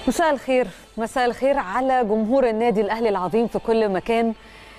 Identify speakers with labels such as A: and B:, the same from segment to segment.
A: مساء الخير مساء الخير على جمهور النادي الاهلي العظيم في كل مكان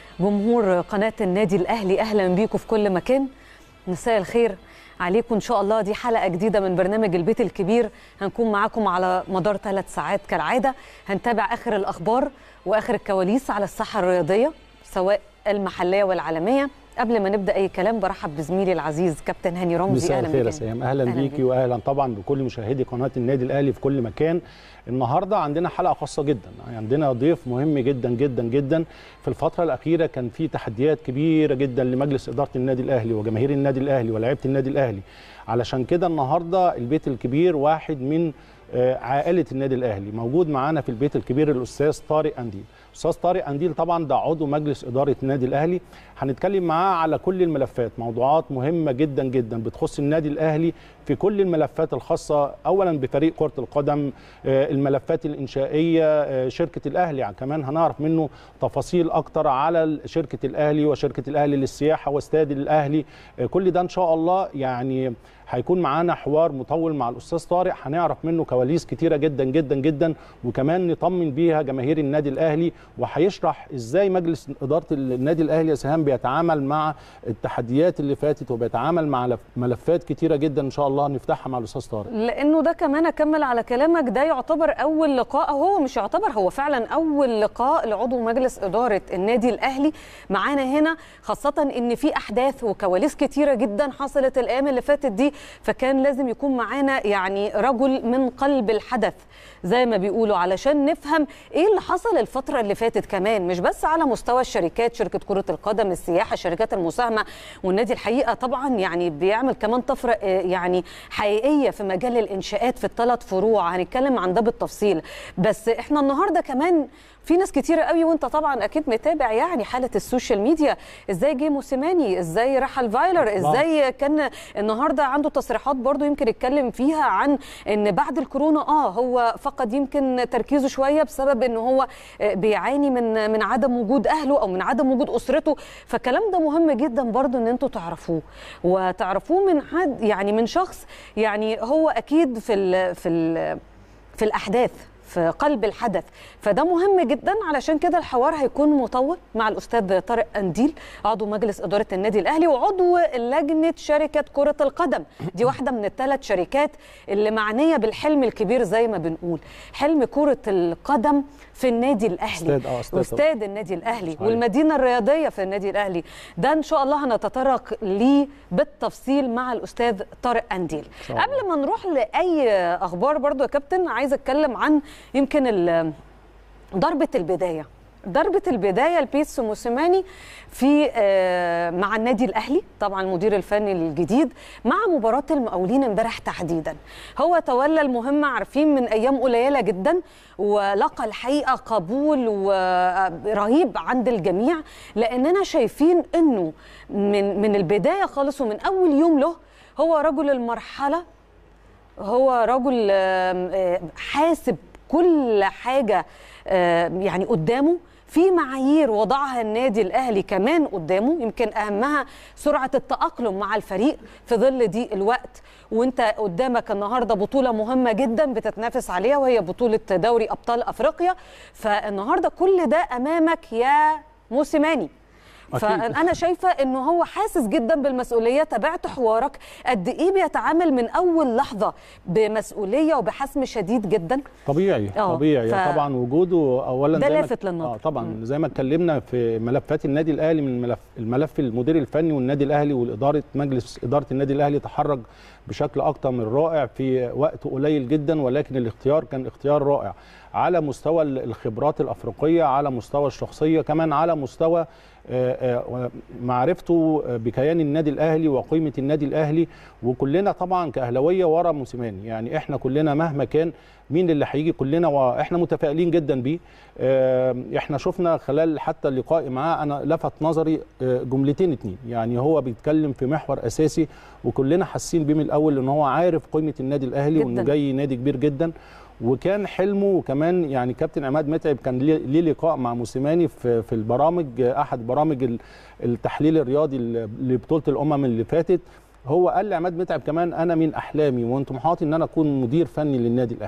A: جمهور قناه النادي الاهلي اهلا بيكم في كل مكان مساء الخير عليكم ان شاء الله دي حلقه جديده من برنامج البيت الكبير هنكون معاكم على مدار ثلاث ساعات كالعاده هنتابع اخر الاخبار واخر الكواليس على الساحه الرياضيه سواء المحليه والعالميه قبل ما نبدا اي كلام برحب بزميلي العزيز كابتن هاني رمزي
B: مساء
A: اهلا
B: الخير يا
A: بك
B: سيام اهلا,
A: أهلاً
B: بيكي
A: بيك.
B: واهلا طبعا بكل مشاهدي قناه النادي الاهلي في كل مكان النهارده عندنا حلقه خاصه جدا عندنا ضيف مهم جدا جدا جدا في الفتره الاخيره كان في تحديات كبيره جدا لمجلس اداره النادي الاهلي وجماهير النادي الاهلي ولاعيبه النادي الاهلي علشان كده النهارده البيت الكبير واحد من آه، عائله النادي الاهلي موجود معانا في البيت الكبير الاستاذ طارق انديل استاذ طارق انديل طبعا ده عضو مجلس اداره النادي الاهلي هنتكلم معاه على كل الملفات موضوعات مهمه جدا جدا بتخص النادي الاهلي في كل الملفات الخاصه اولا بفريق كره القدم آه، الملفات الانشائيه آه، شركه الاهلي كمان هنعرف منه تفاصيل اكتر على شركه الاهلي وشركه الاهلي للسياحه واستاد الاهلي آه، كل ده ان شاء الله يعني هيكون معانا حوار مطول مع الاستاذ طارق هنعرف منه كواليس كتيره جدا جدا جدا وكمان نطمن بيها جماهير النادي الاهلي وهيشرح ازاي مجلس اداره النادي الاهلي يا سهام بيتعامل مع التحديات اللي فاتت وبيتعامل مع لف- ملفات كتيره جدا ان شاء الله نفتحها مع الاستاذ طارق
A: لانه ده كمان اكمل على كلامك ده يعتبر اول لقاء هو مش يعتبر هو فعلا اول لقاء لعضو مجلس اداره النادي الاهلي معانا هنا خاصه ان في احداث وكواليس كتيره جدا حصلت الايام اللي فاتت دي فكان لازم يكون معانا يعني رجل من قلب الحدث زي ما بيقولوا علشان نفهم ايه اللي حصل الفتره اللي فاتت كمان مش بس على مستوى الشركات شركه كره القدم السياحه شركات المساهمه والنادي الحقيقه طبعا يعني بيعمل كمان طفره آه، يعني حقيقيه في مجال الانشاءات في الثلاث فروع هنتكلم عن ده بالتفصيل بس احنا النهارده كمان في ناس كتيرة قوي وانت طبعا اكيد متابع يعني حاله السوشيال ميديا ازاي جه موسيماني ازاي رحل فايلر ازاي كان النهارده عنده تصريحات برضو يمكن يتكلم فيها عن ان بعد الكورونا اه هو فقد يمكن تركيزه شويه بسبب ان هو آه، بيعاني من من عدم وجود اهله او من عدم وجود اسرته فالكلام ده مهم جدا برضو ان انتوا تعرفوه وتعرفوه من حد يعني من شخص يعني هو اكيد في ال في ال في الاحداث في قلب الحدث فده مهم جدا علشان كده الحوار هيكون مطول مع الاستاذ طارق انديل عضو مجلس اداره النادي الاهلي وعضو لجنه شركه كره القدم دي واحده من الثلاث شركات اللي معنيه بالحلم الكبير زي ما بنقول حلم كره القدم في النادي الاهلي
B: استاد- اه، استاد
A: واستاد النادي الاهلي
B: صحيح.
A: والمدينه الرياضيه في النادي الاهلي ده ان شاء الله هنتطرق ليه بالتفصيل مع الاستاذ طارق انديل
B: شاء الله.
A: قبل ما نروح لاي اخبار برضو يا كابتن عايزه اتكلم عن يمكن ال- ضربه البدايه ضربة البداية لبيتس موسيماني في آه، مع النادي الأهلي طبعا المدير الفني الجديد مع مباراة المقاولين امبارح تحديدا هو تولى المهمة عارفين من أيام قليلة جدا ولقى الحقيقة قبول ورهيب عند الجميع لأننا شايفين أنه من من البداية خالص ومن أول يوم له هو رجل المرحلة هو رجل آم، آه، حاسب كل حاجة آم، يعني قدامه في معايير وضعها النادي الاهلي كمان قدامه يمكن اهمها سرعه التاقلم مع الفريق في ظل ضيق الوقت وانت قدامك النهارده بطوله مهمه جدا بتتنافس عليها وهي بطوله دوري ابطال افريقيا فالنهارده كل ده امامك يا موسيماني
B: أكيد.
A: فانا شايفه انه هو حاسس جدا بالمسؤوليه تابعت حوارك قد ايه بيتعامل من اول لحظه بمسؤوليه وبحسم شديد جدا
B: طبيعي
A: اه،
B: طبيعي
A: ف-
B: طبعا وجوده اولا
A: ده
B: زي ما-
A: لافت للنظر.
B: اه طبعا زي ما اتكلمنا في ملفات النادي الاهلي من ملف الملف المدير الفني والنادي الاهلي والاداره مجلس اداره النادي الاهلي تحرك بشكل اكتر من رائع في وقت قليل جدا ولكن الاختيار كان اختيار رائع على مستوى الخبرات الافريقيه على مستوى الشخصيه كمان على مستوى آه، آه، معرفته بكيان النادي الاهلي وقيمه النادي الاهلي وكلنا طبعا كاهلاويه ورا موسيماني يعني احنا كلنا مهما كان مين اللي هيجي كلنا واحنا متفائلين جدا بيه آه، احنا شفنا خلال حتى اللقاء معاه انا لفت نظري آه، جملتين اتنين يعني هو بيتكلم في محور اساسي وكلنا حاسين بيه من الاول ان هو عارف قيمه النادي الاهلي
A: جداً.
B: وانه جاي نادي كبير جدا وكان حلمه وكمان يعني كابتن عماد متعب كان ليه ليه لقاء مع موسيماني في في البرامج احد برامج ال- التحليل الرياضي ل- لبطوله الامم اللي فاتت هو قال لعماد متعب كمان انا من احلامي وطموحاتي ان انا اكون مدير فني للنادي الاهلي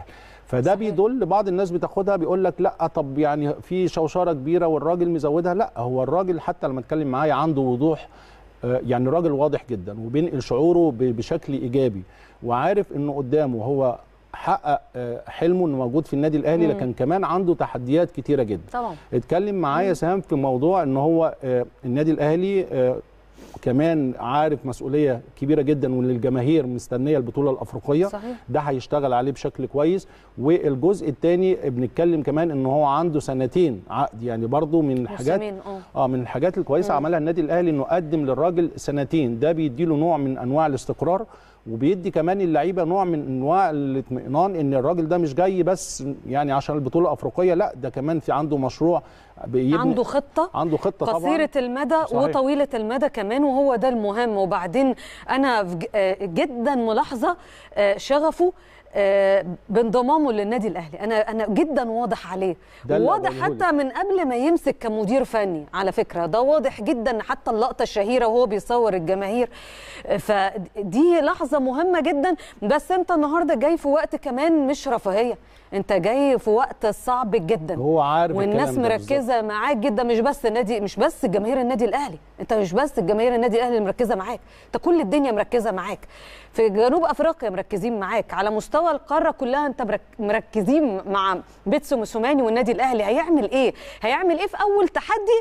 B: فده
A: صحيح.
B: بيدل بعض الناس بتاخدها بيقول لك لا طب يعني في شوشره كبيره والراجل مزودها لا هو الراجل حتى لما اتكلم معايا عنده وضوح آه، يعني راجل واضح جدا وبينقل شعوره ب- بشكل ايجابي وعارف انه قدامه هو حقق آه، حلمه انه موجود في النادي الاهلي
A: مم.
B: لكن كمان عنده تحديات كتيره جدا
A: طبعا
B: اتكلم معايا سهام في موضوع ان هو آه، النادي الاهلي آه، كمان عارف مسؤوليه كبيره جدا وان الجماهير مستنيه البطوله الافريقيه
A: صحيح
B: ده هيشتغل عليه بشكل كويس والجزء الثاني بنتكلم كمان ان هو عنده سنتين عقد يعني برضو من الحاجات
A: موسمين اه
B: اه من الحاجات الكويسه
A: مم.
B: عملها النادي الاهلي انه قدم للراجل سنتين ده بيديله نوع من انواع الاستقرار وبيدي كمان اللعيبه نوع من انواع الاطمئنان ان الراجل ده مش جاي بس يعني عشان البطوله الافريقيه لا ده كمان في عنده مشروع بيبني
A: عنده خطه
B: عنده خطه طبعا
A: قصيرة المدى
B: صحيح.
A: وطويلة المدى كمان وهو ده المهم وبعدين أنا في ج- آه جدا ملاحظة آه شغفه آه بانضمامه للنادي الأهلي أنا أنا جدا واضح عليه
B: ده اللي
A: واضح
B: بقوله
A: حتى من قبل ما يمسك كمدير فني على فكرة ده واضح جدا حتى اللقطة الشهيرة وهو بيصور الجماهير آه، فدي لحظة مهمة جدا بس أنت النهاردة جاي في وقت كمان مش رفاهية أنت جاي في وقت صعب جدا
B: هو عارف
A: والناس
B: الكلام ده بالظبط.
A: مركزه معاك جدا مش بس النادي مش بس جماهير النادي الاهلي انت مش بس جماهير النادي الاهلي اللي مركزه معاك انت كل الدنيا مركزه معاك في جنوب افريقيا مركزين معاك على مستوى القاره كلها انت مرك- مركزين مع بيتسو موسوماني والنادي الاهلي هيعمل ايه هيعمل ايه في اول تحدي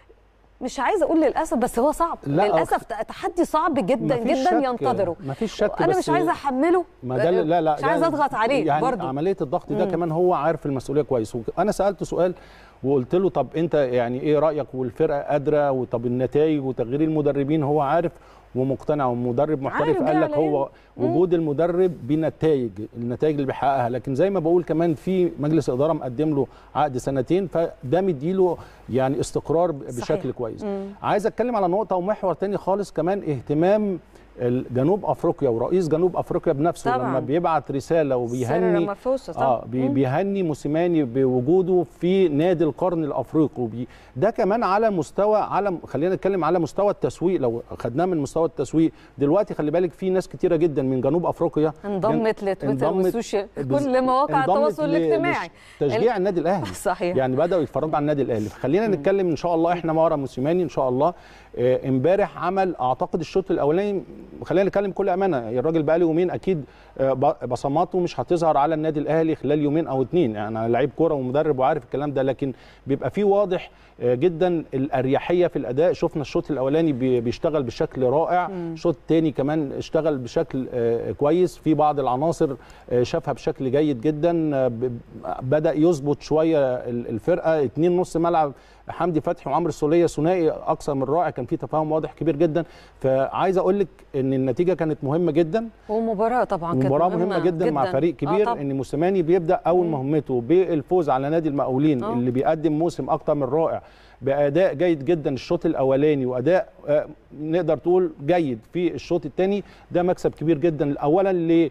A: مش عايزه اقول للاسف بس هو صعب
B: لا،
A: للاسف تحدي صعب جدا
B: مفيش
A: جدا
B: شك-
A: ينتظره
B: مفيش شك
A: انا
B: بس
A: مش عايزه احمله
B: ما ده لا لا
A: مش عايزه
B: ده
A: اضغط عليه
B: يعني
A: برضه
B: عمليه الضغط ده كمان هو عارف المسؤوليه كويس انا سالته سؤال وقلت له طب انت يعني ايه رايك والفرقه قادره وطب النتائج وتغيير المدربين هو عارف ومقتنع ومدرب محترف
A: عارف
B: قال
A: جه
B: لك
A: على
B: هو
A: مم.
B: وجود المدرب بنتائج النتائج اللي بيحققها لكن زي ما بقول كمان في مجلس اداره مقدم له عقد سنتين فده مديله يعني استقرار ب-
A: صحيح.
B: بشكل كويس
A: مم.
B: عايز اتكلم على نقطه ومحور تاني خالص كمان اهتمام جنوب افريقيا ورئيس جنوب افريقيا بنفسه
A: طبعاً.
B: لما بيبعت رساله وبيهني
A: سيريل رامافوسا طبعاً.
B: اه بي
A: مم.
B: بيهني موسيماني بوجوده في نادي القرن الافريقي وبي ده كمان على مستوى على خلينا نتكلم على مستوى التسويق لو خدناه من مستوى التسويق دلوقتي خلي بالك في ناس كتيره جدا من جنوب افريقيا
A: انضمت لتويتر
B: انضمت-
A: والسوشيال
B: بز-
A: كل مواقع
B: انضمت
A: التواصل
B: ل-
A: الاجتماعي
B: تشجيع النادي الاهلي
A: صحيح
B: يعني بداوا يتفرجوا على النادي الاهلي فخلينا نتكلم ان شاء الله احنا ورا موسيماني ان شاء الله آه، امبارح عمل اعتقد الشوط الاولاني خلينا نتكلم بكل امانه الراجل بقى له يومين اكيد آه، ب- بصماته مش هتظهر على النادي الاهلي خلال يومين او اتنين يعني انا لعيب كوره ومدرب وعارف الكلام ده لكن بيبقى فيه واضح آه، جدا الاريحيه في الاداء شفنا الشوط الاولاني بي- بيشتغل بشكل رائع الشوط الثاني كمان اشتغل بشكل آه، كويس في بعض العناصر آه، شافها بشكل جيد جدا آه، ب- بدا يظبط شويه ال- الفرقه اتنين نص ملعب حمدي فتحي وعمرو السوليه ثنائي اكثر من رائع كان في تفاهم واضح كبير جدا فعايز اقول لك ان النتيجه كانت مهمه جدا
A: ومباراة طبعا كانت
B: مباراه مهمه جدا, مع فريق كبير
A: آه طبعاً.
B: ان موسيماني بيبدا اول مهمته بالفوز على نادي المقاولين
A: آه.
B: اللي بيقدم موسم اكتر من رائع باداء جيد جدا الشوط الاولاني واداء آه، نقدر تقول جيد في الشوط الثاني ده مكسب كبير جدا اولا ل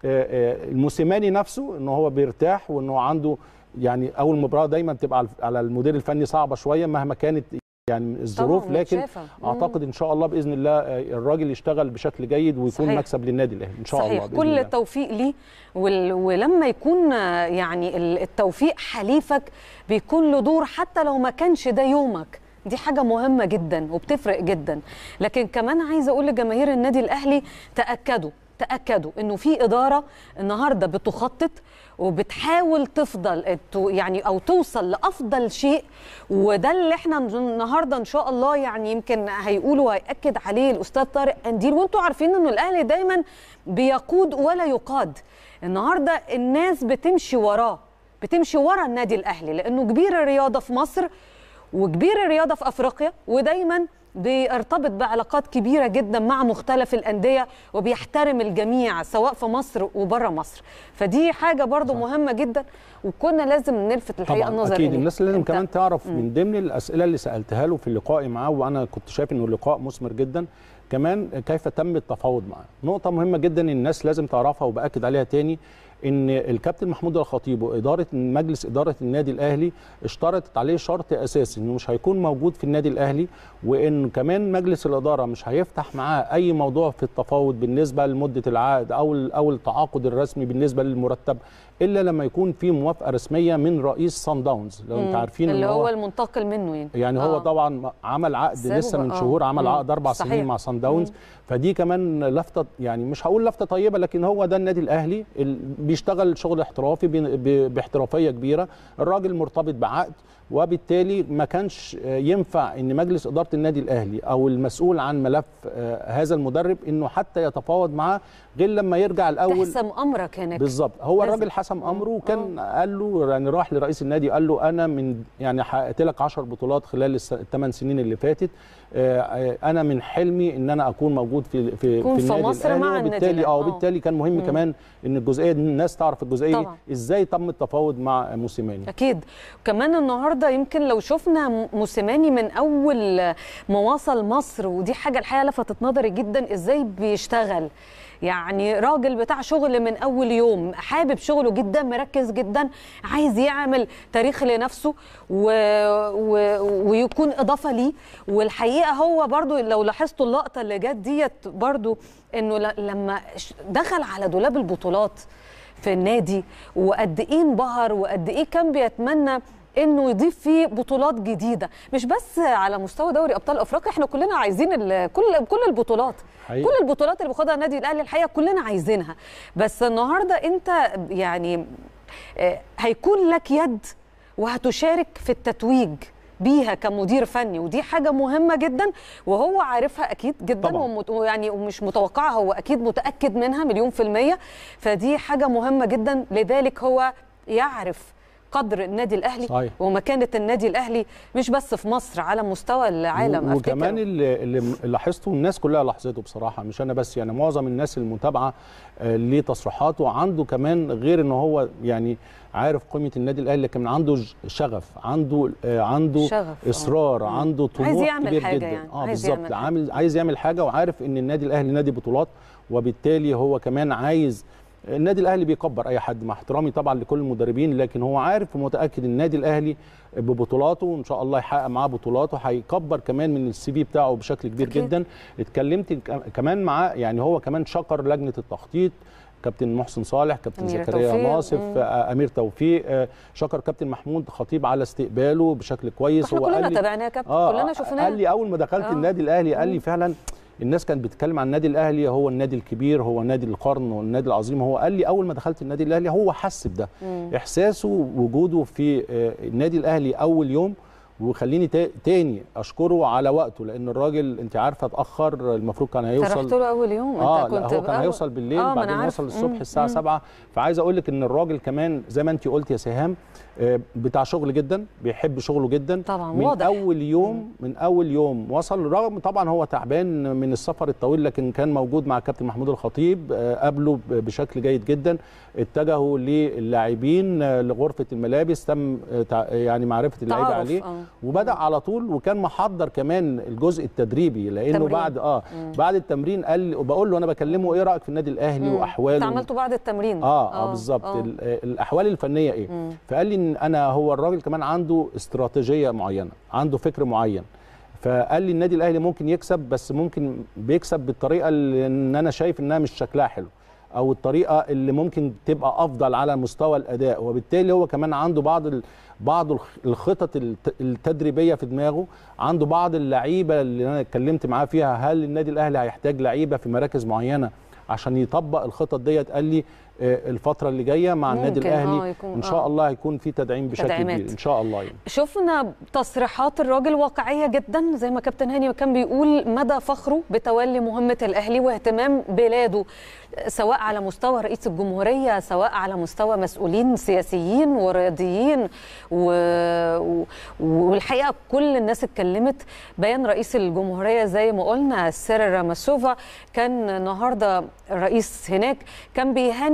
B: الموسيماني نفسه ان هو بيرتاح وان هو عنده يعني اول مباراه دايما بتبقى على- على المدير الفني صعبه شويه مهما كانت يعني الظروف
A: طبعاً
B: لكن
A: متشافة. مم.
B: اعتقد ان شاء الله باذن الله آه، الراجل يشتغل بشكل جيد ويكون
A: صحيح.
B: مكسب للنادي الاهلي ان شاء
A: صحيح
B: الله بإذن
A: كل
B: الله.
A: التوفيق ليه وال... ولما يكون آه، يعني ال- التوفيق حليفك بيكون له دور حتى لو ما كانش ده يومك دي حاجة مهمة جدا وبتفرق جدا لكن كمان عايزة أقول لجماهير النادي الأهلي تأكدوا تأكدوا إنه في إدارة النهاردة بتخطط وبتحاول تفضل تو- يعني أو توصل لأفضل شيء وده اللي احنا النهاردة إن شاء الله يعني يمكن هيقولوا هيأكد عليه الأستاذ طارق قنديل وانتوا عارفين إنه الأهلي دايما بيقود ولا يقاد النهاردة الناس بتمشي وراه بتمشي ورا النادي الأهلي لأنه كبير الرياضة في مصر وكبير الرياضه في افريقيا ودايما بيرتبط بعلاقات كبيره جدا مع مختلف الانديه وبيحترم الجميع سواء في مصر وبره مصر فدي حاجه برضو صح. مهمه جدا وكنا لازم نلفت الحقيقه
B: طبعا
A: النظر
B: اكيد
A: إليه.
B: الناس لازم
A: أنت-
B: كمان تعرف من ضمن الاسئله اللي سالتها له في اللقاء معاه وانا كنت شايف انه لقاء مثمر جدا كمان كيف تم التفاوض معاه نقطه مهمه جدا الناس لازم تعرفها وباكد عليها تاني ان الكابتن محمود الخطيب واداره مجلس اداره النادي الاهلي اشترطت عليه شرط اساسي انه مش هيكون موجود في النادي الاهلي وان كمان مجلس الاداره مش هيفتح معاه اي موضوع في التفاوض بالنسبه لمده العقد او او التعاقد الرسمي بالنسبه للمرتب الا لما يكون في موافقه رسميه من رئيس سان داونز لو انت عارفين
A: اللي هو, هو المنتقل منه يعني
B: يعني هو طبعا عمل عقد لسه من شهور عمل عقد اربع صحيح. سنين مع سان داونز مم. فدي كمان لفته يعني مش هقول لفته طيبه لكن هو ده النادي الاهلي بيشتغل شغل احترافي باحترافيه كبيره الراجل مرتبط بعقد وبالتالي ما كانش ينفع ان مجلس اداره النادي الاهلي او المسؤول عن ملف هذا المدرب انه حتى يتفاوض معاه غير لما يرجع الاول
A: تحسم امرك هناك
B: بالظبط هو الراجل حسم امره وكان قال له يعني راح لرئيس النادي قال له انا من يعني حققت لك 10 بطولات خلال الثمان سنين اللي فاتت انا من حلمي ان انا اكون موجود في في,
A: في
B: النادي
A: مصر
B: الاهلي
A: مع
B: وبالتالي اه وبالتالي كان مهم مم. كمان ان الجزئيه دي الناس تعرف الجزئيه
A: طبعا.
B: ازاي تم التفاوض مع موسيماني
A: اكيد كمان النهارده يمكن لو شفنا موسيماني من اول ما وصل مصر ودي حاجه الحقيقه لفتت نظري جدا ازاي بيشتغل يعني راجل بتاع شغل من اول يوم حابب شغله جدا مركز جدا عايز يعمل تاريخ لنفسه و... و... ويكون اضافه ليه والحقيقه هو برضو لو لاحظتوا اللقطه اللي جت ديت برضو انه ل... لما دخل على دولاب البطولات في النادي وقد ايه انبهر وقد ايه كان بيتمنى انه يضيف فيه بطولات جديده مش بس على مستوى دوري ابطال افريقيا احنا كلنا عايزين كل كل البطولات حقيقي. كل البطولات اللي بياخدها النادي الاهلي الحقيقه كلنا عايزينها بس النهارده انت يعني هيكون لك يد وهتشارك في التتويج بيها كمدير فني ودي حاجه مهمه جدا وهو عارفها اكيد جدا
B: طبعا.
A: ويعني ومش متوقعها هو اكيد متاكد منها مليون في الميه فدي حاجه مهمه جدا لذلك هو يعرف قدر النادي الاهلي
B: صحيح.
A: ومكانه النادي الاهلي مش بس في مصر على مستوى العالم
B: و... وكمان اللي, اللي لاحظته الناس كلها لاحظته بصراحه مش انا بس يعني معظم الناس المتابعه آه لتصريحاته عنده كمان غير ان هو يعني عارف قيمه النادي الاهلي لكن عنده شغف عنده آه عنده
A: شغف.
B: اصرار
A: آه.
B: اه طموح
A: عايز يعمل
B: كبير
A: حاجة
B: جدا
A: يعني.
B: اه
A: عايز
B: بالظبط
A: يعمل
B: عامل عايز يعمل حاجه وعارف ان النادي الاهلي نادي بطولات وبالتالي هو كمان عايز النادي الاهلي بيكبر اي حد مع احترامي طبعا لكل المدربين لكن هو عارف ومتاكد النادي الاهلي ببطولاته وان شاء الله يحقق معاه بطولاته هيكبر كمان من السي في بتاعه بشكل كبير
A: أكيد.
B: جدا اتكلمت كمان معاه يعني هو كمان شكر لجنه التخطيط كابتن محسن صالح كابتن
A: أمير
B: زكريا
A: توفيق.
B: ناصف
A: مم.
B: آه، امير توفيق آه، شكر كابتن محمود خطيب على استقباله بشكل كويس
A: احنا
B: هو
A: كلنا
B: قال لي
A: تابعناه يا كابتن
B: اه
A: كلنا
B: قال
A: شفناه
B: لي اول ما دخلت
A: آه.
B: النادي الاهلي قال لي
A: مم.
B: فعلا الناس كانت بتتكلم عن النادي الاهلي هو النادي الكبير هو نادي القرن والنادي العظيم هو قال لي اول ما دخلت النادي الاهلي هو حس بده
A: مم.
B: احساسه وجوده في آه، النادي الاهلي اول يوم وخليني تا- تاني اشكره على وقته لان الراجل انت عارفه اتاخر المفروض كان
A: انت رحت
B: هيوصل
A: له اول يوم
B: اه
A: انت
B: لا
A: كنت
B: هو كان
A: بقى-
B: هيوصل بالليل
A: آه، ما أنا
B: بعدين
A: عارفة.
B: وصل الصبح
A: مم.
B: الساعه
A: مم.
B: 7 فعايز اقول لك ان الراجل كمان زي ما انت قلت يا سهام آه، بتاع شغل جدا بيحب شغله جدا
A: طبعا
B: من
A: واضح
B: اول يوم من اول يوم وصل رغم طبعا هو تعبان من السفر الطويل لكن كان موجود مع كابتن محمود الخطيب آه، قابله ب- بشكل جيد جدا اتجهوا للاعبين آه، لغرفه الملابس تم آه، تع- يعني معرفه اللعيبه
A: تعارف،
B: عليه
A: آه.
B: وبدا على طول وكان محضر كمان الجزء التدريبي لانه
A: تمرين.
B: بعد اه
A: مم.
B: بعد التمرين قال وبقول له انا بكلمه ايه رايك في النادي الاهلي
A: مم.
B: واحواله
A: انت عملته بعد التمرين
B: اه اه بالظبط
A: آه.
B: ال- آه، الاحوال الفنيه ايه
A: مم.
B: فقال لي ان انا هو الراجل كمان عنده استراتيجيه معينه عنده فكر معين فقال لي النادي الاهلي ممكن يكسب بس ممكن بيكسب بالطريقه اللي ان انا شايف انها مش شكلها حلو او الطريقه اللي ممكن تبقى افضل على مستوى الاداء وبالتالي هو كمان عنده بعض ال... بعض الخ- الخطط الت- التدريبيه في دماغه عنده بعض اللعيبه اللي انا اتكلمت معاه فيها هل النادي الاهلي هيحتاج لعيبه في مراكز معينه عشان يطبق الخطط ديت قال لي آه، الفتره اللي جايه مع النادي
A: ممكن، آه،
B: الاهلي
A: يكون-
B: ان شاء
A: آه.
B: الله هيكون في تدعيم بشكل
A: تدعيمات.
B: كبير ان شاء الله يعني.
A: شفنا تصريحات الراجل واقعيه جدا زي ما كابتن هاني كان بيقول مدى فخره بتولي مهمه الاهلي واهتمام بلاده سواء على مستوى رئيس الجمهوريه سواء على مستوى مسؤولين سياسيين ورياضيين و... و... والحقيقه كل الناس اتكلمت بيان رئيس الجمهوريه زي ما قلنا سير راماسوفا كان النهارده الرئيس هناك كان بيهني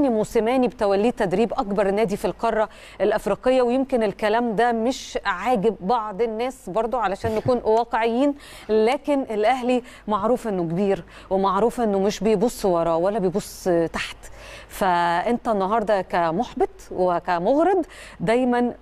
A: موسيماني بتوليه تدريب اكبر نادي في القاره الافريقيه ويمكن الكلام ده مش عاجب بعض الناس برضو علشان نكون واقعيين لكن الاهلي معروف انه كبير ومعروف انه مش بيبص وراه ولا بيبص تحت فانت النهارده كمحبط وكمغرض دايما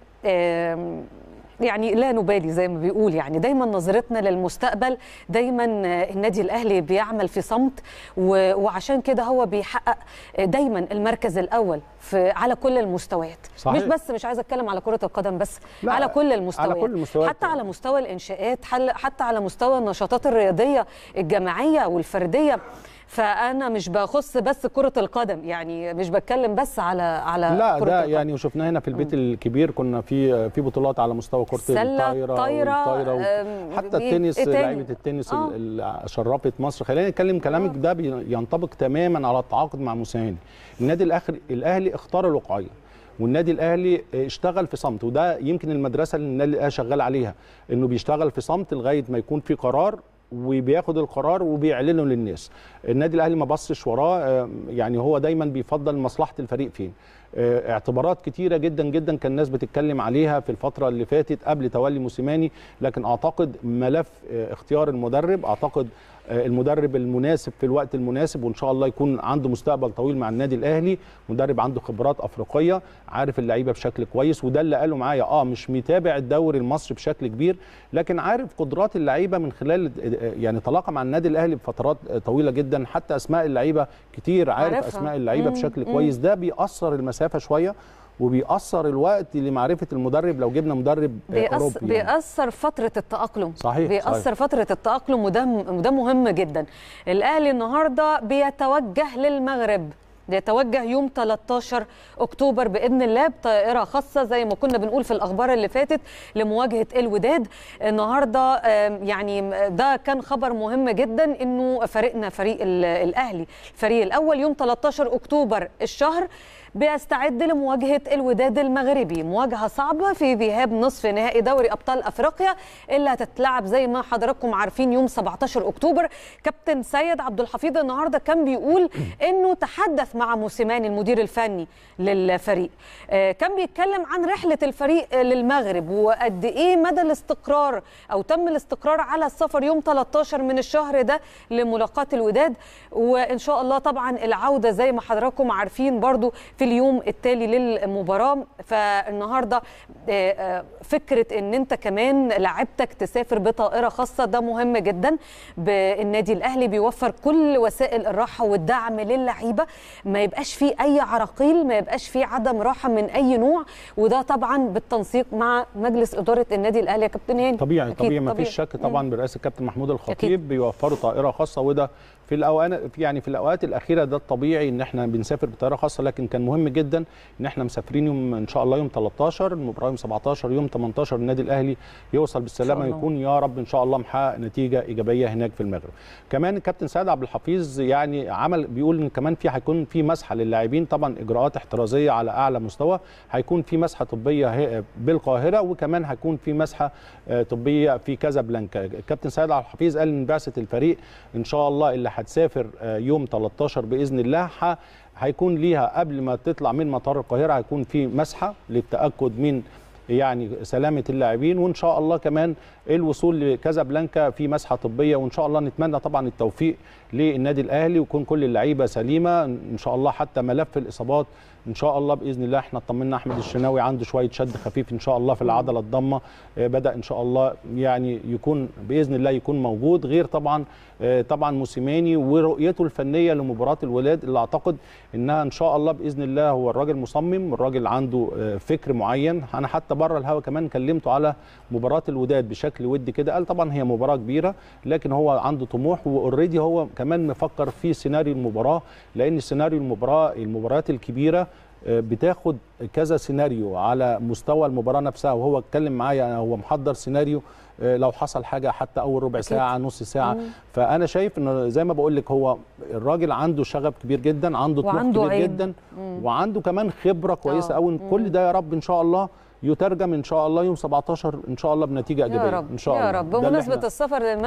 A: آم، يعني لا نبالي زي ما بيقول يعني دايما نظرتنا للمستقبل دايما النادي الاهلي بيعمل في صمت و- وعشان كده هو بيحقق دايما المركز الاول في على كل المستويات
B: صحيح.
A: مش بس مش عايزه اتكلم على كره القدم بس
B: لا،
A: على كل المستويات
B: على كل المستويات.
A: حتى على مستوى الانشاءات حل- حتى على مستوى النشاطات الرياضيه الجماعيه والفرديه فانا مش بخص بس كره القدم يعني مش بتكلم بس على على
B: لا
A: كرة
B: ده
A: القدم.
B: يعني وشفناه هنا في البيت الكبير كنا في في بطولات على مستوى كره
A: السلة،
B: الطايره
A: الطايرة،
B: والطايرة و-
A: أم،
B: حتى
A: بي-
B: التنس
A: إيه تاني؟
B: لعيبه التنس
A: آه.
B: اللي شرفت مصر خلينا نتكلم كلامك ده بي- ينطبق تماما على التعاقد مع موسيماني النادي الاخر الاهلي اختار الواقعيه والنادي الاهلي اشتغل في صمت وده يمكن المدرسه اللي النادي الاهلي شغال عليها انه بيشتغل في صمت لغايه ما يكون في قرار وبياخد القرار وبيعلنه للناس النادي الاهلي ما بصش وراه آه، يعني هو دايما بيفضل مصلحه الفريق فين آه، اعتبارات كتيره جدا جدا كان الناس بتتكلم عليها في الفتره اللي فاتت قبل تولي موسيماني لكن اعتقد ملف آه، اختيار المدرب اعتقد آه، المدرب المناسب في الوقت المناسب وان شاء الله يكون عنده مستقبل طويل مع النادي الاهلي مدرب عنده خبرات افريقيه عارف اللعيبه بشكل كويس وده اللي قاله معايا اه مش متابع الدوري المصري بشكل كبير لكن عارف قدرات اللعيبه من خلال آه، يعني طلاقه مع النادي الاهلي بفترات آه، طويله جدا حتى اسماء اللعيبه كتير عارف
A: عارفها.
B: اسماء اللعيبه
A: مم،
B: بشكل
A: مم.
B: كويس ده بيأثر المسافه شويه وبيأثر الوقت لمعرفه المدرب لو جبنا مدرب آه،
A: بيأثر,
B: اوروبي يعني.
A: بيأثر فترة التأقلم
B: صحيح،
A: بيأثر
B: صحيح.
A: فترة التأقلم وده وده مهم جدا الأهلي النهاردة بيتوجه للمغرب بيتوجه يوم 13 اكتوبر باذن الله بطائره خاصه زي ما كنا بنقول في الاخبار اللي فاتت لمواجهه الوداد النهارده آم، يعني ده كان خبر مهم جدا انه فريقنا فريق ال- الاهلي الفريق الاول يوم 13 اكتوبر الشهر بيستعد لمواجهه الوداد المغربي مواجهه صعبه في ذهاب نصف نهائي دوري ابطال افريقيا اللي هتتلعب زي ما حضراتكم عارفين يوم 17 اكتوبر كابتن سيد عبد الحفيظ النهارده كان بيقول انه تحدث مع موسيماني المدير الفني للفريق آه، كان بيتكلم عن رحله الفريق آه، للمغرب وقد ايه مدى الاستقرار او تم الاستقرار على السفر يوم 13 من الشهر ده لملاقاه الوداد وان شاء الله طبعا العوده زي ما حضراتكم عارفين برضو في اليوم التالي للمباراه فالنهارده آه، آه، فكره ان انت كمان لعبتك تسافر بطائره خاصه ده مهم جدا بالنادي الاهلي بيوفر كل وسائل الراحه والدعم للعيبه ما يبقاش فيه اي عراقيل ما يبقاش فيه عدم راحه من اي نوع وده طبعا بالتنسيق مع مجلس اداره النادي الاهلي يا كابتن هاني
B: طبيعي
A: أكيد
B: طبيعي ما فيش شك طبعا برئاسه الكابتن محمود الخطيب بيوفروا طائره خاصه وده في الاوقات يعني في الاوقات الاخيره ده الطبيعي ان احنا بنسافر بطائره خاصه لكن كان مهم جدا ان احنا مسافرين يوم ان شاء الله يوم 13 المباراه يوم 17 يوم 18 النادي الاهلي يوصل بالسلامه
A: الله.
B: يكون يا رب ان شاء الله محقق نتيجه ايجابيه هناك في المغرب كمان الكابتن سعد عبد الحفيظ يعني عمل بيقول ان كمان في هيكون في مسحه للاعبين طبعا اجراءات احترازيه على اعلى مستوى هيكون في مسحه طبيه هي- بالقاهره وكمان هيكون في مسحه آه، طبيه في كازابلانكا الكابتن سعد عبد الحفيظ قال ان بعثه الفريق ان شاء الله اللي هتسافر آه، يوم 13 باذن الله ح- هيكون ليها قبل ما تطلع من مطار القاهره هيكون في مسحه للتاكد من يعني سلامه اللاعبين وان شاء الله كمان الوصول لكازابلانكا في مسحه طبيه وان شاء الله نتمنى طبعا التوفيق للنادي الاهلي ويكون كل اللعيبه سليمه ان شاء الله حتى ملف الاصابات ان شاء الله باذن الله احنا اطمنا احمد الشناوي عنده شويه شد خفيف ان شاء الله في العضله الضمه آه، بدا ان شاء الله يعني يكون باذن الله يكون موجود غير طبعا آه، طبعا موسيماني ورؤيته الفنيه لمباراه الولاد اللي اعتقد انها ان شاء الله باذن الله هو الراجل مصمم الراجل عنده آه، فكر معين انا حتى بره الهوا كمان كلمته على مباراه الوداد بشكل ودي كده قال طبعا هي مباراه كبيره لكن هو عنده طموح واوريدي هو كمان مفكر في سيناريو المباراه لان سيناريو المباراه المباريات الكبيره آه، بتاخد كذا سيناريو على مستوى المباراه نفسها وهو اتكلم معايا هو محضر سيناريو آه، لو حصل حاجه حتى اول ربع
A: أكيد.
B: ساعه نص ساعه
A: مم.
B: فانا شايف انه زي ما بقول لك هو الراجل عنده شغف كبير جدا عنده طموح
A: وعنده
B: كبير
A: عين.
B: جدا وعنده كمان خبره كويسه
A: آه.
B: قوي كل ده يا رب ان شاء الله يترجم ان شاء الله يوم 17 ان شاء الله بنتيجه
A: يا
B: ايجابيه
A: رب
B: ان شاء الله
A: يا رب
B: ده اللي
A: بمناسبه
B: إحنا-
A: السفر للمغرب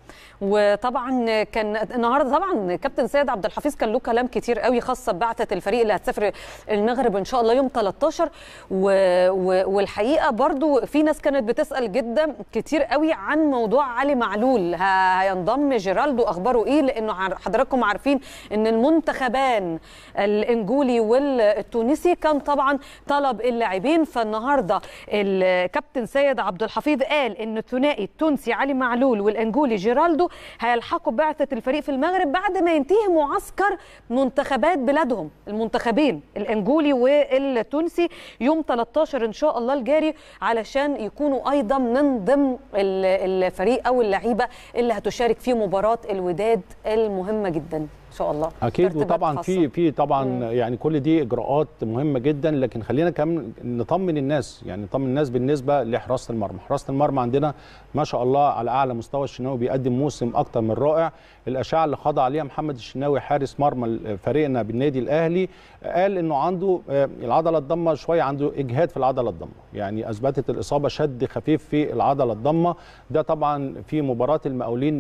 A: وطبعا كان النهارده طبعا كابتن سيد عبد الحفيظ كان له كلام كتير قوي خاصه ببعثه الفريق اللي هتسافر المغرب ان شاء الله يوم 13 و... و... والحقيقه برضو في ناس كانت بتسال جدا كتير قوي عن موضوع علي معلول ه... هينضم جيرالدو اخباره ايه لانه حضراتكم عارفين ان المنتخبان الانجولي والتونسي كان طبعا طلب اللاعبين فالنهارده الكابتن سيد عبد الحفيظ قال ان الثنائي التونسي علي معلول والانجولي جيرالدو هيلحقوا بعثه الفريق في المغرب بعد ما ينتهي معسكر منتخبات بلادهم المنتخبين الانجولي والتونسي يوم 13 ان شاء الله الجاري علشان يكونوا ايضا من ضمن الفريق او اللعيبه اللي هتشارك في مباراه الوداد المهمه جدا ان شاء الله
B: اكيد وطبعا في في طبعا مم. يعني كل دي اجراءات مهمه جدا لكن خلينا كمان نطمن الناس يعني نطمن الناس بالنسبه لحراسه المرمى حراسه المرمى عندنا ما شاء الله على اعلى مستوى الشناوي بيقدم موسم اكتر من رائع الاشعه اللي خضع عليها محمد الشناوي حارس مرمى فريقنا بالنادي الاهلي قال انه عنده العضله الضمه شويه عنده اجهاد في العضله الضمه يعني اثبتت الاصابه شد خفيف في العضله الضمه ده طبعا في مباراه المقاولين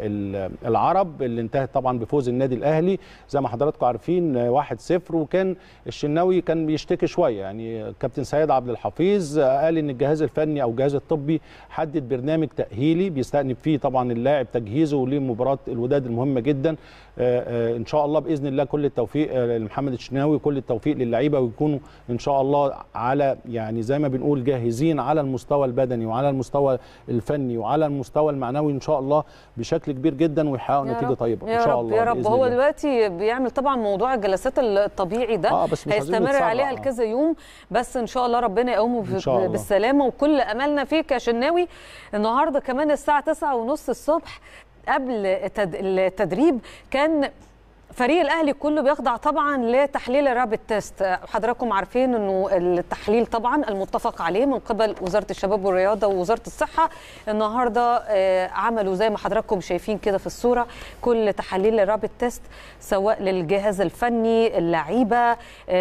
B: العرب اللي انتهت طبعا بفوز النادي الاهلي زي ما حضراتكم عارفين 1-0 وكان الشناوي كان بيشتكي شويه يعني كابتن سيد عبد الحفيظ قال ان الجهاز الفني او الجهاز الطبي حدد برنامج تاهيلي بيستأنف فيه طبعا اللاعب تجهيزه لمباراه الوداد المهمه جدا ان شاء الله باذن الله كل التوفيق لمحمد الشناوي وكل التوفيق للعيبه ويكونوا ان شاء الله على يعني زي ما بنقول جاهزين على المستوى البدني وعلى المستوى الفني وعلى المستوى المعنوي ان شاء الله بشكل كبير جدا ويحققوا نتيجه طيبه ان شاء الله
A: يا رب هو دلوقتي بيعمل طبعا موضوع الجلسات الطبيعي ده
B: آه بس
A: هيستمر عليها لكذا يوم بس ان شاء الله ربنا يقومه بالسلامه وكل املنا فيك يا شناوي النهارده كمان الساعه 9:30 الصبح قبل التدريب كان فريق الاهلي كله بيخضع طبعا لتحليل الرابط تيست حضراتكم عارفين انه التحليل طبعا المتفق عليه من قبل وزاره الشباب والرياضه ووزاره الصحه النهارده عملوا زي ما حضراتكم شايفين كده في الصوره كل تحاليل الرابط تيست سواء للجهاز الفني اللعيبه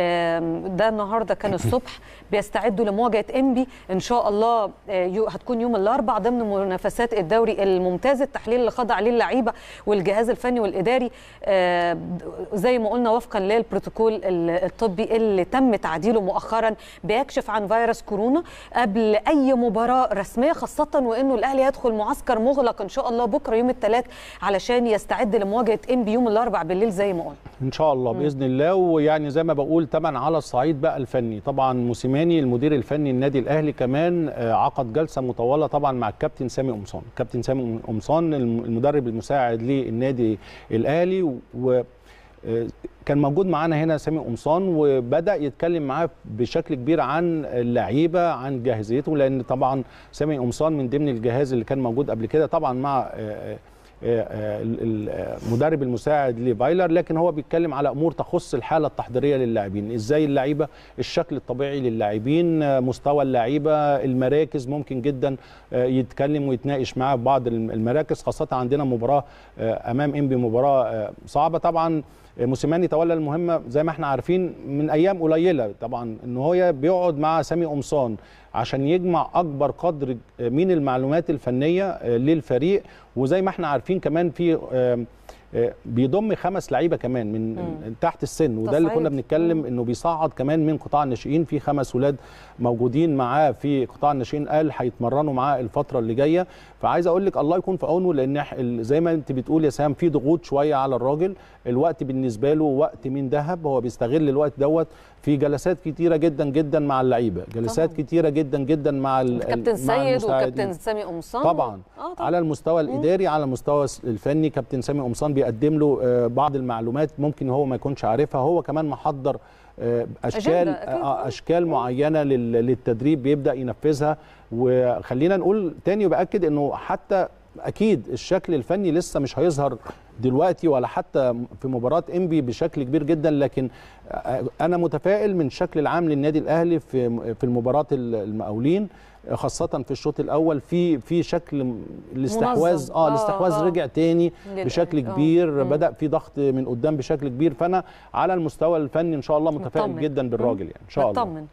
A: ده النهارده كان الصبح بيستعدوا لمواجهه انبي ان شاء الله هتكون يوم الاربعاء ضمن منافسات الدوري الممتاز التحليل اللي خضع عليه اللعيبه والجهاز الفني والاداري زي ما قلنا وفقا للبروتوكول الطبي اللي تم تعديله مؤخرا بيكشف عن فيروس كورونا قبل اي مباراه رسميه خاصه وانه الاهلي يدخل معسكر مغلق ان شاء الله بكره يوم الثلاث علشان يستعد لمواجهه انبي يوم الاربعاء بالليل زي ما قلنا
B: ان شاء الله باذن الله ويعني زي ما بقول طبعا على الصعيد بقى الفني طبعا موسيماني المدير الفني النادي الاهلي كمان عقد جلسه مطوله طبعا مع الكابتن سامي قمصان الكابتن سامي قمصان المدرب المساعد للنادي الاهلي و كان موجود معانا هنا سامي قمصان وبدا يتكلم معاه بشكل كبير عن اللعيبه عن جاهزيته لان طبعا سامي قمصان من ضمن الجهاز اللي كان موجود قبل كده طبعا مع المدرب المساعد لفايلر لكن هو بيتكلم على امور تخص الحاله التحضيريه للاعبين ازاي اللعيبه الشكل الطبيعي للاعبين مستوى اللعيبه المراكز ممكن جدا يتكلم ويتناقش معاه في بعض المراكز خاصه عندنا مباراه امام انبي مباراه صعبه طبعا موسيماني تولى المهمه زي ما احنا عارفين من ايام قليله طبعا ان هو بيقعد مع سامي قمصان عشان يجمع اكبر قدر من المعلومات الفنيه للفريق وزي ما احنا عارفين كمان في بيضم خمس لعيبه كمان من مم. تحت السن وده اللي كنا بنتكلم انه بيصعد كمان من قطاع الناشئين في خمس ولاد موجودين معاه في قطاع الناشئين قال هيتمرنوا معاه الفتره اللي جايه فعايز اقول لك الله يكون في عونه لان زي ما انت بتقول يا سام في ضغوط شويه على الراجل الوقت بالنسبه له وقت من ذهب هو بيستغل الوقت دوت في جلسات كتيره جدا جدا مع اللعيبه جلسات طبعا. كتيره جدا جدا مع
A: الكابتن سيد وكابتن سامي قمصان
B: طبعا. آه طبعا على المستوى الاداري على المستوى الفني كابتن سامي قمصان بيقدم له بعض المعلومات ممكن هو ما يكونش عارفها هو كمان محضر اشكال اشكال معينه للتدريب بيبدا ينفذها وخلينا نقول تاني وباكد انه حتى اكيد الشكل الفني لسه مش هيظهر دلوقتي ولا حتى في مباراه انبي بشكل كبير جدا لكن انا متفائل من الشكل العام للنادي الاهلي في في المباراه المقاولين خاصة في الشوط الأول في في شكل الاستحواذ اه الاستحواذ آه رجع تاني بشكل كبير آه. بدأ في ضغط من قدام بشكل كبير فأنا على المستوى الفني إن شاء الله متفائل مطمن. جدا بالراجل يعني إن شاء الله
A: مطمن.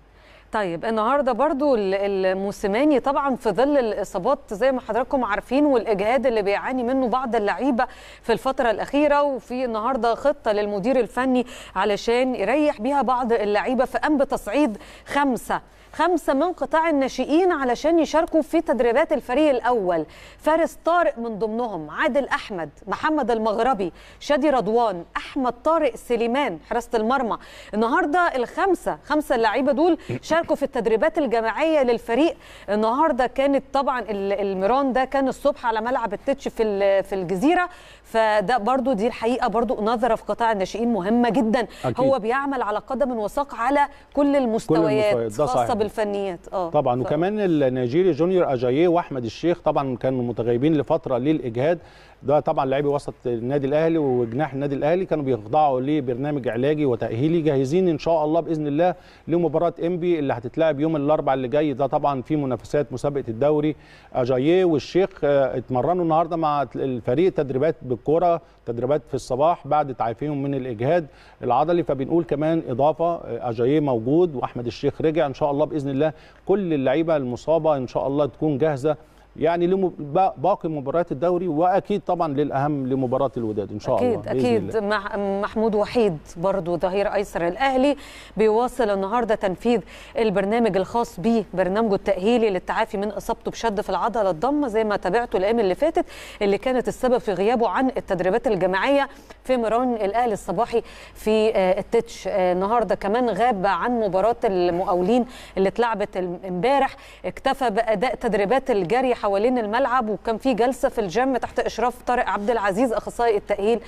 A: طيب النهارده برضو ال- الموسيماني طبعا في ظل الاصابات زي ما حضراتكم عارفين والاجهاد اللي بيعاني منه بعض اللعيبه في الفتره الاخيره وفي النهارده خطه للمدير الفني علشان يريح بيها بعض اللعيبه فقام بتصعيد خمسه خمسة من قطاع الناشئين علشان يشاركوا في تدريبات الفريق الأول فارس طارق من ضمنهم عادل أحمد محمد المغربي شادي رضوان أحمد طارق سليمان حراسة المرمى النهاردة الخمسة خمسة اللعيبة دول شاركوا في التدريبات الجماعية للفريق النهاردة كانت طبعا ال- الميران ده كان الصبح على ملعب التتش في ال- في الجزيرة فده برضو دي الحقيقة برضو نظرة في قطاع الناشئين مهمة جدا
B: أكيد.
A: هو بيعمل على قدم وساق على كل المستويات
B: المستويات، ده
A: خاصة
B: صحيح.
A: بالفنيات اه
B: طبعا
A: ف-
B: وكمان النيجيري جونيور اجاييه واحمد الشيخ طبعا كانوا متغيبين لفتره للاجهاد ده طبعا لاعبي وسط النادي الاهلي وجناح النادي الاهلي كانوا بيخضعوا لبرنامج علاجي وتاهيلي جاهزين ان شاء الله باذن الله لمباراه انبي اللي هتتلعب يوم الاربعاء اللي جاي ده طبعا في منافسات مسابقه الدوري اجاييه والشيخ آه، اتمرنوا النهارده مع الفريق تدريبات بالكوره تدريبات في الصباح بعد تعافيهم من الاجهاد العضلي فبنقول كمان اضافه آه، اجاييه موجود واحمد الشيخ رجع ان شاء الله باذن الله كل اللعيبه المصابه ان شاء الله تكون جاهزه يعني لم- با- باقي مباريات الدوري واكيد طبعا للاهم لمباراه الوداد ان شاء
A: اكيد
B: الله بإذن
A: اكيد
B: الله.
A: مح محمود وحيد برضو ظهير ايسر الاهلي بيواصل النهارده تنفيذ البرنامج الخاص به برنامجه التاهيلي للتعافي من اصابته بشد في العضله الضمه زي ما تابعته الايام اللي فاتت اللي كانت السبب في غيابه عن التدريبات الجماعيه في ميران الاهلي الصباحي في آه، التتش آه، النهارده كمان غاب عن مباراه المقاولين اللي اتلعبت ام- امبارح اكتفى باداء تدريبات الجري حوالين الملعب وكان في جلسه في الجيم تحت اشراف طارق عبد العزيز اخصائي التاهيل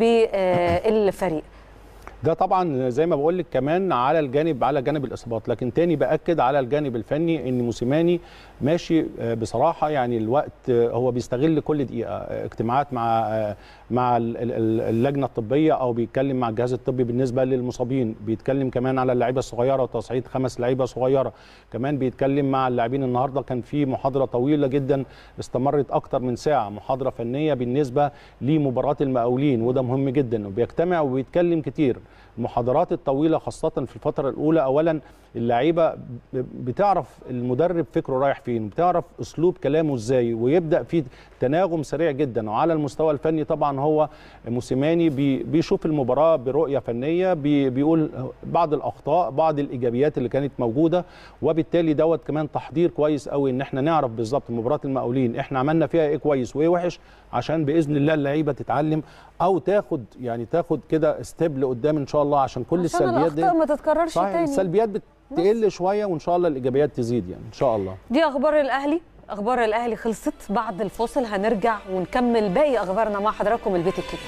A: بالفريق
B: ده طبعا زي ما بقول لك كمان على الجانب على جانب الاصابات لكن تاني باكد على الجانب الفني ان موسيماني ماشي آه، بصراحه يعني الوقت آه، هو بيستغل كل دقيقه آه، اجتماعات مع آه، مع ال- ال- ال- اللجنه الطبيه او بيتكلم مع الجهاز الطبي بالنسبه للمصابين بيتكلم كمان على اللعيبه الصغيره وتصعيد خمس لعيبه صغيره كمان بيتكلم مع اللاعبين النهارده كان في محاضره طويله جدا استمرت اكتر من ساعه محاضره فنيه بالنسبه لمباراه المقاولين وده مهم جدا وبيجتمع وبيتكلم كتير المحاضرات الطويله خاصه في الفتره الاولى اولا اللعيبه ب- بتعرف المدرب فكره رايح فين بتعرف اسلوب كلامه ازاي ويبدا في تناغم سريع جدا وعلى المستوى الفني طبعا هو موسيماني بي- بيشوف المباراه برؤيه فنيه بي- بيقول بعض الاخطاء بعض الايجابيات اللي كانت موجوده وبالتالي دوت كمان تحضير كويس قوي ان احنا نعرف بالظبط مباراه المقاولين احنا عملنا فيها ايه كويس وايه وحش عشان باذن الله اللعيبه تتعلم او تاخد يعني تاخد كده ستيب لقدام ان شاء الله عشان كل
A: عشان
B: السلبيات دي
A: الاخطاء ما تتكررش
B: صحيح
A: تاني
B: السلبيات بتقل شويه وان شاء الله الايجابيات تزيد يعني ان شاء الله
A: دي اخبار الاهلي اخبار الاهلي خلصت بعد الفاصل هنرجع ونكمل باقي اخبارنا مع حضراتكم البيت الكبير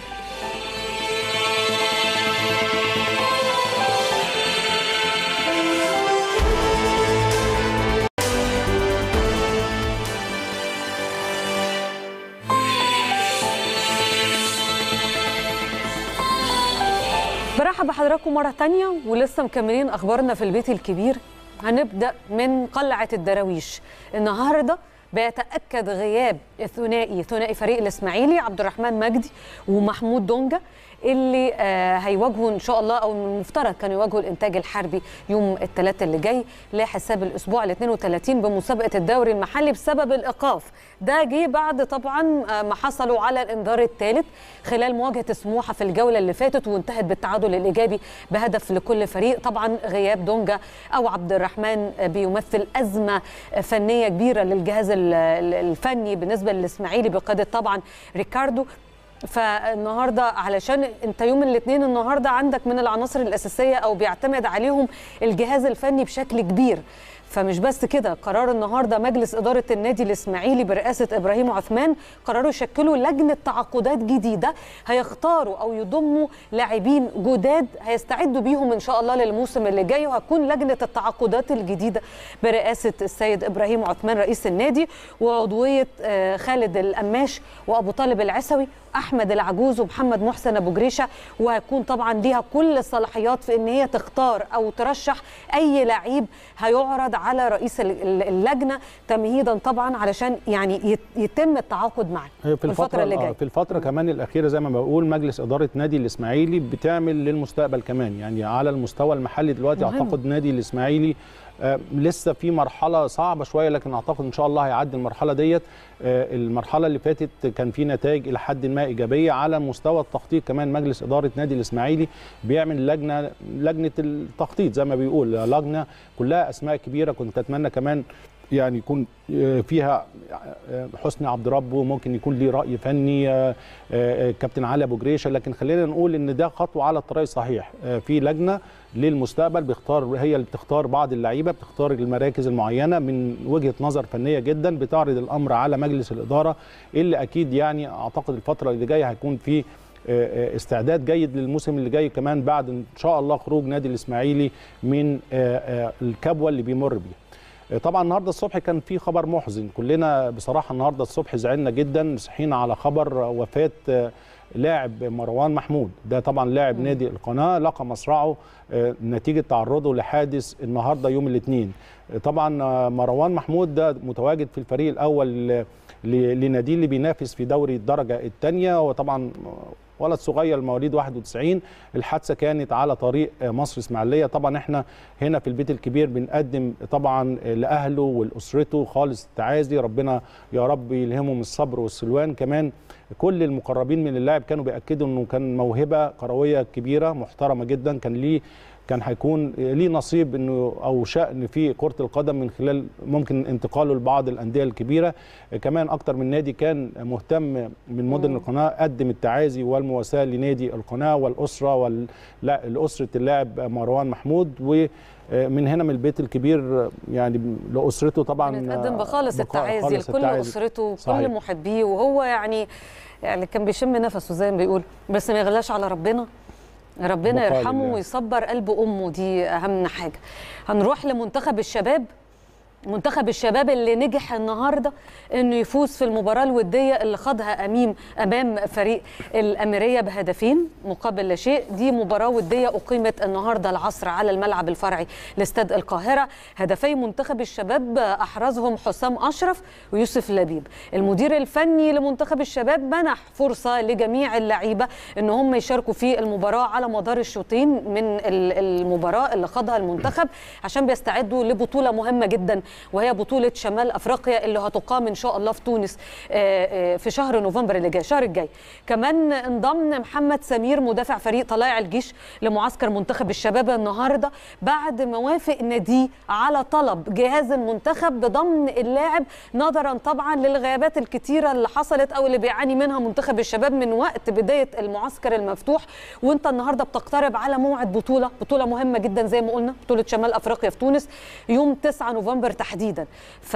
A: برحب بحضراتكم مرة تانية ولسه مكملين أخبارنا في البيت الكبير هنبدأ من قلعة الدراويش النهاردة بيتأكد غياب الثنائي ثنائي فريق الإسماعيلي عبد الرحمن مجدي ومحمود دونجا اللي آه هيواجهوا ان شاء الله او من المفترض كانوا يواجهوا الانتاج الحربي يوم الثلاثاء اللي جاي لحساب الاسبوع ال 32 بمسابقه الدوري المحلي بسبب الايقاف ده جه بعد طبعا آه ما حصلوا على الانذار الثالث خلال مواجهه سموحه في الجوله اللي فاتت وانتهت بالتعادل الايجابي بهدف لكل فريق طبعا غياب دونجا او عبد الرحمن آه بيمثل ازمه آه فنيه كبيره للجهاز ال- ال- الفني بالنسبه للاسماعيلي بقياده طبعا ريكاردو فالنهارده علشان انت يوم الاثنين النهارده عندك من العناصر الاساسيه او بيعتمد عليهم الجهاز الفني بشكل كبير فمش بس كده قرار النهارده مجلس اداره النادي الاسماعيلي برئاسه ابراهيم عثمان قرروا يشكلوا لجنه تعاقدات جديده هيختاروا او يضموا لاعبين جداد هيستعدوا بيهم ان شاء الله للموسم اللي جاي وهتكون لجنه التعاقدات الجديده برئاسه السيد ابراهيم عثمان رئيس النادي وعضويه آه، خالد القماش وابو طالب العسوي احمد العجوز ومحمد محسن ابو جريشه وهيكون طبعا ليها كل الصلاحيات في ان هي تختار او ترشح اي لعيب هيعرض على رئيس ال- ال- اللجنه تمهيدا طبعا علشان يعني يت- يتم التعاقد معاه
B: في الفترة
A: اللي
B: آه،
A: جايه
B: في الفترة كمان الأخيرة زي ما بقول مجلس إدارة نادي الإسماعيلي بتعمل للمستقبل كمان يعني على المستوى المحلي دلوقتي
A: مهم.
B: أعتقد نادي الإسماعيلي آه، لسه في مرحله صعبه شويه لكن اعتقد ان شاء الله هيعدي المرحله ديت آه، المرحله اللي فاتت كان في نتائج الى حد ما ايجابيه على مستوى التخطيط كمان مجلس اداره نادي الاسماعيلي بيعمل لجنه لجنه التخطيط زي ما بيقول لجنه كلها اسماء كبيره كنت اتمنى كمان يعني يكون آه، فيها آه، حسني عبد ربه ممكن يكون ليه راي فني آه، آه، كابتن علي ابو جريشه لكن خلينا نقول ان ده خطوه على الطريق الصحيح آه، في لجنه للمستقبل بيختار هي اللي بتختار بعض اللعيبه بتختار المراكز المعينه من وجهه نظر فنيه جدا بتعرض الامر على مجلس الاداره اللي اكيد يعني اعتقد الفتره اللي جايه هيكون في آه، آه، استعداد جيد للموسم اللي جاي كمان بعد ان شاء الله خروج نادي الاسماعيلي من آه، آه، الكبوه اللي بيمر بيها طبعا النهارده الصبح كان في خبر محزن كلنا بصراحه النهارده الصبح زعلنا جدا صحينا على خبر وفاه آه، لاعب مروان محمود ده طبعا لاعب نادي القناه لقى مصرعه آه، نتيجه تعرضه لحادث النهارده يوم الاثنين طبعا آه، مروان محمود ده متواجد في الفريق الاول ل- ل- لناديه اللي بينافس في دوري الدرجه الثانيه وطبعا ولد صغير مواليد 91 الحادثه كانت على طريق مصر اسماعيليه طبعا احنا هنا في البيت الكبير بنقدم طبعا لاهله ولاسرته خالص التعازي ربنا يا رب يلهمهم الصبر والسلوان كمان كل المقربين من اللاعب كانوا بياكدوا انه كان موهبه كرويه كبيره محترمه جدا كان ليه كان هيكون ليه نصيب انه او شأن في كرة القدم من خلال ممكن انتقاله لبعض الأندية الكبيرة كمان أكتر من نادي كان مهتم من مدن القناة قدم التعازي والمواساة لنادي القناة والأسرة وال... لا لأسرة اللاعب مروان محمود ومن هنا من البيت الكبير يعني لأسرته طبعا
A: بنتقدم بخالص
B: بقاء-
A: التعازي
B: خالص
A: لكل
B: التعازي.
A: اسرته وكل
B: صحيح.
A: محبيه وهو يعني يعني كان بيشم نفسه زي ما بيقول بس ما يغلاش على ربنا ربنا
B: بقاء
A: يرحمه
B: لله.
A: ويصبر قلب امه دي اهم حاجه هنروح لمنتخب الشباب منتخب الشباب اللي نجح النهارده انه يفوز في المباراه الوديه اللي خاضها اميم امام فريق الاميريه بهدفين مقابل لا شيء دي مباراه وديه اقيمت النهارده العصر على الملعب الفرعي لاستاد القاهره هدفي منتخب الشباب احرزهم حسام اشرف ويوسف لبيب المدير الفني لمنتخب الشباب منح فرصه لجميع اللعيبه ان هم يشاركوا في المباراه على مدار الشوطين من ال- المباراه اللي خاضها المنتخب عشان بيستعدوا لبطوله مهمه جدا وهي بطوله شمال افريقيا اللي هتقام ان شاء الله في تونس آه، آه، في شهر نوفمبر اللي جاي الشهر الجاي كمان انضم محمد سمير مدافع فريق طلائع الجيش لمعسكر منتخب الشباب النهارده بعد ما وافق ناديه على طلب جهاز المنتخب بضم اللاعب نظرا طبعا للغيابات الكتيره اللي حصلت او اللي بيعاني منها منتخب الشباب من وقت بدايه المعسكر المفتوح وانت النهارده بتقترب على موعد بطوله بطوله مهمه جدا زي ما قلنا بطوله شمال افريقيا في تونس يوم 9 نوفمبر تحديدا ف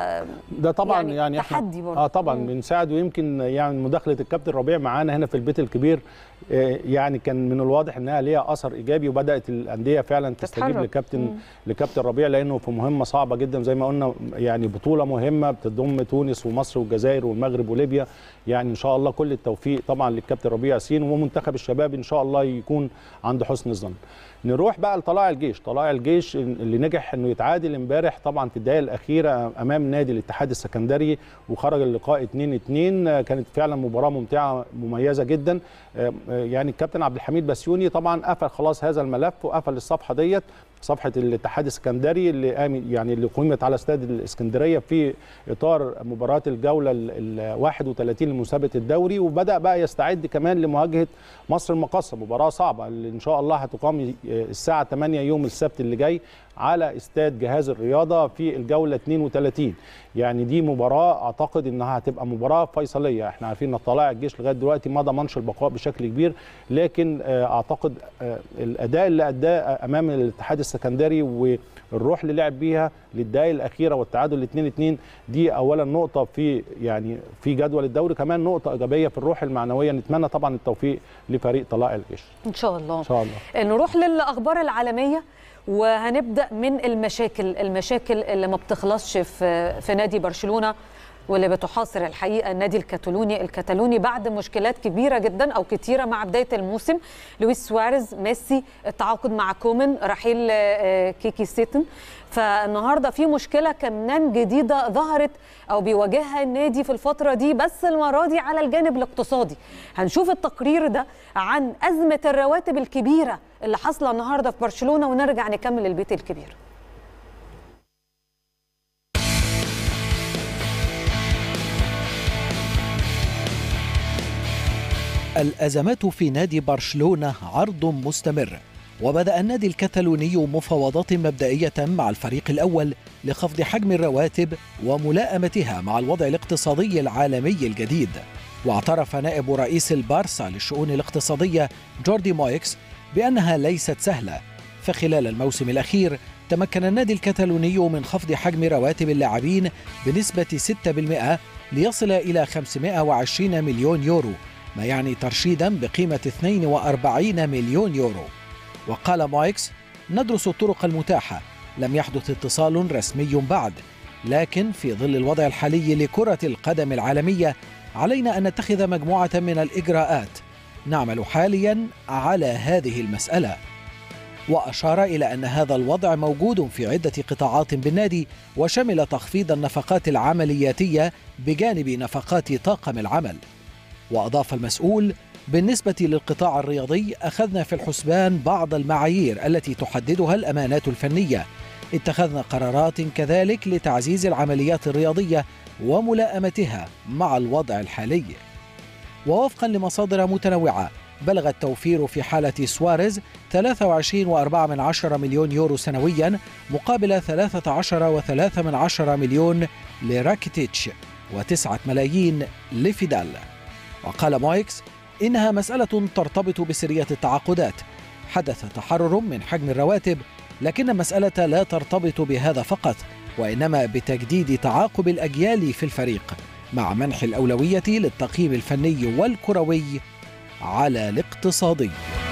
B: ده طبعا
A: يعني
B: يعني, إحنا-
A: تحدي برضه.
B: اه طبعا
A: مم.
B: بنساعد ويمكن يعني مداخله الكابتن ربيع معانا هنا في البيت الكبير آه، يعني كان من الواضح انها ليها اثر ايجابي وبدات الانديه فعلا تستجيب
A: تتحرك.
B: لكابتن
A: مم.
B: لكابتن ربيع لانه في مهمه صعبه جدا زي ما قلنا يعني بطوله مهمه بتضم تونس ومصر والجزائر والمغرب وليبيا يعني ان شاء الله كل التوفيق طبعا للكابتن ربيع ياسين ومنتخب الشباب ان شاء الله يكون عند حسن الظن نروح بقى لطلائع الجيش طلائع الجيش اللي نجح انه يتعادل امبارح طبعا في الدقائق الاخيره امام نادي الاتحاد السكندري وخرج اللقاء 2 2 كانت فعلا مباراه ممتعه مميزه جدا يعني الكابتن عبد الحميد بسيوني طبعا قفل خلاص هذا الملف وقفل الصفحه ديت صفحه الاتحاد السكندري اللي قام يعني اللي قيمت على استاد الاسكندريه في اطار مباراه الجوله ال 31 لمسابقه الدوري وبدا بقى يستعد كمان لمواجهه مصر المقاصه مباراه صعبه اللي ان شاء الله هتقام الساعه 8 يوم السبت اللي جاي على استاد جهاز الرياضه في الجوله 32 يعني دي مباراه اعتقد انها هتبقى مباراه فيصليه احنا عارفين ان طلائع الجيش لغايه دلوقتي ما ضمنش البقاء بشكل كبير لكن اعتقد الاداء اللي اداه امام الاتحاد السكندري والروح اللي لعب بيها للدقائق الاخيره والتعادل 2 2 دي اولا نقطه في يعني في جدول الدوري كمان نقطه ايجابيه في الروح المعنويه نتمنى طبعا التوفيق لفريق طلائع الجيش
A: ان شاء الله
B: ان شاء الله
A: نروح للاخبار العالميه وهنبدا من المشاكل المشاكل اللي ما بتخلصش في في نادي برشلونه واللي بتحاصر الحقيقه النادي الكتالوني الكتالوني بعد مشكلات كبيره جدا او كتيره مع بدايه الموسم لويس سواريز ميسي التعاقد مع كومن رحيل كيكي سيتن فالنهارده في مشكله كمان جديده ظهرت او بيواجهها النادي في الفتره دي بس المره دي على الجانب الاقتصادي هنشوف التقرير ده عن ازمه الرواتب الكبيره اللي حاصله النهارده في برشلونه ونرجع نكمل البيت الكبير
C: الأزمات في نادي برشلونة عرض مستمر وبدأ النادي الكتالوني مفاوضات مبدئية مع الفريق الأول لخفض حجم الرواتب وملاءمتها مع الوضع الاقتصادي العالمي الجديد واعترف نائب رئيس البارسا للشؤون الاقتصادية جوردي مويكس بأنها ليست سهلة فخلال الموسم الأخير تمكن النادي الكتالوني من خفض حجم رواتب اللاعبين بنسبة 6% ليصل إلى 520 مليون يورو ما يعني ترشيدا بقيمة 42 مليون يورو وقال مويكس ندرس الطرق المتاحة لم يحدث اتصال رسمي بعد لكن في ظل الوضع الحالي لكرة القدم العالمية علينا أن نتخذ مجموعة من الإجراءات نعمل حاليا على هذه المسألة وأشار إلى أن هذا الوضع موجود في عدة قطاعات بالنادي وشمل تخفيض النفقات العملياتية بجانب نفقات طاقم العمل وأضاف المسؤول بالنسبة للقطاع الرياضي أخذنا في الحسبان بعض المعايير التي تحددها الأمانات الفنية اتخذنا قرارات كذلك لتعزيز العمليات الرياضية وملاءمتها مع الوضع الحالي ووفقا لمصادر متنوعة بلغ التوفير في حالة سواريز 23.4 مليون يورو سنويا مقابل 13.3 مليون لراكيتيتش و9 ملايين لفيدال وقال مويكس إنها مسألة ترتبط بسرية التعاقدات حدث تحرر من حجم الرواتب لكن المسألة لا ترتبط بهذا فقط وإنما بتجديد تعاقب الأجيال في الفريق مع منح الأولوية للتقييم الفني والكروي على الاقتصادي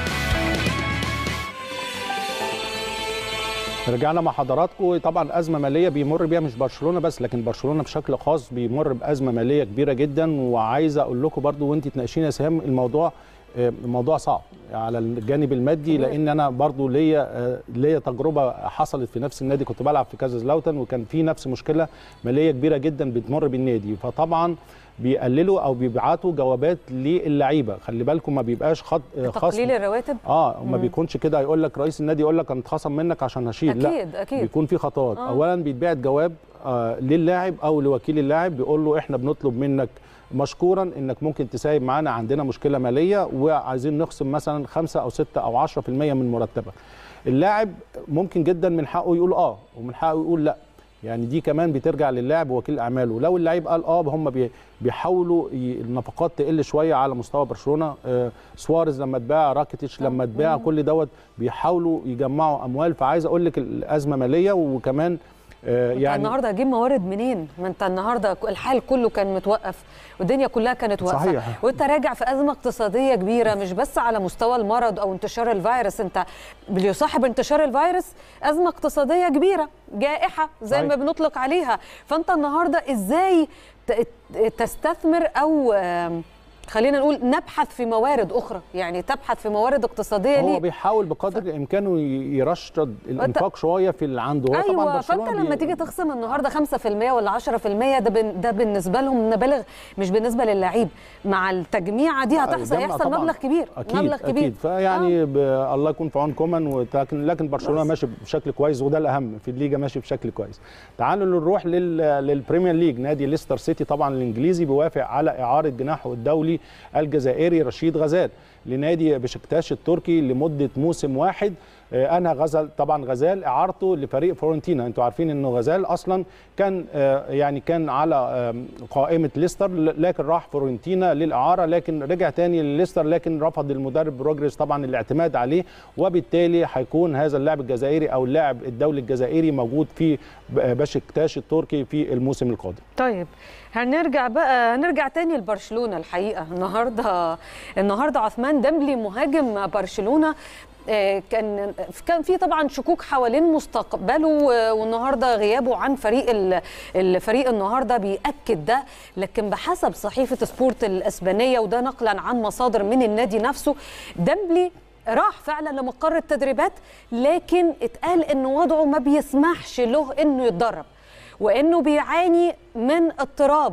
B: رجعنا مع حضراتكم طبعا ازمه ماليه بيمر بيها مش برشلونه بس لكن برشلونه بشكل خاص بيمر بازمه ماليه كبيره جدا وعايز اقول لكم برضو وانت تناقشين يا سهام الموضوع الموضوع صعب على الجانب المادي لان انا برضو ليا ليا تجربه حصلت في نفس النادي كنت بلعب في كازازلاوتن وكان في نفس مشكله ماليه كبيره جدا بتمر بالنادي فطبعا بيقللوا او بيبعتوا جوابات للعيبه خلي بالكم ما بيبقاش خط
A: تقليل الرواتب
B: اه ما بيكونش كده يقول لك رئيس النادي يقول لك انا اتخصم منك عشان هشيل
A: أكيد
B: لا
A: أكيد.
B: بيكون في خطوات آه. اولا بيتبعت جواب آه للاعب او لوكيل اللاعب بيقول له احنا بنطلب منك مشكورا انك ممكن تسايب معانا عندنا مشكله ماليه وعايزين نخصم مثلا 5 او 6 او 10% من مرتبك اللاعب ممكن جدا من حقه يقول اه ومن حقه يقول لا يعني دي كمان بترجع للاعب ووكيل اعماله لو اللعيب قال اه هم بيحاولوا النفقات تقل شويه على مستوى برشلونه آه سواريز لما اتباع راكيتيش لما اتباع كل دوت بيحاولوا يجمعوا اموال فعايز اقول لك الازمه ماليه وكمان
A: آه يعني النهارده هتجيب موارد منين؟ ما انت النهارده الحال كله كان متوقف والدنيا كلها كانت واقفه
B: صحيح.
A: وانت راجع في ازمه اقتصاديه كبيره مش بس على مستوى المرض او انتشار الفيروس انت بيصاحب انتشار الفيروس ازمه اقتصاديه كبيره جائحه زي صحيح. ما بنطلق عليها فانت النهارده ازاي تستثمر او خلينا نقول نبحث في موارد اخرى يعني تبحث في موارد اقتصاديه
B: هو
A: ليه
B: بيحاول بقدر ف... امكانه يرشد الانفاق شويه في اللي عنده
A: هو أيوة طبعا فانت لما بي... تيجي تخصم النهارده 5% ولا 10% ده بن... ده بالنسبه لهم مبالغ مش بالنسبه للعيب مع التجميعه دي هتحصل يحصل مبلغ كبير
B: أكيد
A: مبلغ كبير
B: أكيد فيعني آه. ب... الله يكون في عون كومان لكن لكن برشلونه ماشي بشكل كويس وده الاهم في الليجا ماشي بشكل كويس تعالوا نروح لل... للبريمير ليج نادي ليستر سيتي طبعا الانجليزي بيوافق على اعاره جناحه الدولي الجزائري رشيد غزال لنادي بشكتاش التركي لمده موسم واحد انهى غزل طبعا غزال اعارته لفريق فورنتينا انتوا عارفين انه غزال اصلا كان يعني كان على قائمه ليستر لكن راح فورنتينا للاعاره لكن رجع تاني لليستر لكن رفض المدرب روجريس طبعا الاعتماد عليه وبالتالي هيكون هذا اللاعب الجزائري او اللاعب الدولي الجزائري موجود في بشكتاش التركي في الموسم القادم
A: طيب هنرجع بقى هنرجع تاني لبرشلونه الحقيقه النهارده النهارده عثمان ديمبلي مهاجم برشلونه كان كان في طبعا شكوك حوالين مستقبله والنهارده غيابه عن فريق الفريق النهارده بياكد ده لكن بحسب صحيفه سبورت الاسبانيه وده نقلا عن مصادر من النادي نفسه ديمبلي راح فعلا لمقر التدريبات لكن اتقال ان وضعه ما بيسمحش له انه يتدرب وانه بيعاني من اضطراب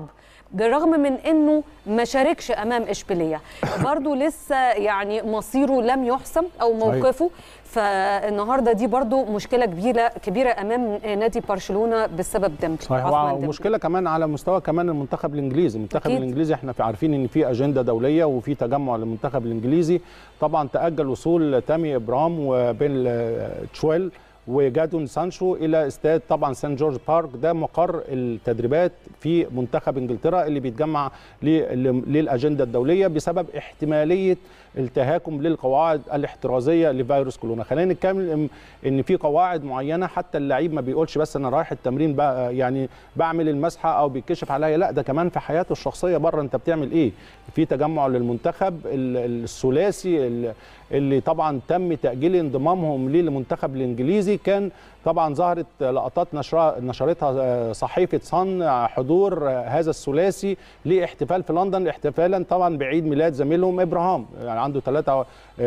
A: بالرغم من انه ما شاركش امام اشبيليه برضو لسه يعني مصيره لم يحسم او موقفه فالنهارده دي برضو مشكله كبيره كبيره امام نادي برشلونه بسبب ديمبلي
B: صحيح
A: عثمان
B: وع-
A: ديمبلي.
B: ومشكله كمان على مستوى كمان المنتخب الانجليزي المنتخب
A: أكيد.
B: الانجليزي احنا في عارفين ان في اجنده دوليه وفي تجمع للمنتخب الانجليزي طبعا تاجل وصول تامي ابرام وبين آه، تشويل وجادون سانشو الى استاد طبعا سان جورج بارك ده مقر التدريبات في منتخب انجلترا اللي بيتجمع ل- للاجنده الدوليه بسبب احتماليه التهاكم للقواعد الاحترازيه لفيروس كورونا خلينا نتكلم ان في قواعد معينه حتى اللعيب ما بيقولش بس انا رايح التمرين بقى يعني بعمل المسحه او بيتكشف عليا لا ده كمان في حياته الشخصيه بره انت بتعمل ايه في تجمع للمنتخب ال- الثلاثي ال- اللي طبعا تم تاجيل انضمامهم ليه للمنتخب الانجليزي كان طبعا ظهرت لقطات نشرها نشرتها صحيفه صن حضور هذا الثلاثي لاحتفال في لندن احتفالا طبعا بعيد ميلاد زميلهم ابراهام يعني عنده 3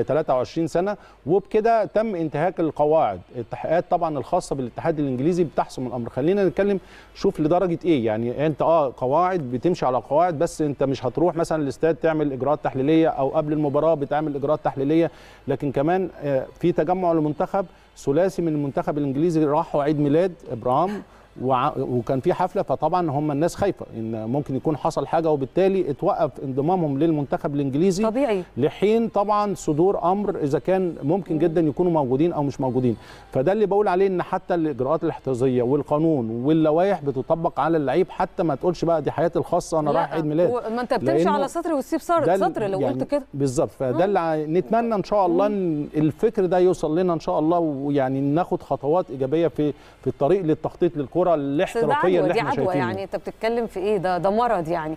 B: 23 سنه وبكده تم انتهاك القواعد التحقيقات طبعا الخاصه بالاتحاد الانجليزي بتحسم الامر خلينا نتكلم شوف لدرجه ايه يعني انت اه قواعد بتمشي على قواعد بس انت مش هتروح مثلا الاستاد تعمل اجراءات تحليليه او قبل المباراه بتعمل اجراءات تحليليه لكن كمان آه، في تجمع للمنتخب ثلاثي من المنتخب الانجليزي راحوا عيد ميلاد ابراهام وع- وكان في حفله فطبعا هم الناس خايفه ان ممكن يكون حصل حاجه وبالتالي اتوقف انضمامهم للمنتخب الانجليزي
A: طبيعي
B: لحين طبعا صدور امر اذا كان ممكن جدا يكونوا موجودين او مش موجودين فده اللي بقول عليه ان حتى الاجراءات الاحترازيه والقانون واللوائح بتطبق على اللعيب حتى ما تقولش بقى دي حياتي الخاصه انا
A: لا،
B: رايح عيد ميلاد
A: و- ما انت بتمشي
B: لأنه
A: على سطر وتسيب سطر
B: ده ال-
A: سطر لو
B: يعني
A: قلت كده
B: بالظبط فده اللي ع- نتمنى ان شاء الله ان الفكر ده يوصل لنا ان شاء الله ويعني ناخد خطوات ايجابيه في في الطريق للتخطيط للكره
A: بس ده
B: الاحترافيه
A: عدوى
B: اللي
A: دي
B: احنا
A: عدوى
B: شايفينها
A: يعني انت بتتكلم في ايه ده ده مرض يعني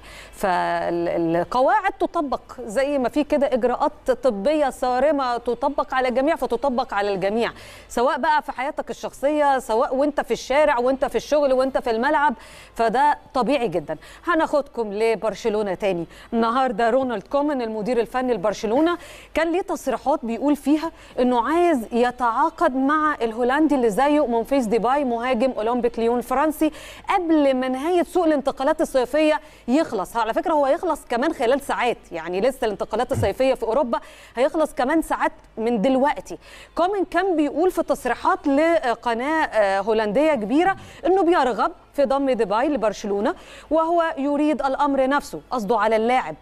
A: فالقواعد تطبق زي ما في كده اجراءات طبيه صارمه تطبق على الجميع فتطبق على الجميع سواء بقى في حياتك الشخصيه سواء وانت في الشارع وانت في الشغل وانت في الملعب فده طبيعي جدا هناخدكم لبرشلونه تاني النهارده رونالد كومان المدير الفني لبرشلونه كان ليه تصريحات بيقول فيها انه عايز يتعاقد مع الهولندي اللي زيه مونفيس ديباي مهاجم اولمبيك ليون الفرنسي قبل ما نهايه سوق الانتقالات الصيفيه يخلص على فكره هو هيخلص كمان خلال ساعات يعني لسه الانتقالات الصيفيه في اوروبا هيخلص كمان ساعات من دلوقتي كومان كان بيقول في تصريحات لقناه آه، هولنديه كبيره انه بيرغب في ضم ديباي لبرشلونه وهو يريد الامر نفسه قصده على اللاعب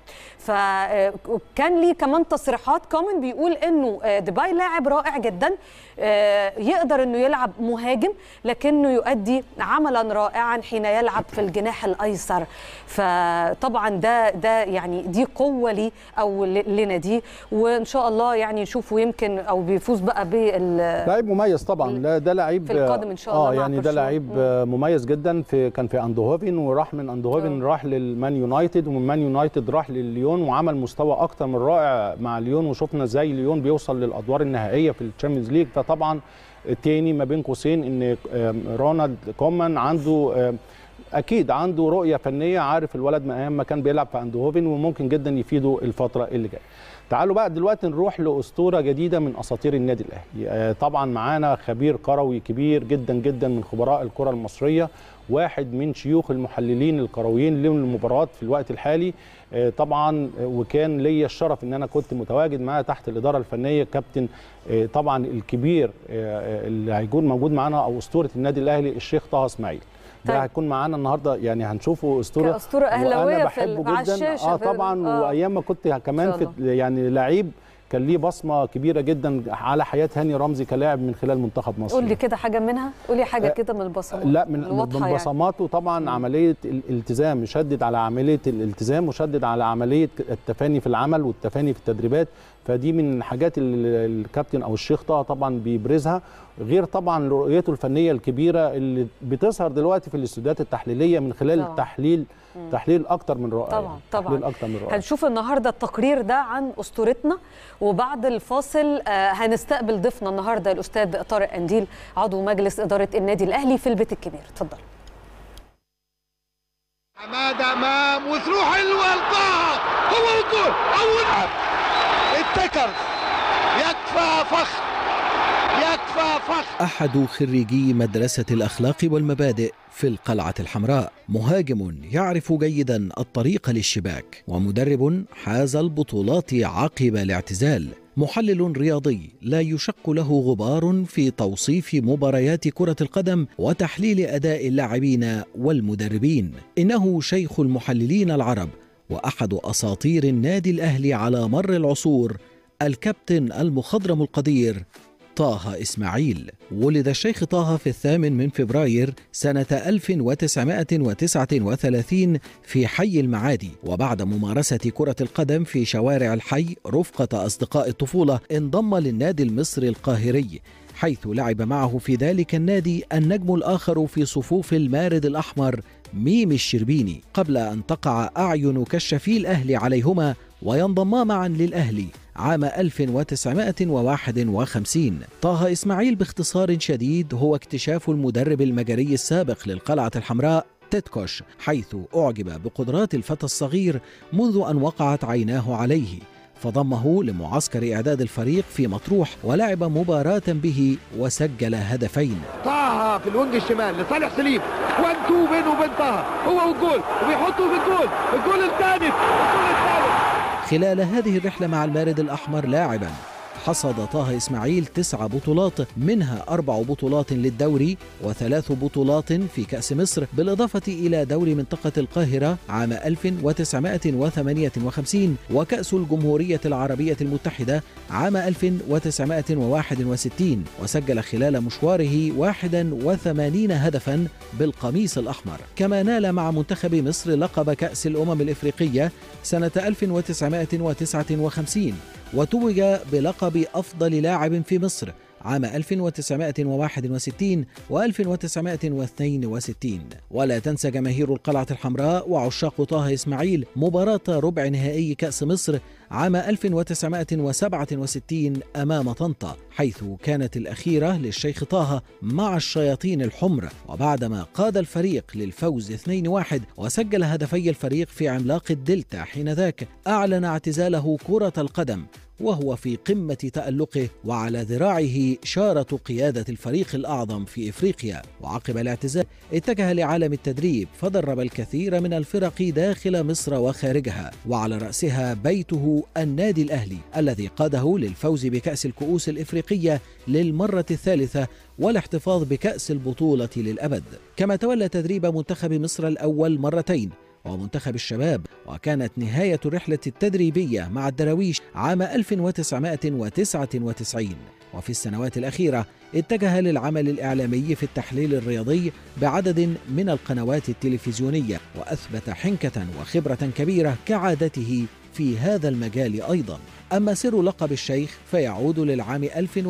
A: فكان ليه كمان تصريحات كومن بيقول انه آه، ديباي لاعب رائع جدا آه، يقدر انه يلعب مهاجم لكنه يؤدي عملا رائعا حين يلعب في الجناح الايسر فطبعا ده ده يعني دي قوه لي او ل- لناديه وان شاء الله يعني نشوفه يمكن او بيفوز بقى بال
B: لعيب مميز طبعا لا ده لعيب
A: في القادم إن شاء الله
B: اه
A: مع
B: يعني ده
A: برشلونة.
B: لعيب آه، مميز جدا في كان في اندهوفن وراح من اندهوفن
A: آه.
B: راح للمان يونايتد ومن مان يونايتد راح لليون وعمل مستوى اكتر من رائع مع ليون وشفنا ازاي ليون بيوصل للادوار النهائيه في الشامبيونز ليج فطبعا تاني ما بين قوسين ان آم، رونالد كومان عنده آم، اكيد عنده رؤيه فنيه عارف الولد من ايام ما كان بيلعب في اندهوفن وممكن جدا يفيده الفتره اللي جايه تعالوا بقى دلوقتي نروح لاسطوره جديده من اساطير النادي الاهلي آه، طبعا معانا خبير كروي كبير جدا جدا من خبراء الكره المصريه واحد من شيوخ المحللين الكرويين للمباريات في الوقت الحالي آه، طبعا آه، وكان ليا الشرف ان انا كنت متواجد معاه تحت الاداره الفنيه كابتن آه، طبعا الكبير آه، اللي هيكون موجود معانا او اسطوره النادي الاهلي الشيخ طه اسماعيل ده
A: طيب.
B: هيكون معانا النهارده يعني هنشوفه اسطوره
A: كأسطورة أهلاوية
B: وأنا
A: في ال-
B: بحبه
A: على
B: جدا
A: الشاشة
B: اه
A: في-
B: طبعا
A: آه.
B: وايام ما كنت كمان
A: إن شاء
B: في يعني لعيب كان ليه بصمه كبيره جدا على حياه هاني رمزي كلاعب من خلال منتخب مصر
A: قول لي كده حاجه منها قولي حاجه
B: آه،
A: كده من البصمات
B: لا من
A: الواضحة
B: من
A: يعني.
B: بصماته طبعا عمليه الالتزام شدد على عمليه الالتزام وشدد على عمليه التفاني في العمل والتفاني في التدريبات فدي من الحاجات اللي الكابتن او الشيخ طه طبعا بيبرزها غير طبعا رؤيته الفنيه الكبيره اللي بتظهر دلوقتي في الاستوديوهات التحليليه من خلال
A: طبعاً.
B: التحليل تحليل اكتر من رائع
A: طبعاً،
B: يعني.
A: طبعاً.
B: تحليل اكتر من رائع
A: هنشوف النهارده التقرير ده عن اسطورتنا وبعد الفاصل آه، هنستقبل ضيفنا النهارده الاستاذ طارق قنديل عضو مجلس اداره النادي الاهلي في البيت الكبير اتفضل
D: حماده امام وثرو حلوه لطه هو الجول اول اتكر يكفى فخر يكفى فخر
C: أحد خريجي مدرسة الأخلاق والمبادئ في القلعة الحمراء مهاجم يعرف جيدا الطريق للشباك ومدرب حاز البطولات عقب الاعتزال محلل رياضي لا يشق له غبار في توصيف مباريات كرة القدم وتحليل أداء اللاعبين والمدربين إنه شيخ المحللين العرب وأحد أساطير النادي الأهلي على مر العصور الكابتن المخضرم القدير طه إسماعيل ولد الشيخ طه في الثامن من فبراير سنة 1939 في حي المعادي وبعد ممارسة كرة القدم في شوارع الحي رفقة أصدقاء الطفولة انضم للنادي المصري القاهري حيث لعب معه في ذلك النادي النجم الآخر في صفوف المارد الأحمر ميم الشربيني قبل أن تقع أعين كشفي الأهلي عليهما وينضما معا للأهلي عام 1951 طه إسماعيل باختصار شديد هو اكتشاف المدرب المجري السابق للقلعة الحمراء تيتكوش حيث أعجب بقدرات الفتى الصغير منذ أن وقعت عيناه عليه فضمه لمعسكر إعداد الفريق في مطروح ولعب مباراة به وسجل هدفين
D: طه في الوينج الشمال لصالح سليم وان تو بينه وبين طه هو والجول وبيحطه في الجول الجول الثالث الجول الثالث
C: خلال هذه الرحلة مع المارد الأحمر لاعبا حصد طه إسماعيل تسع بطولات منها أربع بطولات للدوري وثلاث بطولات في كأس مصر بالإضافة إلى دوري منطقة القاهرة عام 1958 وكأس الجمهورية العربية المتحدة عام 1961 وسجل خلال مشواره 81 هدفا بالقميص الأحمر كما نال مع منتخب مصر لقب كأس الأمم الإفريقية سنة 1959 وتوج بلقب أفضل لاعب في مصر عام 1961 و 1962 ولا تنسى جماهير القلعة الحمراء وعشاق طه إسماعيل مباراة ربع نهائي كأس مصر عام 1967 أمام طنطا حيث كانت الأخيرة للشيخ طه مع الشياطين الحمر وبعدما قاد الفريق للفوز 2-1 وسجل هدفي الفريق في عملاق الدلتا حينذاك أعلن اعتزاله كرة القدم وهو في قمة تألقه وعلى ذراعه شارة قيادة الفريق الأعظم في إفريقيا وعقب الاعتزال اتجه لعالم التدريب فدرب الكثير من الفرق داخل مصر وخارجها وعلى رأسها بيته النادي الأهلي الذي قاده للفوز بكأس الكؤوس الإفريقية للمرة الثالثة والاحتفاظ بكأس البطولة للأبد كما تولى تدريب منتخب مصر الأول مرتين ومنتخب الشباب وكانت نهاية الرحلة التدريبية مع الدراويش عام 1999 وفي السنوات الأخيرة اتجه للعمل الإعلامي في التحليل الرياضي بعدد من القنوات التلفزيونية وأثبت حنكة وخبرة كبيرة كعادته في هذا المجال أيضا أما سر لقب الشيخ فيعود للعام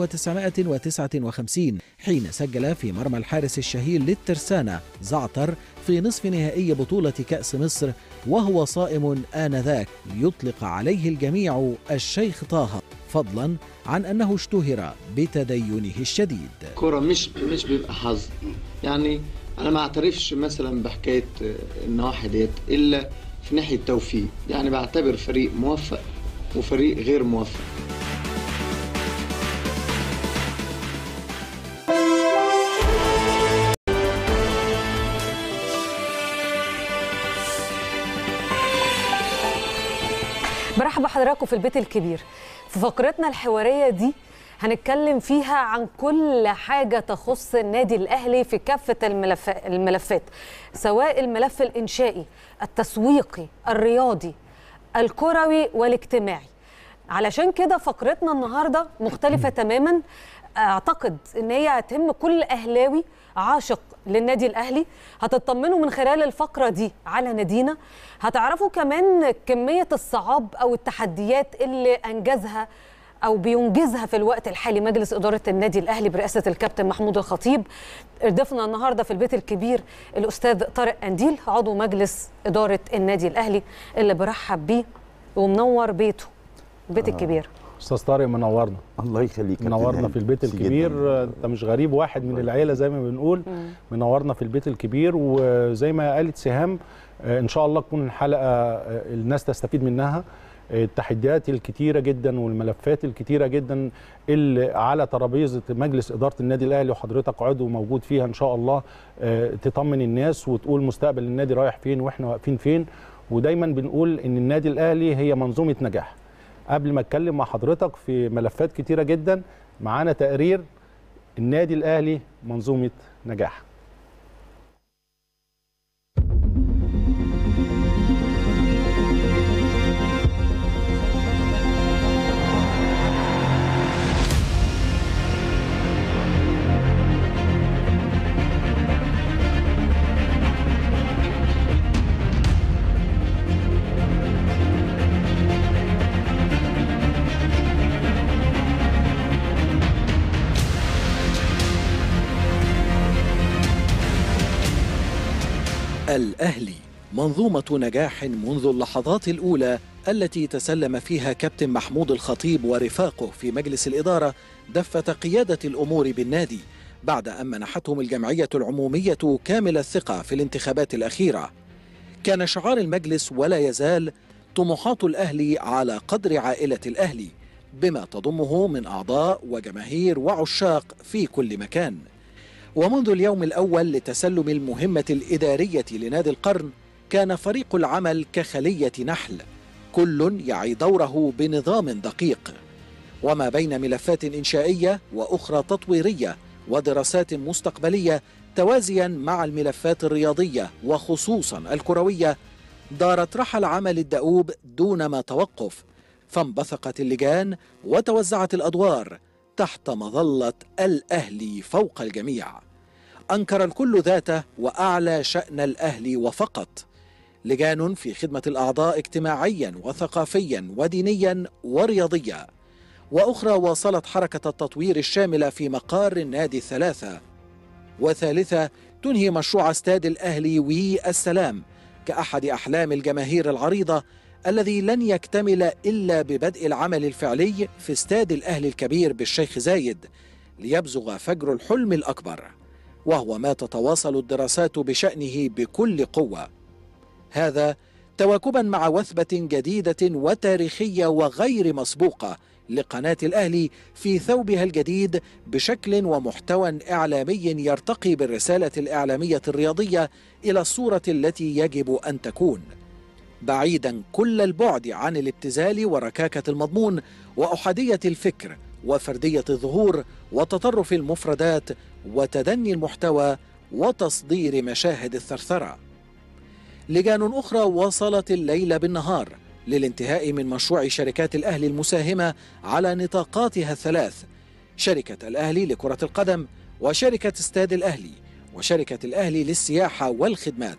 C: 1959 حين سجل في مرمى الحارس الشهير للترسانة زعتر في نصف نهائي بطولة كأس مصر وهو صائم آنذاك يطلق عليه الجميع الشيخ طه فضلا عن أنه اشتهر بتدينه الشديد
E: كرة مش مش بيبقى حظ يعني انا ما اعترفش مثلا بحكايه النواحي ديت الا في ناحيه توفيق يعني بعتبر فريق موفق وفريق غير موفق
A: برحب بحضراتكم في البيت الكبير في فقرتنا الحواريه دي هنتكلم فيها عن كل حاجه تخص النادي الاهلي في كافه الملف الملفات سواء الملف الانشائي التسويقي الرياضي الكروي والاجتماعي علشان كده فقرتنا النهارده مختلفه تماما اعتقد ان هي هتهم كل اهلاوي عاشق للنادي الاهلي هتطمنوا من خلال الفقره دي على نادينا هتعرفوا كمان كميه الصعاب او التحديات اللي انجزها او بينجزها في الوقت الحالي مجلس اداره النادي الاهلي برئاسه الكابتن محمود الخطيب ضيفنا النهارده في البيت الكبير الاستاذ طارق قنديل عضو مجلس اداره النادي الاهلي اللي برحب بيه ومنور بيته البيت الكبير
B: استاذ طارق منورنا
F: الله يخليك كابتن
B: منورنا
F: هاني.
B: في البيت
F: ميرسي
B: الكبير
F: جداً.
B: انت مش غريب واحد من العيله زي ما بنقول منورنا في البيت الكبير وزي ما قالت سهام آه، ان شاء الله تكون الحلقه آه، الناس تستفيد منها التحديات الكتيره جدا والملفات الكتيره جدا اللي على ترابيزه مجلس اداره النادي الاهلي وحضرتك عضو موجود فيها ان شاء الله آه، تطمن الناس وتقول مستقبل النادي رايح فين واحنا واقفين فين ودايما بنقول ان النادي الاهلي هي منظومه نجاح قبل ما اتكلم مع حضرتك في ملفات كتيره جدا معانا تقرير النادي الاهلي منظومه نجاح
C: الأهلي منظومة نجاح منذ اللحظات الأولى التي تسلم فيها كابتن محمود الخطيب ورفاقه في مجلس الإدارة دفة قيادة الأمور بالنادي بعد أن منحتهم الجمعية العمومية كامل الثقة في الانتخابات الأخيرة كان شعار المجلس ولا يزال طموحات الأهلي على قدر عائلة الأهلي بما تضمه من أعضاء وجماهير وعشاق في كل مكان ومنذ اليوم الأول لتسلم المهمة الإدارية لنادي القرن كان فريق العمل كخلية نحل كل يعي دوره بنظام دقيق وما بين ملفات إنشائية وأخرى تطويرية ودراسات مستقبلية توازيا مع الملفات الرياضية وخصوصا الكروية دارت رحى العمل الدؤوب دون ما توقف فانبثقت اللجان وتوزعت الأدوار تحت مظلة الأهلي فوق الجميع أنكر الكل ذاته وأعلى شأن الأهلي وفقط لجان في خدمة الأعضاء اجتماعيا وثقافيا ودينيا ورياضيا وأخرى واصلت حركة التطوير الشاملة في مقار النادي الثلاثة وثالثة تنهي مشروع استاد الأهلي وي السلام كأحد أحلام الجماهير العريضة الذي لن يكتمل إلا ببدء العمل الفعلي في استاد الأهلي الكبير بالشيخ زايد ليبزغ فجر الحلم الأكبر وهو ما تتواصل الدراسات بشأنه بكل قوة هذا تواكبا مع وثبة جديدة وتاريخية وغير مسبوقة لقناة الأهلي في ثوبها الجديد بشكل ومحتوى إعلامي يرتقي بالرسالة الإعلامية الرياضية إلى الصورة التي يجب أن تكون بعيدا كل البعد عن الابتذال وركاكة المضمون وأحادية الفكر وفردية الظهور وتطرف المفردات وتدني المحتوى وتصدير مشاهد الثرثرة لجان أخرى وصلت الليل بالنهار للانتهاء من مشروع شركات الأهلي المساهمة على نطاقاتها الثلاث شركة الأهلي لكرة القدم وشركة استاد الأهلي وشركة الأهلي للسياحة والخدمات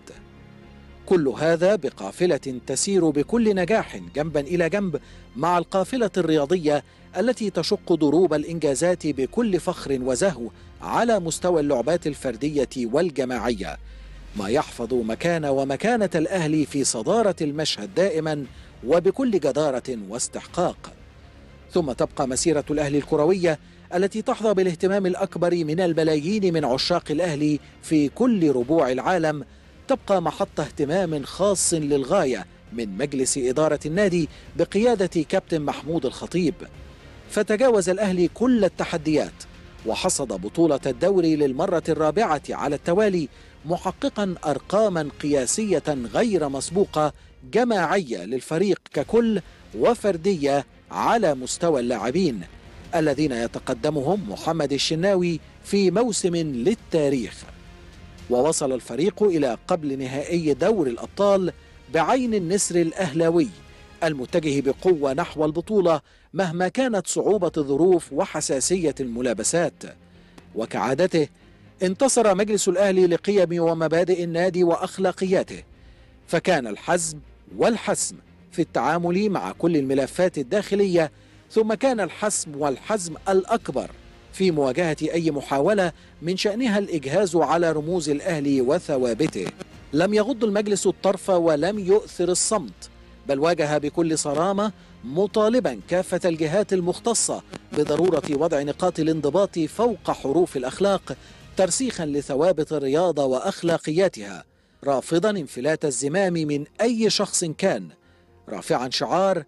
C: كل هذا بقافلة تسير بكل نجاح جنبا إلى جنب مع القافلة الرياضية التي تشق ضروب الإنجازات بكل فخر وزهو على مستوى اللعبات الفردية والجماعية ما يحفظ مكان ومكانة الأهلي في صدارة المشهد دائما وبكل جدارة واستحقاق ثم تبقى مسيرة الأهلي الكروية التي تحظى بالاهتمام الأكبر من الملايين من عشاق الأهلي في كل ربوع العالم تبقى محط اهتمام خاص للغاية من مجلس إدارة النادي بقيادة كابتن محمود الخطيب فتجاوز الأهلي كل التحديات وحصد بطولة الدوري للمرة الرابعة على التوالي محققا أرقاما قياسية غير مسبوقة جماعية للفريق ككل وفردية على مستوى اللاعبين الذين يتقدمهم محمد الشناوي في موسم للتاريخ ووصل الفريق إلى قبل نهائي دور الأبطال بعين النسر الأهلاوي المتجه بقوة نحو البطولة مهما كانت صعوبة الظروف وحساسية الملابسات وكعادته انتصر مجلس الأهلي لقيم ومبادئ النادي وأخلاقياته فكان الحزم والحسم في التعامل مع كل الملفات الداخلية ثم كان الحسم والحزم الأكبر في مواجهة أي محاولة من شأنها الإجهاز على رموز الأهلي وثوابته لم يغض المجلس الطرف ولم يؤثر الصمت بل واجه بكل صرامة مطالبا كافة الجهات المختصة بضرورة وضع نقاط الانضباط فوق حروف الأخلاق ترسيخا لثوابت الرياضة وأخلاقياتها رافضا انفلات الزمام من أي شخص كان رافعا شعار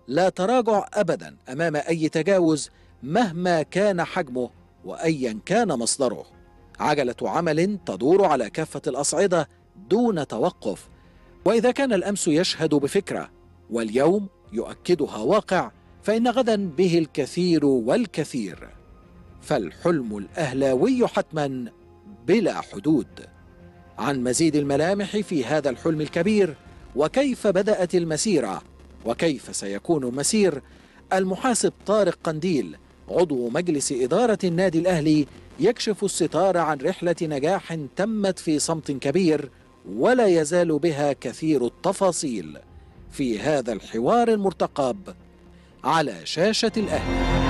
C: لا تراجع ابدا امام اي تجاوز مهما كان حجمه وايا كان مصدره عجله عمل تدور على كافه الاصعده دون توقف واذا كان الامس يشهد بفكره واليوم يؤكدها واقع فان غدا به الكثير والكثير فالحلم الاهلاوي حتما بلا حدود عن مزيد الملامح في هذا الحلم الكبير وكيف بدات المسيره وكيف سيكون مسير المحاسب طارق قنديل عضو مجلس اداره النادي الاهلي يكشف الستار عن رحله نجاح تمت في صمت كبير ولا يزال بها كثير التفاصيل في هذا الحوار المرتقب على شاشه الاهلي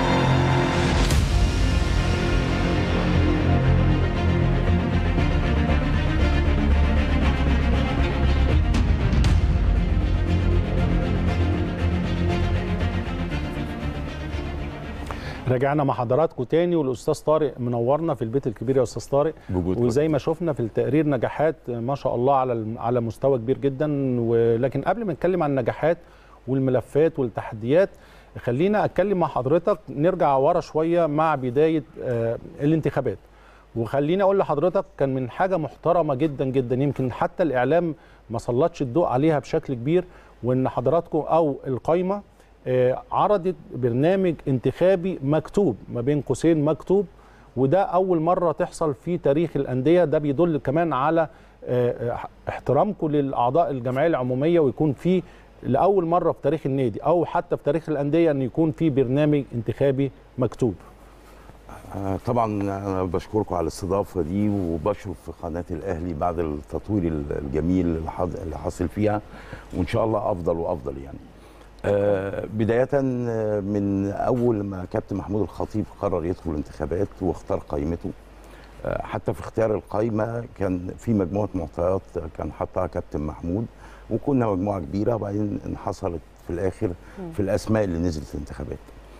B: رجعنا مع حضراتكم تاني والاستاذ طارق منورنا في البيت الكبير يا استاذ طارق
F: بوجودكم.
B: وزي ما شفنا في التقرير نجاحات ما شاء الله على على مستوى كبير جدا ولكن قبل ما نتكلم عن النجاحات والملفات والتحديات خلينا اتكلم مع حضرتك نرجع ورا شويه مع بدايه آه، الانتخابات وخليني اقول لحضرتك كان من حاجه محترمه جدا جدا يمكن حتى الاعلام ما سلطش الضوء عليها بشكل كبير وان حضراتكم او القايمه آه، عرضت برنامج انتخابي مكتوب ما بين قوسين مكتوب وده اول مره تحصل في تاريخ الانديه ده بيدل كمان على آه، آه، احترامكم للاعضاء الجمعيه العموميه ويكون في لاول مره في تاريخ النادي او حتى في تاريخ الانديه ان يكون في برنامج انتخابي مكتوب
F: آه، طبعا انا بشكركم على الاستضافه دي وبشرف في قناه الاهلي بعد التطوير الجميل اللي حاض- اللي حاصل فيها وان شاء الله افضل وافضل يعني آه، بدايه آه، من اول ما كابتن محمود الخطيب قرر يدخل الانتخابات واختار قائمته آه، حتى في اختيار القائمه كان في مجموعه معطيات كان حطها كابتن محمود وكنا مجموعه كبيره وبعدين انحصرت في الاخر في الاسماء اللي نزلت في الانتخابات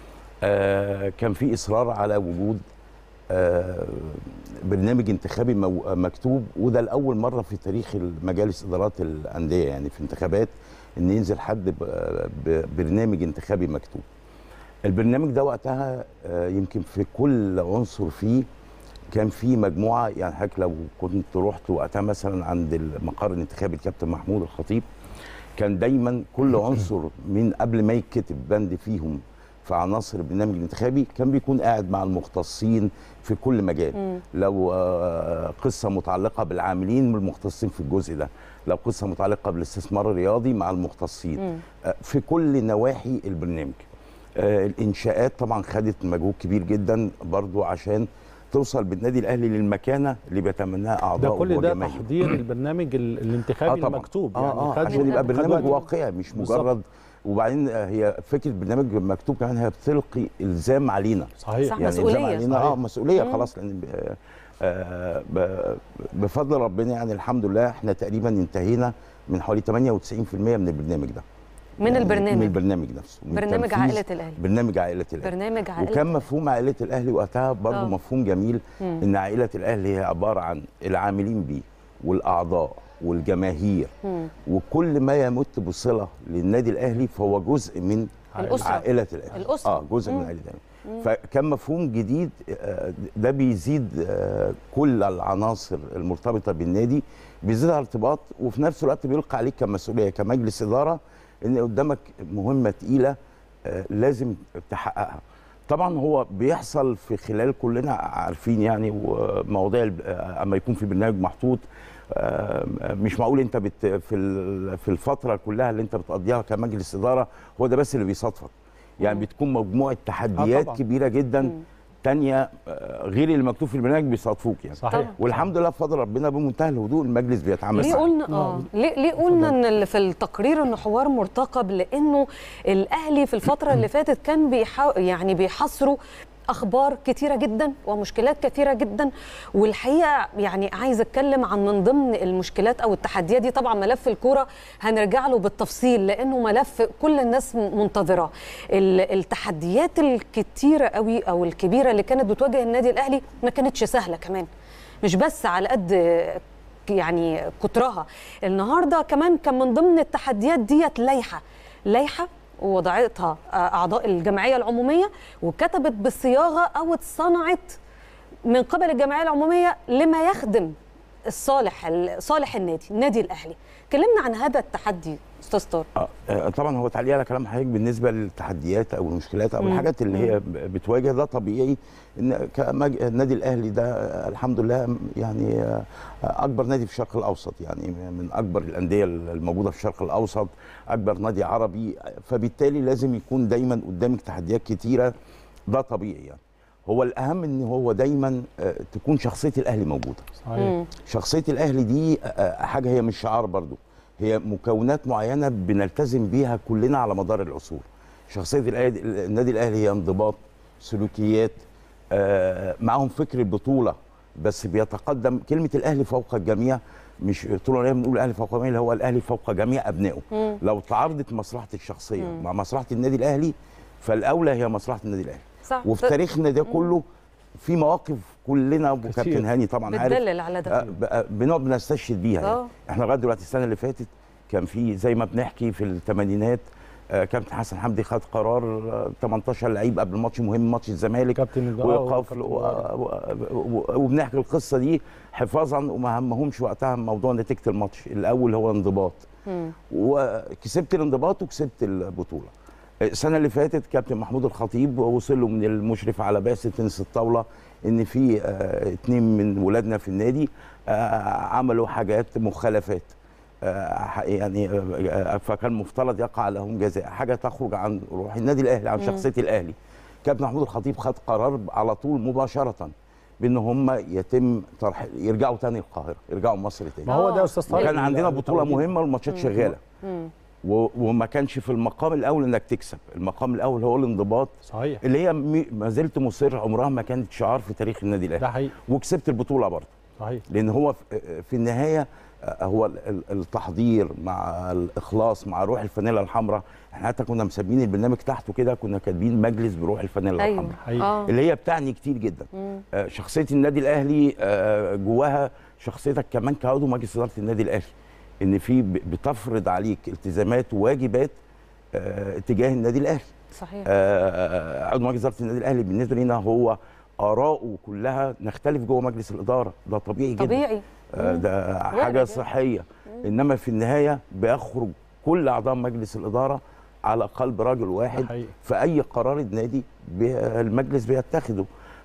F: آه، كان في اصرار على وجود آه، برنامج انتخابي مو- مكتوب وده لاول مره في تاريخ مجالس ادارات الانديه يعني في انتخابات ان ينزل حد ب- ببرنامج انتخابي مكتوب البرنامج ده وقتها آه، يمكن في كل عنصر فيه كان في مجموعه يعني حضرتك لو كنت رحت وقتها مثلا عند المقر الانتخابي الكابتن محمود الخطيب كان دايما كل عنصر من قبل ما يتكتب بند فيهم في عناصر البرنامج الانتخابي كان بيكون قاعد مع المختصين في كل مجال لو آه، قصه متعلقه بالعاملين من المختصين في الجزء ده لو قصه متعلقه بالاستثمار الرياضي مع المختصين آه، في كل نواحي البرنامج آه، الانشاءات طبعا خدت مجهود كبير جدا برضو عشان توصل بالنادي الاهلي للمكانه اللي بيتمناها
B: ده
F: اعضاء
B: كل ده
F: وجماهيره
B: تحضير البرنامج ال- الانتخابي
F: طبعاً.
B: المكتوب
F: اه
B: يعني
F: اه
B: خد-
F: عشان يبقى
B: خد
F: برنامج
B: وقت.
F: واقعي مش
B: بالظبط.
F: مجرد وبعدين آه، هي فكره برنامج مكتوب كمان هي بتلقي الزام علينا
B: صحيح
A: صح.
F: يعني
A: مسؤولية.
F: الزام علينا اه
B: صحيح.
F: مسؤوليه خلاص لان ب- آه، آه، ب- بفضل ربنا يعني الحمد لله احنا تقريبا انتهينا من حوالي 98% من البرنامج ده
A: من
F: يعني من
A: البرنامج
F: البرنامج نفسه من
A: برنامج
F: تنفيذ
A: عائلة الأهلي.
F: برنامج عائله الاهلي
A: برنامج عائلة
F: وكان مفهوم عائله الاهلي وقتها برضه
A: آه.
F: مفهوم جميل ان عائله الاهلي هي عباره عن العاملين بيه والاعضاء والجماهير وكل ما يمت بصله للنادي الاهلي فهو جزء من
A: الأسرة.
F: عائله الاهلي
A: الأسرة.
F: اه جزء من عائله الاهلي فكان مفهوم جديد آه، ده بيزيد آه، كل العناصر المرتبطه بالنادي بيزيدها ارتباط وفي نفس الوقت بيلقى عليك كمسؤوليه كمجلس اداره ان قدامك مهمه تقيله آه، لازم تحققها طبعا هو بيحصل في خلال كلنا عارفين يعني ومواضيع الب- آه، اما يكون في برنامج محطوط آه، مش معقول انت بت في ال- في الفتره كلها اللي انت بتقضيها كمجلس اداره هو ده بس اللي بيصادفك يعني بتكون مجموعه تحديات
B: طبعاً.
F: كبيره جدا تانية آه، غير اللي مكتوب في البرنامج بيصادفوك يعني
B: صحيح
A: طبعاً.
F: والحمد لله بفضل ربنا بمنتهى الهدوء المجلس بيتعامل
A: ليه
F: معاه.
A: قلنا اه ليه ليه قلنا ان ال- في التقرير انه حوار مرتقب لانه الاهلي في الفتره اللي فاتت كان بيحا يعني بيحصروا اخبار كتيره جدا ومشكلات كثيره جدا والحقيقه يعني عايز اتكلم عن من ضمن المشكلات او التحديات دي طبعا ملف الكوره هنرجع له بالتفصيل لانه ملف كل الناس منتظراه ال- التحديات الكتيره قوي او الكبيره اللي كانت بتواجه النادي الاهلي ما كانتش سهله كمان مش بس على قد يعني كترها النهارده كمان كان من ضمن التحديات ديت لائحه لائحه ووضعتها آه، اعضاء الجمعيه العموميه وكتبت بصياغه او اتصنعت من قبل الجمعيه العموميه لما يخدم الصالح صالح النادي النادي الاهلي كلمنا عن هذا التحدي استاذ طارق
F: آه، آه، طبعا هو تعليق على كلام حضرتك بالنسبه للتحديات او المشكلات او
A: مم.
F: الحاجات اللي هي ب- بتواجه ده طبيعي ان كمج- النادي الاهلي ده آه، الحمد لله يعني آه، اكبر نادي في الشرق الاوسط يعني من اكبر الانديه الموجوده في الشرق الاوسط اكبر نادي عربي فبالتالي لازم يكون دايما قدامك تحديات كتيره ده طبيعي يعني هو الاهم ان هو دايما آه، تكون شخصيه الاهلي موجوده
B: صحيح
A: مم.
F: شخصية الأهلي دي آه، حاجة هي مش شعار برضو هي مكونات معينة بنلتزم بيها كلنا على مدار العصور شخصية الأهلي- النادي الأهلي هي انضباط سلوكيات آه، معاهم فكر البطولة بس بيتقدم كلمة الأهلي فوق الجميع مش طول الوقت بنقول الأهلي فوق الجميع اللي هو الأهلي فوق جميع أبنائه
A: مم.
F: لو تعارضت مصلحة الشخصية
A: مم.
F: مع مصلحة النادي الأهلي فالأولى هي مصلحة النادي الأهلي
A: صح
F: وفي تاريخنا ده كله في مواقف كلنا
B: كتير.
F: وكابتن هاني طبعا عارف
A: بتدلل على ده
F: آه، بقى بنقعد بنستشهد بيها يعني.
A: آه.
F: احنا لغايه دلوقتي السنه اللي فاتت كان في زي ما بنحكي في الثمانينات آه، كابتن حسن حمدي خد قرار آه، 18 لعيب قبل ماتش مهم ماتش الزمالك
B: كابتن الجراح
F: وايقاف
B: وكابتن
F: و- و- و- وبنحكي القصه دي حفاظا وما همهمش وقتها موضوع نتيجه الماتش الاول هو انضباط
A: مم.
F: وكسبت الانضباط وكسبت البطوله السنه اللي فاتت كابتن محمود الخطيب وصل له من المشرف على بعثه تنس الطاوله ان في آه، اتنين من ولادنا في النادي آه، عملوا حاجات مخالفات آه، ح- يعني آه، فكان مفترض يقع لهم جزاء حاجه تخرج عن روح النادي الاهلي عن شخصيه الاهلي كابتن محمود الخطيب خد قرار على طول مباشره بان هم يتم طرح يرجعوا تاني القاهره يرجعوا مصر تاني
B: ما هو ده يا استاذ طارق
F: وكان عندنا
B: ال-
F: بطوله
B: التوجيه.
F: مهمه والماتشات شغاله
A: مم.
F: و- وما كانش في المقام الاول انك تكسب المقام الاول هو الانضباط
B: صحيح
F: اللي هي مي- ما زلت مصر عمرها ما كانت شعار في تاريخ النادي
B: ده
F: الاهلي
B: حقيقي
F: وكسبت البطوله برضه
B: صحيح
F: لان هو في- في النهايه آه، هو ال- ال- التحضير مع الاخلاص مع روح الفانيلا الحمراء احنا حتى كنا مسمين البرنامج تحته كده كنا كاتبين مجلس بروح الفانيلا
A: ايوه
F: الحمراء
B: حقيقي.
A: اه
F: اللي هي بتعني كتير جدا
A: مم.
F: آه، شخصيه النادي الاهلي آه، جواها شخصيتك كمان كعضو مجلس اداره النادي الاهلي ان في ب- بتفرض عليك التزامات وواجبات آه، تجاه النادي الاهلي
A: صحيح
F: آه، عضو مجلس اداره النادي الاهلي بالنسبه لنا هو اراءه كلها نختلف جوه مجلس الاداره ده طبيعي جدا
A: طبيعي
F: آه، ده
A: وارد
F: حاجه
A: يعني.
F: صحيه انما في النهايه بيخرج كل اعضاء مجلس الاداره على قلب رجل واحد
B: حقيقي.
F: في اي قرار النادي بي- المجلس بيتخذه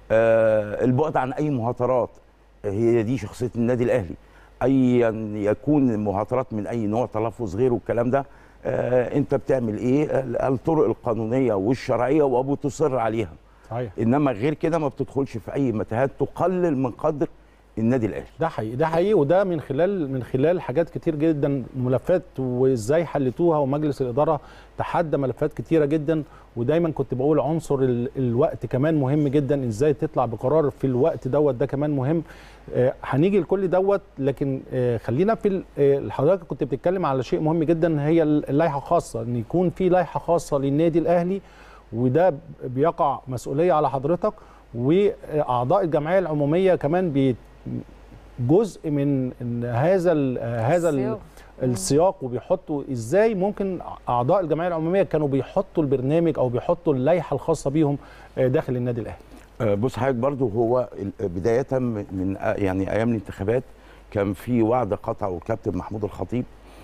F: آه، البعد عن اي مهاترات هي دي شخصيه النادي الاهلي ايا يكون المهاترات من اي نوع تلفظ غيره والكلام ده آه، انت بتعمل ايه آه، الطرق القانونيه والشرعيه وبتصر عليها
B: صحيح
F: انما غير كده ما بتدخلش في اي متاهات تقلل من قدر النادي الاهلي
B: ده حقيقي ده حقيقي وده من خلال من خلال حاجات كتير جدا ملفات وازاي حلتوها ومجلس الاداره تحدى ملفات كتيره جدا ودايما كنت بقول عنصر ال- الوقت كمان مهم جدا ازاي تطلع بقرار في الوقت دوت ده كمان مهم آه، هنيجي لكل دوت لكن آه، خلينا في ال- آه، حضرتك كنت بتتكلم على شيء مهم جدا هي ال- اللائحه خاصه ان يكون في لائحه خاصه للنادي الاهلي وده بيقع مسؤوليه على حضرتك واعضاء الجمعيه العموميه كمان بي جزء من إن هذا ال هذا ال
A: السياق.
B: السياق وبيحطوا ازاي ممكن اعضاء الجمعيه العموميه كانوا بيحطوا البرنامج او بيحطوا اللائحه الخاصه بيهم آه، داخل النادي الاهلي
F: آه، بص حضرتك برضو هو ال- بداية من آه، يعني أيام الانتخابات كان في وعد قطعه الكابتن محمود الخطيب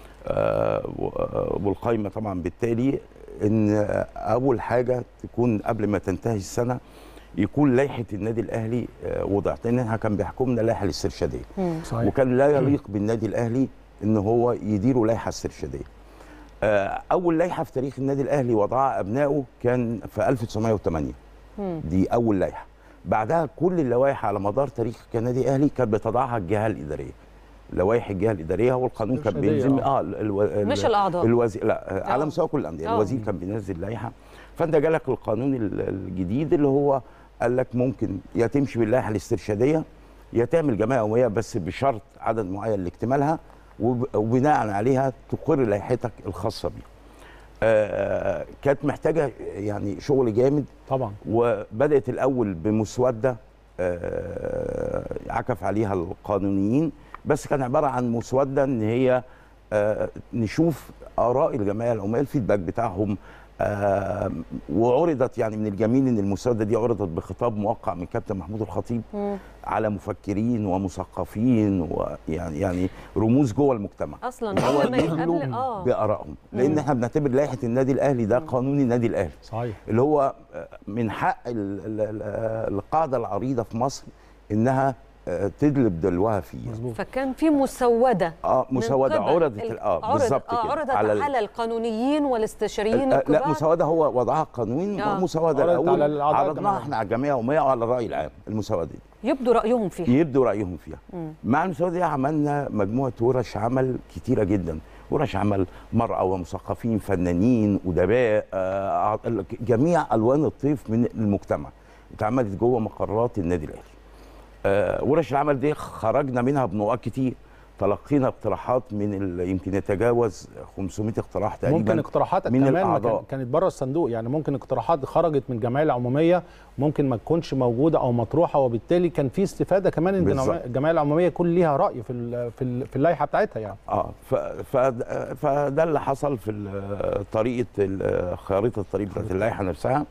F: آه، و- آه، والقايمة طبعا بالتالي إن آه، أول حاجة تكون قبل ما تنتهي السنة يكون لائحة النادي الأهلي آه، وضعت لأنها كان بيحكمنا لائحة الاسترشادية
B: صحيح
F: وكان لا يليق بالنادي الاهلي ان هو يديروا لائحه استرشاديه. آه، اول لائحه في تاريخ النادي الاهلي وضعها ابنائه كان في 1908
A: مم.
F: دي اول لائحه. بعدها كل اللوائح على مدار تاريخ كنادي اهلي كانت بتضعها الجهه الاداريه. لوائح الجهه الاداريه هو القانون كان
B: إرشادية،
F: بيلزم
B: آه.
F: اه ال- الو- ال-
A: مش الأعضاء.
F: الوزير لا آه، على
A: آه.
F: مستوى كل الانديه
A: آه.
F: الوزير كان بينزل لائحه فانت جالك القانون ال- الجديد اللي هو قال لك ممكن يا تمشي باللائحه الاسترشاديه يا تعمل جمعيه عموميه بس بشرط عدد معين لاكتمالها وب- وبناء عليها تقر لائحتك الخاصه بيها. آه، كانت محتاجه يعني شغل جامد
B: طبعا
F: وبدات الاول بمسوده آه، عكف عليها القانونيين بس كان عباره عن مسوده ان هي آه، نشوف اراء الجمعيه العموميه الفيدباك بتاعهم آه وعرضت يعني من الجميل ان المسوده دي عرضت بخطاب موقع من كابتن محمود الخطيب
A: مم.
F: على مفكرين ومثقفين ويعني يعني رموز جوه المجتمع
A: اصلا قبل ما
F: يدلوا
A: قبل اه
F: بارائهم لان احنا بنعتبر لائحه النادي الاهلي ده قانون النادي الاهلي
B: صحيح
F: اللي هو من حق ال- ال- ال- القاعده العريضه في مصر انها آه، تدلب دلوها فيه
B: مظبوط
A: فكان في مسوده
F: اه
A: من
F: مسوده
A: قبل
F: عرضت
A: ال-
F: ال- اه
A: عرض-
F: بالظبط
A: آه
F: كده
A: عرضت على,
F: ال-
A: على القانونيين والاستشاريين
F: آه،
A: الكبار
F: لا مسوده هو وضعها قانون
A: آه.
F: ومسوده
B: عرضت على
F: الاول
B: الأعضاء
F: عرضناها
B: الجماعية.
F: احنا على الجمعيه العموميه وعلى الراي العام المسوده دي
A: يبدو رايهم فيها
F: يبدوا رايهم فيها
A: مم.
F: مع المسوده دي عملنا مجموعه ورش عمل كتيره جدا ورش عمل مرأة ومثقفين فنانين أدباء آه، جميع ألوان الطيف من المجتمع اتعملت جوه مقرات النادي الأهلي آه، ورش العمل دي خرجنا منها بنقاط كتير تلقينا اقتراحات من ال- يمكن يتجاوز 500 اقتراح تقريبا
B: ممكن اقتراحاتك
F: من
B: كمان ما
F: الأعضاء.
B: كان- كانت بره الصندوق يعني ممكن اقتراحات خرجت من الجمعيه العموميه ممكن ما تكونش موجوده او مطروحه وبالتالي كان في استفاده كمان ان
F: بالظبط.
B: الجمعيه العموميه يكون ليها راي في ال- في ال- في اللائحه بتاعتها يعني
F: اه ف... ف... فده اللي حصل في ال- طريقه ال- خريطه الطريق بتاعت اللائحه نفسها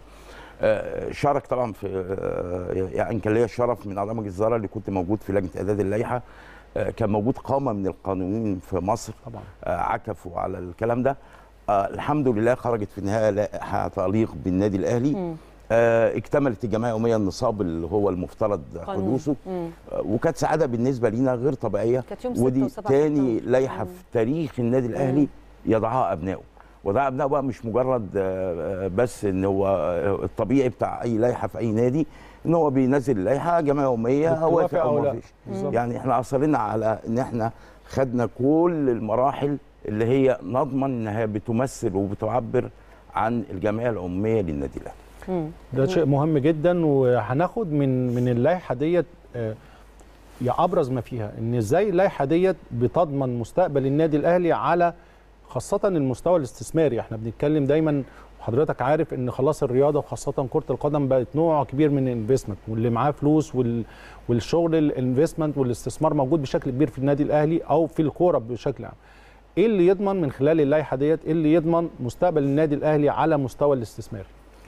F: آه، شارك طبعا في آه، يعني كان ليا الشرف من اعضاء مجلس الاداره اللي كنت موجود في لجنه اعداد اللائحه آه، كان موجود قامه من القانونيين في مصر
B: طبعا
F: آه، عكفوا على الكلام ده آه، الحمد لله خرجت في النهايه لائحه تليق بالنادي الاهلي
A: مم.
F: آه، اكتملت الجمعيه اليوميه النصاب اللي هو المفترض
A: قانون.
F: حدوثه
A: مم.
F: آه، وكانت سعاده بالنسبه لينا غير طبيعيه
A: كانت يوم 6
F: ودي
A: و7
F: تاني لائحه
A: مم.
F: في تاريخ النادي الاهلي يضعها ابنائه وضع ابنائه بقى مش مجرد آه، آه، بس ان هو آه، الطبيعي بتاع اي لائحه في اي نادي ان هو بينزل اللائحه جمعيه يوميه
B: بتوافق
F: وافق
B: أو
F: او
B: لا.
F: ما فيش
B: بالظبط.
F: يعني احنا اصرنا على ان احنا خدنا كل المراحل اللي هي نضمن انها بتمثل وبتعبر عن الجمعيه العموميه للنادي الاهلي
A: مم.
B: ده شيء مهم جدا وهناخد من من اللائحه ديت آه، يا ابرز ما فيها ان ازاي اللائحه ديت بتضمن مستقبل النادي الاهلي على خاصه المستوى الاستثماري احنا بنتكلم دايما وحضرتك عارف ان خلاص الرياضه وخاصه كره القدم بقت نوع كبير من الانفستمنت واللي معاه فلوس وال والشغل الانفستمنت والاستثمار موجود بشكل كبير في النادي الاهلي او في الكوره بشكل عام ايه اللي يضمن من خلال اللائحه ديت ايه اللي يضمن مستقبل النادي الاهلي على مستوى الاستثمار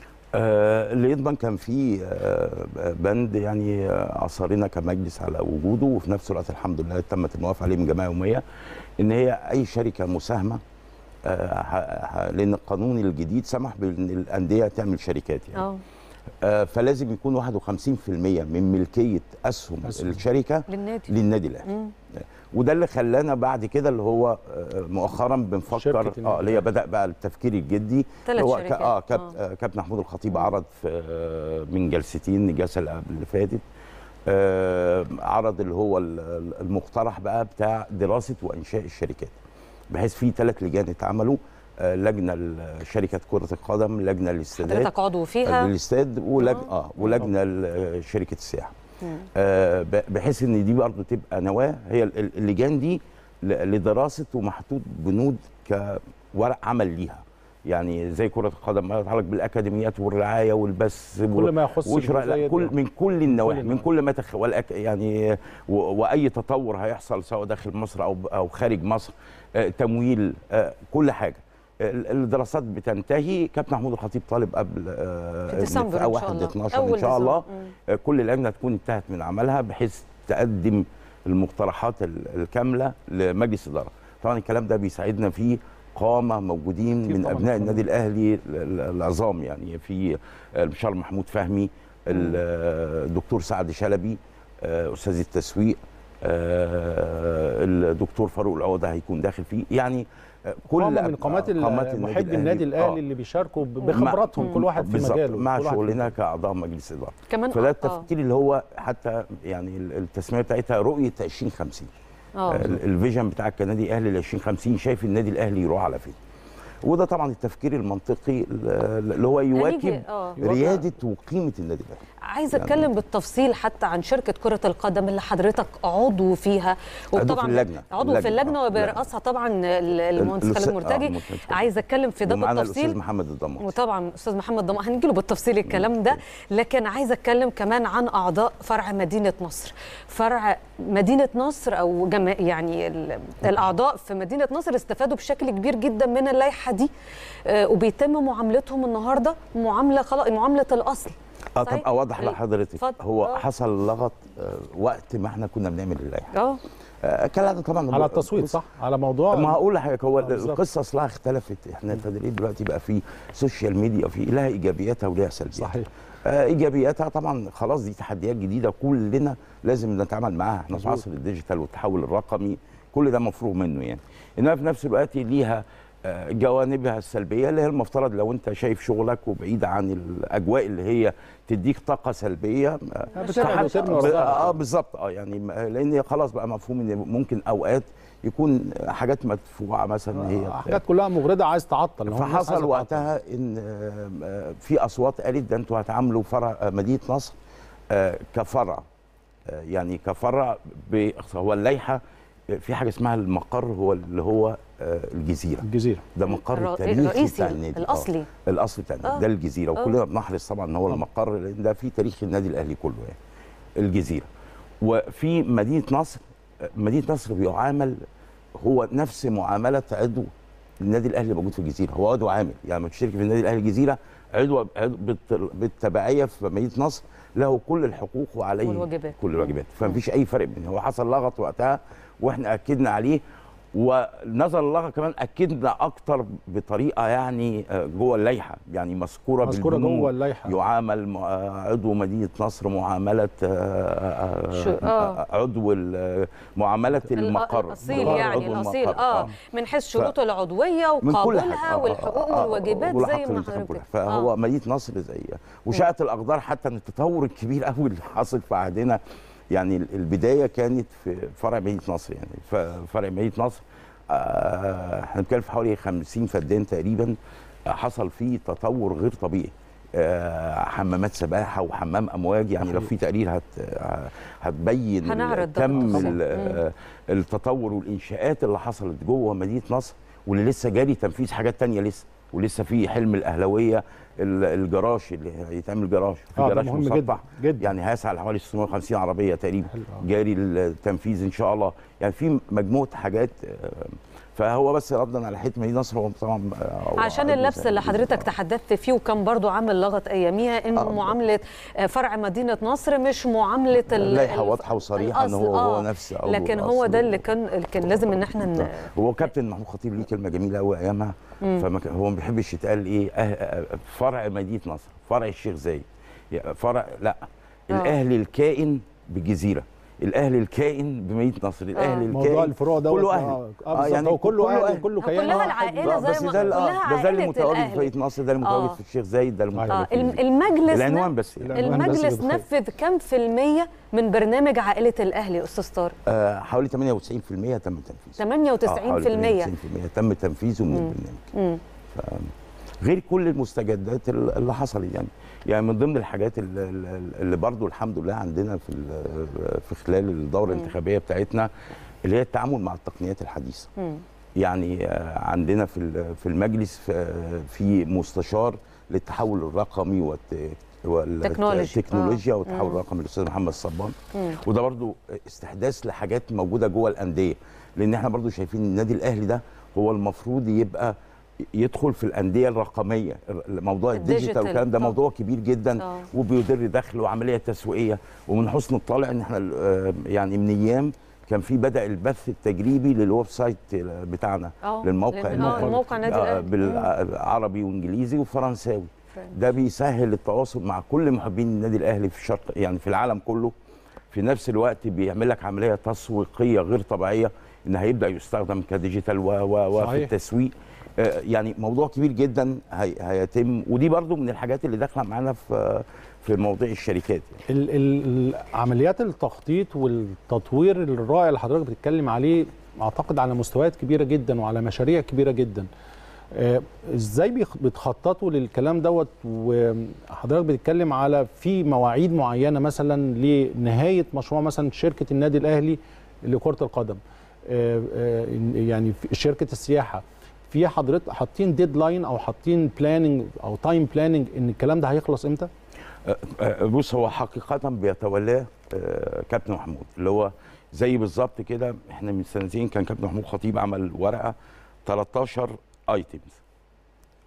F: آه، اللي يضمن كان في آه، بند يعني آه، اصرنا كمجلس على وجوده وفي نفس الوقت الحمد لله تمت الموافقه عليه من جمعيه يوميه ان هي اي شركه مساهمه آه، ح- ح- لان القانون الجديد سمح بان الانديه تعمل شركات يعني
A: اه
F: آه، فلازم يكون 51% من ملكيه اسهم
B: أسهم.
F: الشركه
A: للنادي
F: للنادي الاهلي
A: مم.
F: وده اللي خلانا بعد كده اللي هو آه، مؤخرا بنفكر
B: شركة النادي
F: اه اللي هي بدا بقى التفكير الجدي
A: ثلاث
F: هو
A: شركات.
F: ك- اه كاب
A: آه.
F: آه. كابتن محمود الخطيب عرض في آه، من جلستين الجلسه اللي قبل اللي فاتت آه عرض اللي هو ال- ال- المقترح بقى بتاع دراسه وانشاء الشركات بحيث في ثلاث لجان اتعملوا آه لجنه لشركه كره القدم لجنه للاستادات
A: حضرتك عضو فيها
F: للاستاد ولج...
A: آه.
F: اه ولجنه لشركه السياحه
A: مم.
F: آه، ب- بحيث ان دي برضه تبقى نواه هي ال- ال- اللجان دي ل- لدراسه ومحطوط بنود كورق عمل ليها يعني زي كره القدم ما يتعلق بالاكاديميات والرعايه والبث
B: كل ما يخص
F: وشراء
B: الجزئية
F: لا
B: دي.
F: كل من كل النواحي من
B: النواحي.
F: كل ما تخ... والأك... يعني و... واي تطور هيحصل سواء داخل مصر او او خارج مصر آه، تمويل آه، كل حاجه ال- الدراسات بتنتهي كابتن محمود الخطيب طالب قبل آه،
A: في ديسمبر
F: في
A: إن
F: أول
A: شاء
F: 1
A: الله.
F: 12
A: أول
F: ان شاء الله
A: ديسمبر. مم.
F: آه، كل لجنه تكون انتهت من عملها بحيث تقدم المقترحات ال- الكامله لمجلس الاداره طبعا الكلام ده بيساعدنا فيه قامه موجودين
B: أكيد
F: من
B: طبعاً.
F: ابناء النادي الاهلي ال- ال- العظام يعني في المشار محمود فهمي ال- الدكتور سعد شلبي آه، استاذ التسويق آه، الدكتور فاروق العوده هيكون داخل فيه يعني آه، كل
B: قامة من
F: أب-
B: قامات
F: آه، قامات
B: محبي النادي الاهلي
F: آه.
B: اللي بيشاركوا ب- بخبراتهم كل واحد في
F: بالظبط،
B: مجاله
F: مع
B: كل واحد في
F: شغلنا كاعضاء مجلس اداره
A: كمان
F: فده
A: آه.
F: التفكير اللي هو حتى يعني ال- التسميه بتاعتها رؤيه 2050
A: اه
F: ال- الفيجن بتاعك كنادي اهلي ل 2050 شايف النادي الاهلي يروح على فين وده طبعا التفكير المنطقي ال- اللي هو يواكب
A: آه.
F: رياده وقيمه النادي الاهلي
A: عايزه
F: يعني-
A: اتكلم بالتفصيل حتى عن شركه كره القدم اللي حضرتك عضو فيها
F: عضو في اللجنة.
A: عضو في
F: اللجنة،
A: اللجنه
F: آه.
A: وبيرأسها طبعا ال- المهندس
F: الأستاذ-
A: خالد
F: آه،
A: مرتجي
F: المهندس خالد.
A: عايزه اتكلم في ده
F: ومعانا الاستاذ
A: بالتفصيل
F: محمد الضماط
A: وطبعا استاذ محمد ضمان هنجي له بالتفصيل الكلام ده لكن عايزه اتكلم كمان عن اعضاء فرع مدينه نصر فرع مدينه نصر او جما يعني ال- الاعضاء في مدينه نصر استفادوا بشكل كبير جدا من اللائحه اللائحه دي آه، وبيتم معاملتهم النهارده معامله خلاص معامله الاصل
F: اه طب
A: صحيح؟
F: اوضح
A: ال-
F: لحضرتك
A: اتفضل.
F: هو
A: آه.
F: حصل لغط آه، وقت ما احنا كنا بنعمل اللائحه
A: اه
F: آه، كالعاده طبعا
B: على التصويت صح على موضوع
F: ما هقول لحضرتك هو
B: آه، بالظبط.
F: القصه اصلها اختلفت احنا التدريب دلوقتي بقى فيه سوشيال ميديا في لها ايجابياتها ولها سلبياتها
B: صحيح
F: آه، ايجابياتها طبعا خلاص دي تحديات جديده كلنا لازم نتعامل معاها احنا في
B: مظبوط.
F: عصر الديجيتال والتحول الرقمي كل ده مفروغ منه يعني انما في نفس الوقت ليها آه، جوانبها السلبيه اللي هي المفترض لو انت شايف شغلك وبعيد عن الاجواء اللي هي تديك طاقه سلبيه آه،
B: بتبعد
F: فحد-
B: وترمي
F: ب-
B: وراها.
F: اه بالظبط اه يعني م- لان خلاص بقى مفهوم ان ممكن اوقات يكون حاجات مدفوعه مثلا هي
B: حاجات كلها مغرضه عايز تعطل هم الناس عايزة
F: فحصل
B: تعطل.
F: وقتها ان آه، آه، في اصوات قالت ده انتوا هتعاملوا فرع آه، مدينه نصر آه، كفرع آه، يعني كفرع ب- هو اللائحه آه، في حاجه اسمها المقر هو اللي هو آه، الجزيره
B: الجزيره
F: ده مقر
A: الر-
F: التاريخي
A: الرئيسي
F: بتاع النادي آه.
A: الاصلي
F: الاصل بتاع النادي
A: آه.
F: ده الجزيره
A: آه.
F: وكلنا بنحرص طبعا ان هو
B: طبعاً.
F: المقر لان ده في تاريخ النادي الاهلي كله يعني الجزيره وفي مدينه نصر مدينه نصر بيعامل هو نفس معامله عضو النادي الاهلي اللي موجود في الجزيره هو عضو عامل يعني لما تشترك في النادي الاهلي الجزيره عضو عضو بالت- بالتبعيه في مدينه نصر له كل الحقوق وعليه
A: والواجبات.
F: كل الواجبات فمفيش اي فرق بينه هو حصل لغط وقتها واحنا اكدنا عليه ونظر الله كمان اكدنا اكتر بطريقه يعني آه، جوه اللائحه يعني مذكوره
B: مذكورة
F: بالبنود.
B: جوه اللائحة.
F: يعامل م- آه، عضو مدينه نصر معامله آه، آه،
A: شو- آه.
F: آه، عضو ال- معامله المقر
A: الاصيل
F: عضو
A: يعني الاصيل
F: المقر.
A: اه من حيث شروطه العضويه
F: من كل
A: وقابلها
F: حاجة. آه،
A: والحقوق
F: آه، آه،
A: والواجبات
F: والحق
A: زي ما
F: والانتخاب
A: حضرتك
F: كلها. فهو
A: آه.
F: مدينه نصر زي وشاءت الاقدار حتى ان التطور الكبير قوي اللي حصل في عهدنا يعني البدايه كانت في فرع مدينه نصر يعني فرع مدينه نصر آه، احنا بنتكلم في حوالي 50 فدان تقريبا آه، حصل فيه تطور غير طبيعي آه، حمامات سباحه وحمام امواج يعني لو في تقرير هت آه، هتبين
A: هنعرض ده
F: كم
A: بالتفصيل.
F: ال- آه، التطور والانشاءات اللي حصلت جوه مدينه نصر واللي لسه جاري تنفيذ حاجات تانية لسه ولسه في حلم الاهلاويه ال- الجراج اللي هيتعمل جراج في
B: آه، ده
F: جراج
B: مهم
F: مسطح
B: جدا، جدا.
F: يعني هيسعى لحوالي 650 عربيه تقريبا
B: حلو، آه.
F: جاري التنفيذ ان شاء الله يعني في مجموعه حاجات آه، فهو بس ردا على حته مدينه نصر هو طبعا آه،
A: عشان
F: هو
A: اللبس اللي
F: آه.
A: حضرتك تحدثت فيه وكان برضو عامل لغط اياميها ان
F: آه.
A: معامله آه، فرع مدينه نصر مش معامله ال-
F: اللائحه
A: ال-
F: واضحه وصريحه ان
A: الأصل،
F: هو هو
A: آه.
F: نفس عضو
A: لكن هو
F: الأصل.
A: ده اللي كان اللي كان لازم ان احنا ن...
F: هو كابتن محمود خطيب ليه كلمه جميله قوي ايامها فما كان- هو ما بيحبش يتقال ايه أه أه فرع مدينه نصر فرع الشيخ زايد يعني فرع لا
A: آه.
F: الاهلي الكائن بالجزيره الاهلي الكائن بمدينه نصر الاهلي
B: موضوع
F: الكائن
B: الفروع ده
F: كله اهلي
B: اه بالظبط هو كله اهلي كله كيان
A: كلها
B: واحد.
A: العائلة
F: آه،
A: زي
F: بس
A: ما-
F: ده ال- آه،
A: كلها
F: ده ده اللي
A: عائلة
F: متواجد
A: الأهلي.
F: في مدينه نصر ده اللي متواجد
A: آه.
F: في الشيخ زايد ده اللي
A: آه
F: متواجد في
A: الم-
F: ال-
A: المجلس
F: العنوان
A: ن-
F: بس يعني.
B: العنوان بس
A: المجلس
B: اللي بتخيل.
A: نفذ كم في المية من برنامج عائلة الأهلي يا أستاذ طارق؟
F: آه حوالي 98% تم تنفيذه
A: 98%
F: 98% تم تنفيذه من البرنامج
A: مم.
F: غير كل المستجدات ال- اللي حصلت يعني يعني من ضمن الحاجات ال- ال- اللي برضو الحمد لله عندنا في ال- في خلال الدوره الانتخابيه بتاعتنا اللي هي التعامل مع التقنيات الحديثه
A: مم.
F: يعني آه، عندنا في ال- في المجلس في- في مستشار للتحول الرقمي والت-
A: تكنولوجي.
F: والتكنولوجيا
A: آه.
F: والتحول
A: مم.
F: الرقمي الاستاذ محمد صبان
A: مم.
F: وده برضو استحداث لحاجات موجوده جوه الانديه لان احنا برضو شايفين النادي الاهلي ده هو المفروض يبقى يدخل في الانديه الرقميه موضوع الديجيتال
A: الديجيتال.
F: والكلام ده
A: آه.
F: موضوع كبير جدا
A: آه.
F: وبيدر دخل وعمليه تسويقيه ومن حسن الطالع ان احنا آه، يعني من ايام كان في بدا البث التجريبي للويب سايت بتاعنا
A: آه،
F: للموقع
A: لل- آه، الموقع نادي الأهلي.
F: بالعربي وانجليزي وفرنساوي ده بيسهل التواصل مع كل محبين النادي الاهلي في الشرق يعني في العالم كله في نفس الوقت بيعمل لك عمليه تسويقيه غير طبيعيه ان هيبدا يستخدم كديجيتال و و و في
B: صحيح.
F: التسويق آه، يعني موضوع كبير جدا هي هيتم ودي برضو من الحاجات اللي داخله معانا في في موضوع الشركات يعني.
B: ال- ال- عمليات التخطيط والتطوير الرائع اللي حضرتك بتتكلم عليه اعتقد على مستويات كبيره جدا وعلى مشاريع كبيره جدا آه، ازاي بيخ- بتخططوا للكلام دوت وحضرتك بتتكلم على في مواعيد معينه مثلا لنهايه مشروع مثلا شركه النادي الاهلي لكره القدم آه، آه، يعني في شركه السياحه في حضرتك حاطين ديدلاين او حاطين بلاننج او تايم بلاننج ان الكلام ده هيخلص امتى؟
F: آه، آه، بص هو حقيقة بيتولاه آه، كابتن محمود اللي هو زي بالظبط كده احنا من سنتين كان كابتن محمود خطيب عمل ورقة 13 ايتمز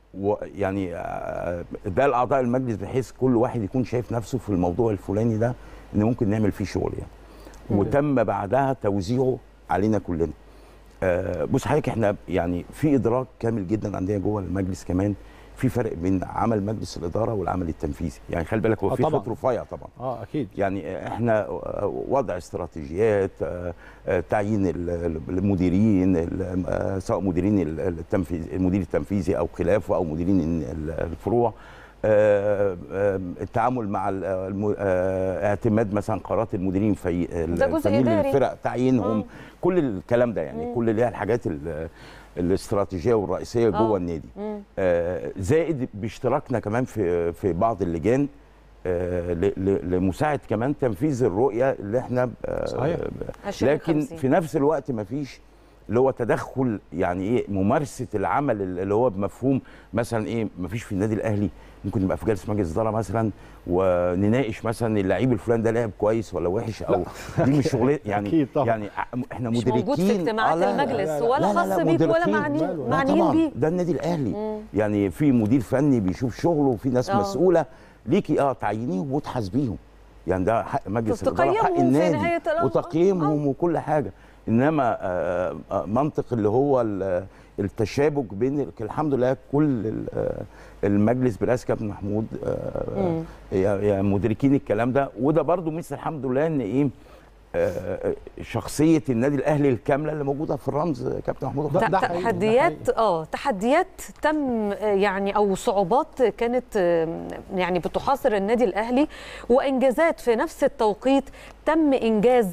F: ويعني آه، ده الاعضاء المجلس بحيث كل واحد يكون شايف نفسه في الموضوع الفلاني ده ان ممكن نعمل فيه شغل يعني وتم بعدها توزيعه علينا كلنا آه، بص حضرتك احنا يعني في ادراك كامل جدا عندنا جوه المجلس كمان في فرق بين عمل مجلس الاداره والعمل التنفيذي يعني خلي بالك هو
B: آه
F: في
B: طبعاً.
F: خط رفيع طبعا
B: اه اكيد
F: يعني احنا وضع استراتيجيات آه، آه، تعيين ال- المديرين ال- آه، سواء مديرين ال- التنفيذ المدير التنفيذي او خلافه او مديرين ال- الفروع آه، آه، التعامل مع ال- الم- آه، اعتماد مثلا قرارات المديرين في
A: ده جزء
F: الفنيين
A: إداري.
F: للفرق تعيينهم
A: آه.
F: كل الكلام ده يعني كل اللي هي الحاجات ال- الاستراتيجيه والرئيسيه
A: آه.
F: جوه النادي
A: مم.
F: آه، زائد باشتراكنا كمان في في بعض اللجان آه، ل- ل- لمساعده كمان تنفيذ الرؤيه اللي احنا آه،
B: صحيح.
F: ب-
A: 20
F: لكن
A: 50.
F: في نفس الوقت ما فيش اللي هو تدخل يعني ايه ممارسه العمل اللي هو بمفهوم مثلا ايه ما فيش في النادي الاهلي ممكن نبقى في جلسه مجلس اداره مثلا ونناقش مثلا اللعيب الفلاني ده لعب كويس ولا وحش او دي مش شغلتنا يعني
B: أكيد طبعاً.
F: يعني احنا
A: مش
F: مدركين
A: موجود في اجتماعات
F: آه، لا، لا،
A: المجلس
B: لا، لا،
A: ولا
F: لا، لا،
A: خاص بيك ولا
F: مدركين.
A: معنيين
B: لا، لا،
A: معنيين
F: طبعا
A: بيه
F: ده النادي الاهلي يعني في مدير فني بيشوف شغله وفي ناس
A: آه.
F: مسؤوله ليكي اه تعينيهم وتحاسبيهم يعني ده حق مجلس الاداره حق
A: تقيمهم في
F: النادي
A: نهاية الأمر.
F: وتقييمهم وكل حاجه انما آه، آه، منطق اللي هو ال- التشابك بين ال- الحمد لله كل ال- آه، المجلس برئاسه كابتن محمود آه، يا- يا مدركين الكلام ده وده برضو مثل الحمد لله ان ايه آه، شخصيه النادي الاهلي الكامله اللي موجوده في الرمز كابتن محمود
B: ده-
F: الخطيب.
B: ده حقيقي، ده
A: تحديات اه تحديات تم آه، يعني او صعوبات كانت آه، يعني بتحاصر النادي الاهلي وانجازات في نفس التوقيت تم انجاز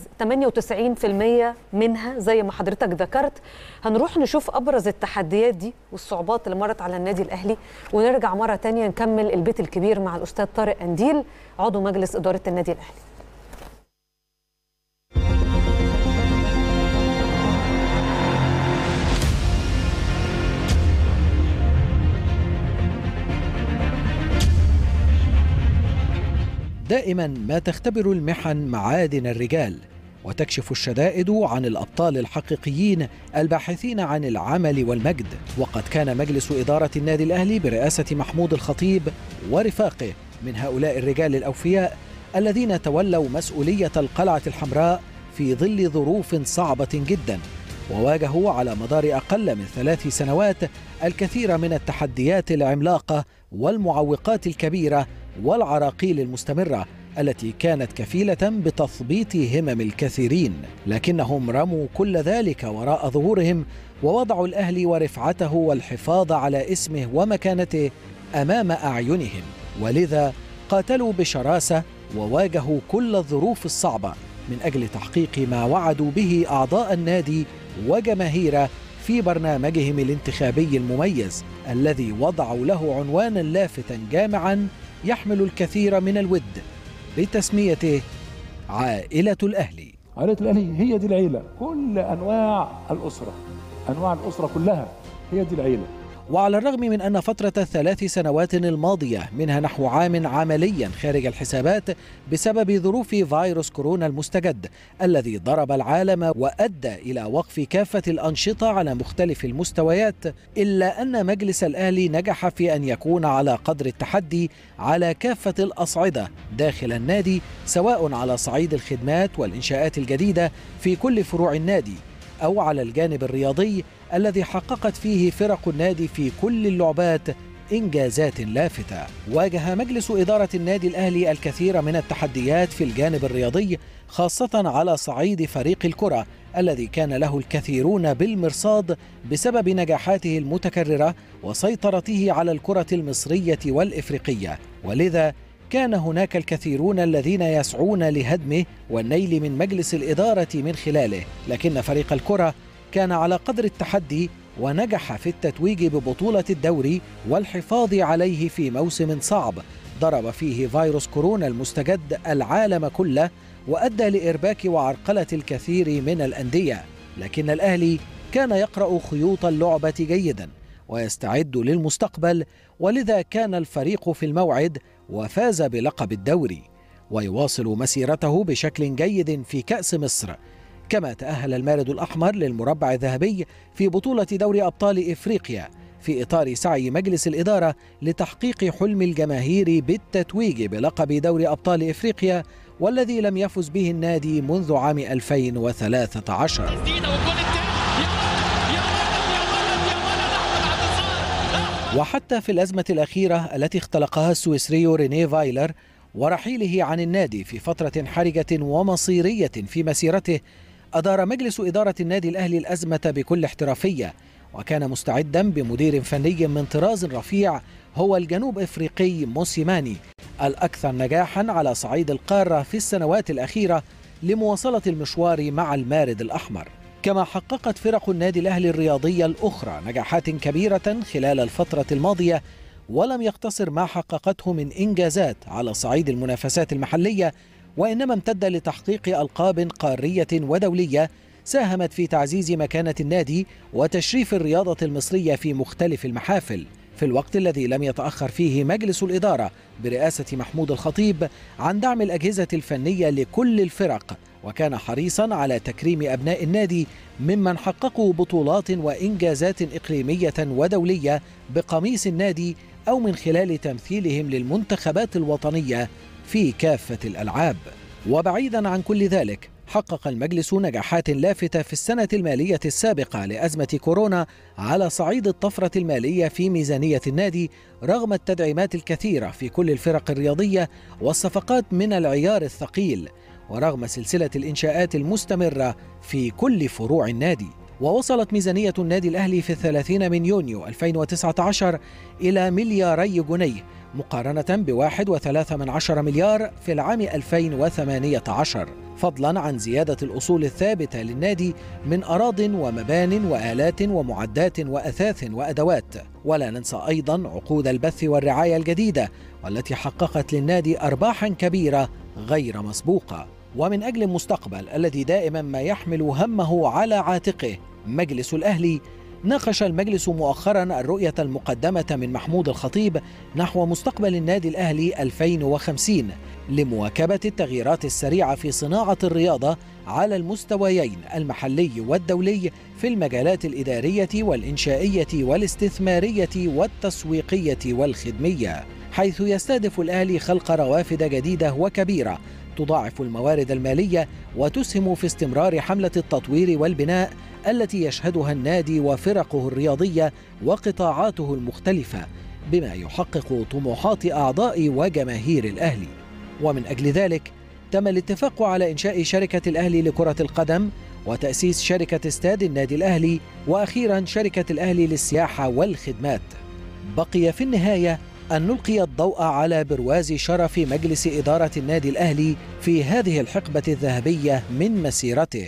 A: 98% منها زي ما حضرتك ذكرت هنروح نشوف ابرز التحديات دي والصعوبات اللي مرت على النادي الاهلي ونرجع مره تانية نكمل البيت الكبير مع الاستاذ طارق انديل عضو مجلس اداره النادي الاهلي
C: دائما ما تختبر المحن معادن الرجال وتكشف الشدائد عن الابطال الحقيقيين الباحثين عن العمل والمجد وقد كان مجلس اداره النادي الاهلي برئاسه محمود الخطيب ورفاقه من هؤلاء الرجال الاوفياء الذين تولوا مسؤوليه القلعه الحمراء في ظل ظروف صعبه جدا وواجهوا على مدار اقل من ثلاث سنوات الكثير من التحديات العملاقه والمعوقات الكبيره والعراقيل المستمره التي كانت كفيله بتثبيط همم الكثيرين لكنهم رموا كل ذلك وراء ظهورهم ووضعوا الاهلي ورفعته والحفاظ على اسمه ومكانته امام اعينهم ولذا قاتلوا بشراسه وواجهوا كل الظروف الصعبه من اجل تحقيق ما وعدوا به اعضاء النادي وجماهيره في برنامجهم الانتخابي المميز الذي وضعوا له عنوانا لافتا جامعا يحمل الكثير من الود بتسميته عائله الاهلي
G: عائلة الأهلي هي دي العيلة كل أنواع الأسرة أنواع الأسرة كلها هي دي العيلة
C: وعلى الرغم من أن فترة الثلاث سنوات الماضية منها نحو عام عمليا خارج الحسابات بسبب ظروف فيروس كورونا المستجد الذي ضرب العالم وأدى إلى وقف كافة الأنشطة على مختلف المستويات إلا أن مجلس الأهلي نجح في أن يكون على قدر التحدي على كافة الأصعدة داخل النادي سواء على صعيد الخدمات والإنشاءات الجديدة في كل فروع النادي أو على الجانب الرياضي الذي حققت فيه فرق النادي في كل اللعبات إنجازات لافتة واجه مجلس إدارة النادي الأهلي الكثير من التحديات في الجانب الرياضي خاصة على صعيد فريق الكرة الذي كان له الكثيرون بالمرصاد بسبب نجاحاته المتكررة وسيطرته على الكرة المصرية والإفريقية ولذا كان هناك الكثيرون الذين يسعون لهدمه والنيل من مجلس الإدارة من خلاله لكن فريق الكرة كان على قدر التحدي ونجح في التتويج ببطولة الدوري والحفاظ عليه في موسم صعب ضرب فيه فيروس كورونا المستجد العالم كله وأدى لإرباك وعرقلة الكثير من الأندية لكن الأهلي كان يقرأ خيوط اللعبة جيدا ويستعد للمستقبل ولذا كان الفريق في الموعد وفاز بلقب الدوري ويواصل مسيرته بشكل جيد في كأس مصر كما تأهل المارد الأحمر للمربع الذهبي في بطولة دوري أبطال إفريقيا في إطار سعي مجلس الإدارة لتحقيق حلم الجماهير بالتتويج بلقب دوري أبطال إفريقيا والذي لم يفز به النادي منذ عام 2013 وحتى في الأزمة الأخيرة التي اختلقها السويسري رينيه فايلر ورحيله عن النادي في فترة حرجة ومصيرية في مسيرته أدار مجلس إدارة النادي الأهلي الأزمة بكل احترافية وكان مستعدا بمدير فني من طراز رفيع هو الجنوب افريقي موسيماني الاكثر نجاحا على صعيد القاره في السنوات الاخيره لمواصله المشوار مع المارد الاحمر كما حققت فرق النادي الاهلي الرياضيه الاخرى نجاحات كبيره خلال الفتره الماضيه ولم يقتصر ما حققته من انجازات على صعيد المنافسات المحليه وانما امتد لتحقيق القاب قاريه ودوليه ساهمت في تعزيز مكانه النادي وتشريف الرياضه المصريه في مختلف المحافل في الوقت الذي لم يتأخر فيه مجلس الإدارة برئاسة محمود الخطيب عن دعم الأجهزة الفنية لكل الفرق وكان حريصا على تكريم أبناء النادي ممن حققوا بطولات وإنجازات إقليمية ودولية بقميص النادي أو من خلال تمثيلهم للمنتخبات الوطنية في كافة الألعاب وبعيدا عن كل ذلك حقق المجلس نجاحات لافتة في السنة المالية السابقة لأزمة كورونا على صعيد الطفرة المالية في ميزانية النادي رغم التدعيمات الكثيرة في كل الفرق الرياضية والصفقات من العيار الثقيل ورغم سلسلة الإنشاءات المستمرة في كل فروع النادي ووصلت ميزانية النادي الأهلي في الثلاثين من يونيو 2019 إلى ملياري جنيه مقارنة بواحد وثلاثة من عشر مليار في العام 2018 فضلا عن زيادة الأصول الثابتة للنادي من أراض ومبان وآلات ومعدات وأثاث وأدوات ولا ننسى أيضا عقود البث والرعاية الجديدة والتي حققت للنادي أرباحا كبيرة غير مسبوقة ومن أجل المستقبل الذي دائما ما يحمل همه على عاتقه مجلس الأهلي ناقش المجلس مؤخرا الرؤية المقدمة من محمود الخطيب نحو مستقبل النادي الأهلي 2050 لمواكبة التغييرات السريعة في صناعة الرياضة على المستويين المحلي والدولي في المجالات الإدارية والإنشائية والاستثمارية والتسويقية والخدمية حيث يستهدف الأهلي خلق روافد جديدة وكبيرة تضاعف الموارد المالية وتسهم في استمرار حملة التطوير والبناء التي يشهدها النادي وفرقه الرياضية وقطاعاته المختلفة بما يحقق طموحات أعضاء وجماهير الأهلي ومن أجل ذلك تم الاتفاق على إنشاء شركة الأهلي لكرة القدم وتأسيس شركة استاد النادي الأهلي وأخيرا شركة الأهلي للسياحة والخدمات بقي في النهاية أن نلقي الضوء على برواز شرف مجلس إدارة النادي الأهلي في هذه الحقبة الذهبية من مسيرته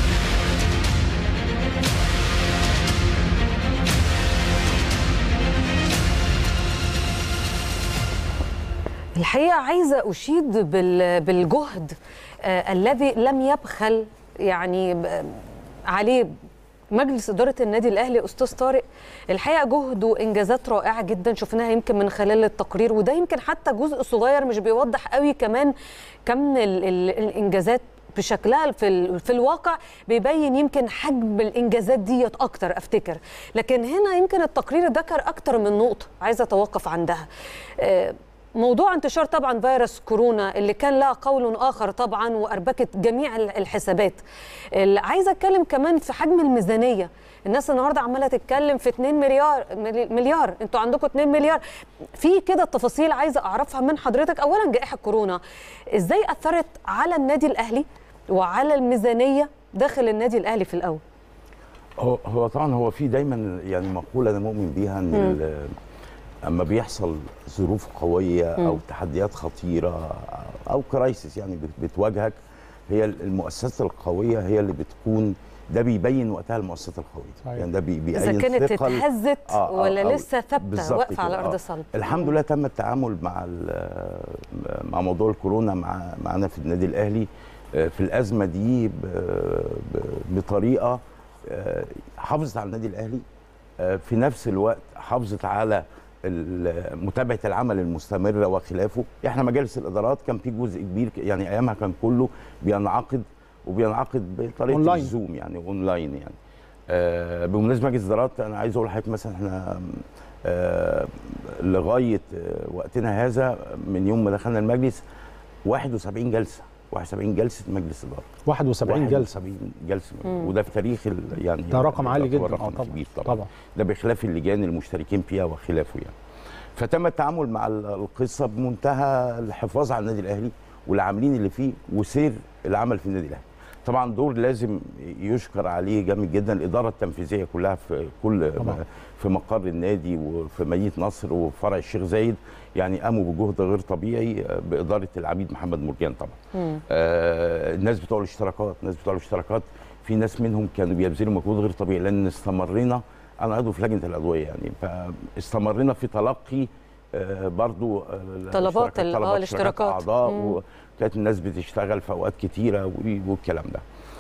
A: الحقيقه عايزه اشيد بال- بالجهد آه الذي لم يبخل يعني ب- عليه مجلس إدارة النادي الأهلي أستاذ طارق الحقيقة جهد وإنجازات رائعة جدا شفناها يمكن من خلال التقرير وده يمكن حتى جزء صغير مش بيوضح قوي كمان كم ال ال الإنجازات بشكلها في ال- في الواقع بيبين يمكن حجم الانجازات ديت اكتر افتكر لكن هنا يمكن التقرير ذكر اكتر من نقطه عايزه اتوقف عندها آه، موضوع انتشار طبعا فيروس كورونا اللي كان لها قول اخر طبعا واربكت جميع ال- الحسابات اللي عايزه اتكلم كمان في حجم الميزانيه الناس النهارده عماله تتكلم في 2 مليار ملي- مليار انتوا عندكم 2 مليار في كده تفاصيل عايزه اعرفها من حضرتك اولا جائحه كورونا ازاي اثرت على النادي الاهلي وعلى الميزانيه داخل النادي الاهلي في الاول
F: هو هو طبعا هو في دايما يعني مقوله انا مؤمن بيها ان ال- اما بيحصل ظروف قويه او تحديات خطيره او كرايسيس يعني بت- بتواجهك هي المؤسسات القويه هي اللي بتكون ده بيبين وقتها المؤسسات القويه
B: صحيح.
F: يعني ده بي- بيبين
A: اذا كانت
F: ثقل-
A: اتهزت
F: آه، آه،
A: ولا
F: أو
A: لسه ثابته
F: بالظبط
A: واقفه على
F: كده،
A: ارض
F: آه.
A: صلب
F: الحمد لله تم التعامل مع ال- مع موضوع الكورونا مع معانا في النادي الاهلي آه، في الازمه دي ب- ب- بطريقه آه، حافظت على النادي الاهلي آه، في نفس الوقت حافظت على ال- متابعه العمل المستمره وخلافه احنا مجالس الادارات كان في جزء كبير يعني ايامها كان كله بينعقد وبينعقد بطريقه
B: أونلاين.
F: الزوم يعني اونلاين يعني آه بمناسبه مجلس الادارات انا عايز اقول لحضرتك مثلا احنا آه لغايه آه وقتنا هذا من يوم ما دخلنا المجلس 71 جلسه 71 جلسه مجلس اداره
B: 71 جلسه
F: 71 جلسه وده في تاريخ ال- يعني
B: ده رقم عالي
F: يعتبر
B: جدا
F: رقم
B: اه طبعا
F: كبير طبعا,
B: طبعا
F: ده بخلاف اللجان المشتركين فيها وخلافه يعني فتم التعامل مع ال- القصه بمنتهى الحفاظ على النادي الاهلي والعاملين اللي فيه وسير العمل في النادي الاهلي طبعا دور لازم يشكر عليه جامد جدا الاداره التنفيذيه كلها في كل
B: طبعا.
F: في مقر النادي وفي مدينه نصر وفرع الشيخ زايد يعني قاموا بجهد غير طبيعي باداره العميد محمد مرجان طبعا آه الناس بتوع الاشتراكات الناس بتوع الاشتراكات في ناس منهم كانوا بيبذلوا مجهود غير طبيعي لان استمرينا انا عضو في لجنه الادويه يعني فاستمرينا في تلقي آه برضو آه
A: طلبات ال- آه،
F: طلبات
A: الاشتراكات.
F: اعضاء
A: مم.
F: وكانت الناس بتشتغل في اوقات كتيره و- والكلام ده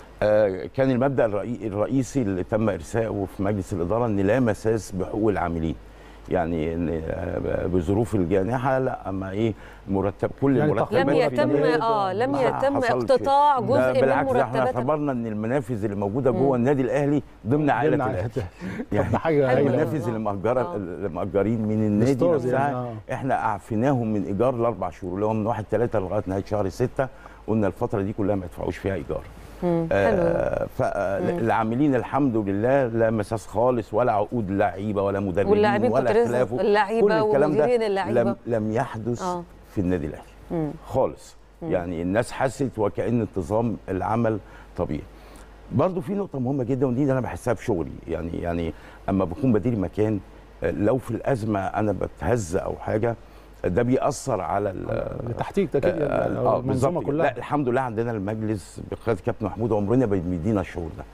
F: آه، كان المبدا الرئي- الرئيسي اللي تم ارسائه في مجلس الاداره ان لا مساس بحقوق العاملين يعني إن آه، بظروف الجانحه لا اما ايه مرتب كل
B: يعني
F: المرتبات
A: لم
B: تقريباً
A: يتم
B: مرتبات.
A: اه لم
F: ما
A: يتم
F: حصلش.
A: اقتطاع
F: ده
A: جزء من
F: بالعكس ده احنا
A: مرتبات
F: اعتبرنا ان المنافذ اللي موجوده جوه النادي الاهلي ضمن عائله
B: ضمن
F: الاهلي
B: يعني ده حاجه
A: حلو.
B: هايله
F: المنافذ اللي مأجرة
A: آه.
F: اللي مأجرين من النادي
B: الستورز
F: نفسها
B: يعني، آه.
F: احنا اعفيناهم من ايجار لاربع شهور اللي هو من 1 3 لغايه نهايه شهر 6 قلنا الفتره دي كلها ما يدفعوش فيها ايجار
A: مم. حلو
F: آه فالعاملين الحمد لله لا مساس خالص ولا عقود لعيبه ولا مدربين
A: واللاعبين
F: ولا
A: كنت لازم
F: خلافه
A: اللعيبة
F: كل الكلام ده
A: ومديرين اللعيبة.
F: لم, لم يحدث
A: آه.
F: في النادي الاهلي
A: مم.
F: خالص يعني الناس حست وكأن انتظام العمل طبيعي برضو في نقطة مهمة جدا ودي أنا بحسها في شغلي يعني يعني أما بكون بدير مكان آه، لو في الأزمة أنا بتهز أو حاجة آه، ده بيأثر على ال-
B: التحتيك اكيد
F: آه،
B: المنظومه
F: بالظبط كده.
B: كلها
F: لا الحمد لله عندنا المجلس بقياده كابتن محمود عمرنا بيدينا الشغل ده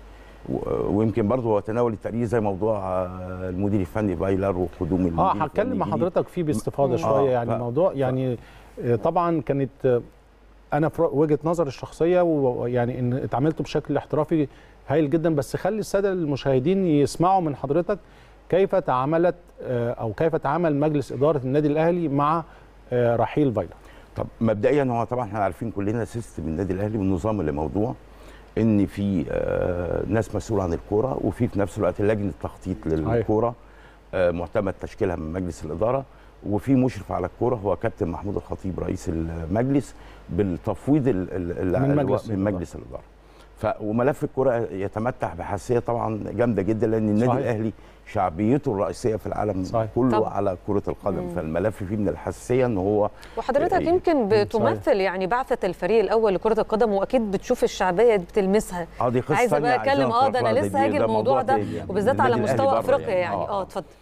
F: و- ويمكن برضه هو تناول التقرير زي موضوع آه، المدير الفني فايلر وقدوم المدير
B: اه
F: الفني
B: هتكلم مع
F: الجديد.
B: حضرتك فيه باستفاضه
F: آه،
B: شويه يعني
F: ف-
B: موضوع يعني آه، طبعا كانت آه، انا في وجهه نظر الشخصيه ويعني ان اتعاملت بشكل احترافي هايل جدا بس خلي الساده المشاهدين يسمعوا من حضرتك كيف تعاملت آه، او كيف تعامل مجلس اداره النادي الاهلي مع آه، رحيل فايلر
F: طب مبدئيا هو طبعا احنا عارفين كلنا سيستم النادي الاهلي والنظام اللي موضوع ان في آه، ناس مسؤوله عن الكوره وفي في نفس الوقت لجنه تخطيط للكوره آه، معتمد تشكيلها من مجلس الاداره وفي مشرف على الكوره هو كابتن محمود الخطيب رئيس المجلس بالتفويض ال- ال- ال-
B: من مجلس
F: من
B: الإدارة.
F: مجلس الاداره ف وملف الكوره يتمتع بحساسيه طبعا جامده جدا لان النادي
B: صحيح.
F: الاهلي شعبيته الرئيسيه في العالم
B: صحيح.
F: كله
A: طبعا.
F: على كره القدم فالملف فيه من الحساسيه ان هو
A: وحضرتك
F: إيه.
A: يمكن بتمثل يعني بعثه الفريق الاول لكره القدم واكيد بتشوف الشعبيه دي بتلمسها
F: اه دي قصه
A: عايزه بقى
F: تانية
A: اتكلم
F: عايزين
A: اه ده انا
F: نتطرق
A: لسه
F: لها.
A: هاجي
F: ده
A: الموضوع
F: موضوع
A: ده
F: تاني يعني.
A: وبالذات على
F: النادي
A: مستوى
F: الأهلي بره
A: افريقيا يعني
F: آه،
A: اه
F: آه.
A: اتفضل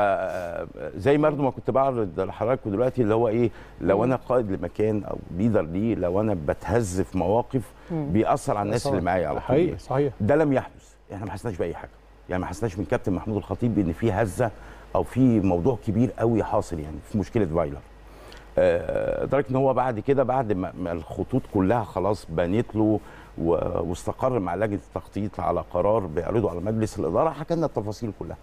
F: فزي برضه ما كنت بعرض لحضراتكم دلوقتي اللي هو ايه لو انا قائد لمكان او ليدر ليه لو انا بتهز في مواقف بيأثر على الناس اللي معايا على طول
B: حقيقي صحيح
F: ده لم يحدث احنا ما حسناش باي حاجه يعني ما حسناش من كابتن محمود الخطيب ان في هزه او في موضوع كبير قوي حاصل يعني في مشكله فايلر آه، لدرجه ان هو بعد كده بعد ما ما الخطوط كلها خلاص بنت له و- واستقر مع لجنه التخطيط على قرار بيعرضه على مجلس الاداره حكى لنا التفاصيل كلها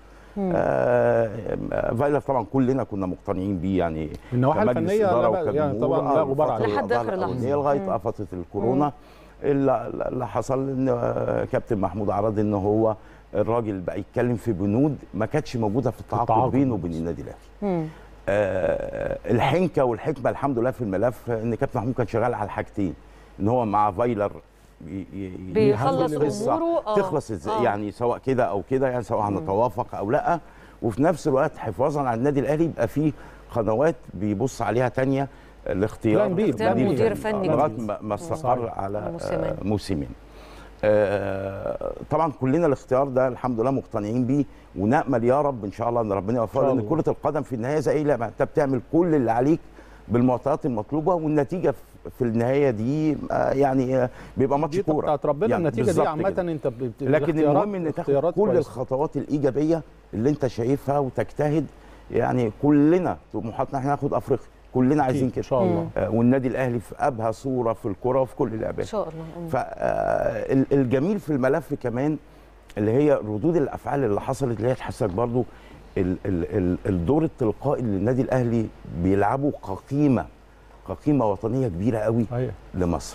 F: آه فايلر طبعا كلنا كنا مقتنعين بيه يعني
B: من النواحي
F: كمجلس
B: الفنيه
F: إدارة
B: لا بقى- يعني
F: وكجمهور.
B: طبعا لا
F: آه،
B: غبار عليه
F: الفترة
A: لحد آخر
F: الأولانية
A: لحظة.
F: لغايه فتره الكورونا اللي اللي حصل ان آه، كابتن محمود عرض ان هو الراجل بقى يتكلم في بنود ما كانتش موجوده في التعاقد
B: التعاقد.
F: بينه وبين النادي الاهلي
A: مم.
F: آه الحنكه والحكمه الحمد لله في الملف ان كابتن محمود كان شغال على الحاجتين ان هو مع فايلر ي- ي-
A: بيخلص
F: يحل القصة
A: أموره، آه.
F: تخلص ازاي
A: آه.
F: يعني سواء كده او كده يعني سواء هنتوافق او لا وفي نفس الوقت حفاظا على النادي الاهلي يبقى فيه قنوات بيبص عليها تانية لاختيار
B: بلان بي،
A: اختيار
B: بلان بي.
A: مدير فني
F: لغايه
A: جديد.
F: ما- ما استقر
B: صحيح.
F: على
A: موسمين.
F: آه، موسمين آه، طبعا كلنا الاختيار ده الحمد لله مقتنعين بيه ونامل يا رب ان شاء الله ان ربنا يوفقنا
B: إن شاء
F: لان
B: الله.
F: كره القدم في النهايه زي ايه لما انت بتعمل كل اللي عليك بالمعطيات المطلوبه والنتيجه في- في النهايه دي آه، يعني آه، بيبقى ماتش
B: دي
F: كوره
B: بتاعت ربنا
F: يعني
B: النتيجه دي
F: بالظبط
B: عامه
F: كده.
B: انت بت-
F: لكن
B: الاختيارات-
F: المهم ان تاخد
B: اختيارات
F: كل
B: كويسة.
F: الخطوات الايجابيه اللي انت شايفها وتجتهد يعني كلنا طموحاتنا احنا ناخد افريقيا كلنا عايزين
B: أكيد،
F: كده
B: ان شاء الله
F: آه، والنادي الاهلي في ابهى صوره في الكره وفي كل
A: ان
F: اللعبات
A: شاء الله مم.
F: فالجميل في الملف كمان اللي هي ردود الافعال اللي حصلت اللي هي تحسك برضو ال- ال- ال- الدور التلقائي اللي النادي الاهلي بيلعبه كقيمه كقيمه وطنيه كبيره قوي
B: صحيح
F: لمصر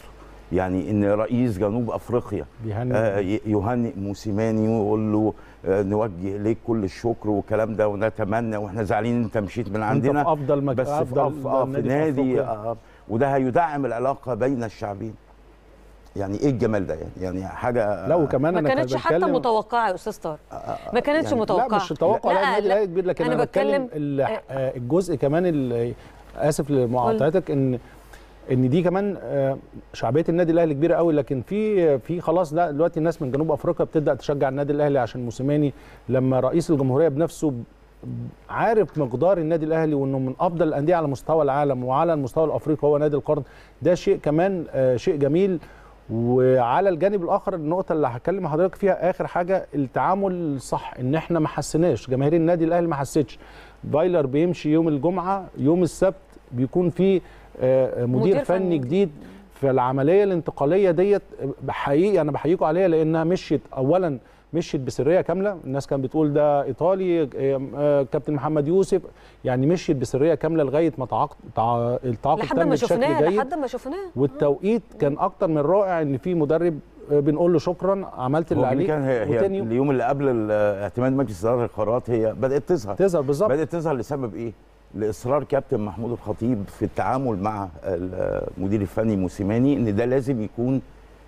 F: يعني ان رئيس جنوب افريقيا
B: بيهنئ.
F: آه، ي- يهنئ موسيماني ويقول له آه، نوجه اليك كل الشكر والكلام ده ونتمنى واحنا زعلانين انت مشيت من عندنا
B: في أفضل مك-
F: بس في,
B: أفضل
F: أف- آه، في
B: نادي في
F: نادي
B: أفريقيا.
F: آه، وده هيدعم العلاقه بين الشعبين يعني ايه الجمال ده يعني يعني حاجه
B: لا وكمان
A: ما
B: انا
A: كانتش حتى
B: بتكلم-
A: متوقعه يا استاذ طارق ما كانتش
F: يعني-
A: متوقعه
B: لا مش توقع لا, النادي الاهلي كبير لكن
A: انا,
B: انا, بتكلم
A: بتكلم
B: ال- آه، الجزء كمان ال- اسف لمقاطعتك ان ان دي كمان آه، شعبيه النادي الاهلي كبيره قوي لكن في في خلاص لا دلوقتي الناس من جنوب افريقيا بتبدا تشجع النادي الاهلي عشان موسيماني لما رئيس الجمهوريه بنفسه عارف مقدار النادي الاهلي وانه من افضل الانديه على مستوى العالم وعلى المستوى الافريقي هو نادي القرن ده شيء كمان آه، شيء جميل وعلى الجانب الاخر النقطه اللي هكلم حضرتك فيها اخر حاجه التعامل الصح ان احنا ما حسناش جماهير النادي الاهلي ما حسيتش فايلر بيمشي يوم الجمعه يوم السبت بيكون في آه، مدير,
A: مدير
B: مدير
A: فني
B: فني جديد فالعمليه الانتقاليه ديت حقيقي انا بحييكم عليها لانها مشيت اولا مشيت بسريه كامله الناس كانت بتقول ده ايطالي آه، آه، كابتن محمد يوسف يعني مشيت بسريه كامله لغايه ما تعاقد تع- التعاقد
A: لحد
B: تم
A: ما
B: بشكل
A: شفناه
B: جيد
A: لحد ما شفناه
B: والتوقيت كان اكتر من رائع ان في مدرب آه، بنقول له شكرا عملت اللي
F: هو
B: عليك
F: كان هي, هي
B: وتاني يوم
F: اليوم اللي قبل ال- اعتماد مجلس اداره القرارات هي بدات تظهر
B: تظهر بالظبط
F: بدات تظهر لسبب ايه؟ لاصرار كابتن محمود الخطيب في التعامل مع المدير الفني موسيماني ان ده لازم يكون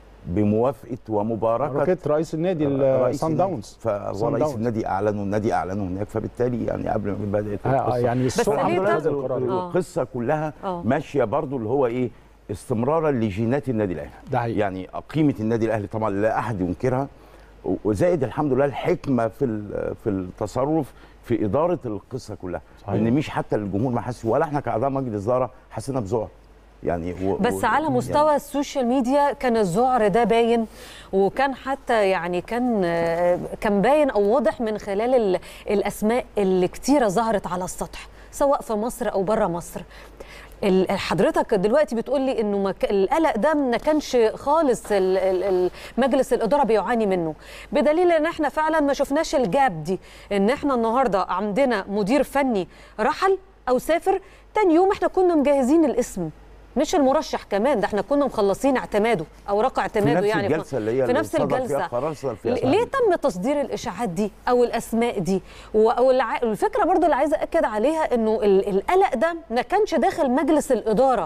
F: بموافقه ومباركه
B: روكيت رئيس النادي
F: رئيس
B: سان
F: النادي.
B: داونز
F: فهو
B: سان
F: رئيس
B: داونز.
F: النادي اعلن والنادي اعلنه هناك فبالتالي يعني قبل ما بدات
B: آه،
F: القصه
B: يعني
A: بس
B: السرعه
A: ليه
B: في
A: طب-
B: هذا القرار
A: آه.
F: القصه كلها
A: آه.
F: ماشيه برضو اللي هو ايه استمرارا لجينات النادي الاهلي
B: ده حقيقي.
F: يعني قيمه النادي الاهلي طبعا لا احد ينكرها وزائد الحمد لله الحكمه في ال- في التصرف في اداره القصه كلها
B: صحيح.
F: ان مش حتى الجمهور ما حس ولا احنا كاعضاء مجلس اداره حسينا بذعر يعني و
A: بس
F: و-
A: على مستوى
F: يعني
A: السوشيال ميديا كان الذعر ده باين وكان حتى يعني كان آه، كان باين او واضح من خلال ال- الاسماء اللي كتيره ظهرت على السطح سواء في مصر او بره مصر ال- حضرتك دلوقتي بتقول لي انه ما ك- القلق ده ما كانش خالص ال- ال- ال- مجلس الاداره بيعاني منه بدليل ان احنا فعلا ما شفناش الجاب دي ان احنا النهارده عندنا مدير فني رحل او سافر تاني يوم احنا كنا مجهزين الاسم مش المرشح كمان ده احنا كنا مخلصين اعتماده اوراق اعتماده
F: نفس
A: يعني
F: الجلسة اللي هي
A: في
F: اللي
A: نفس
F: صدر فيها
A: الجلسه
F: قرار صدر فيها
A: ل- ليه تم تصدير الاشاعات دي او الاسماء دي والفكره برضو اللي عايزه اكد عليها انه ال- القلق ده ما كانش داخل مجلس الاداره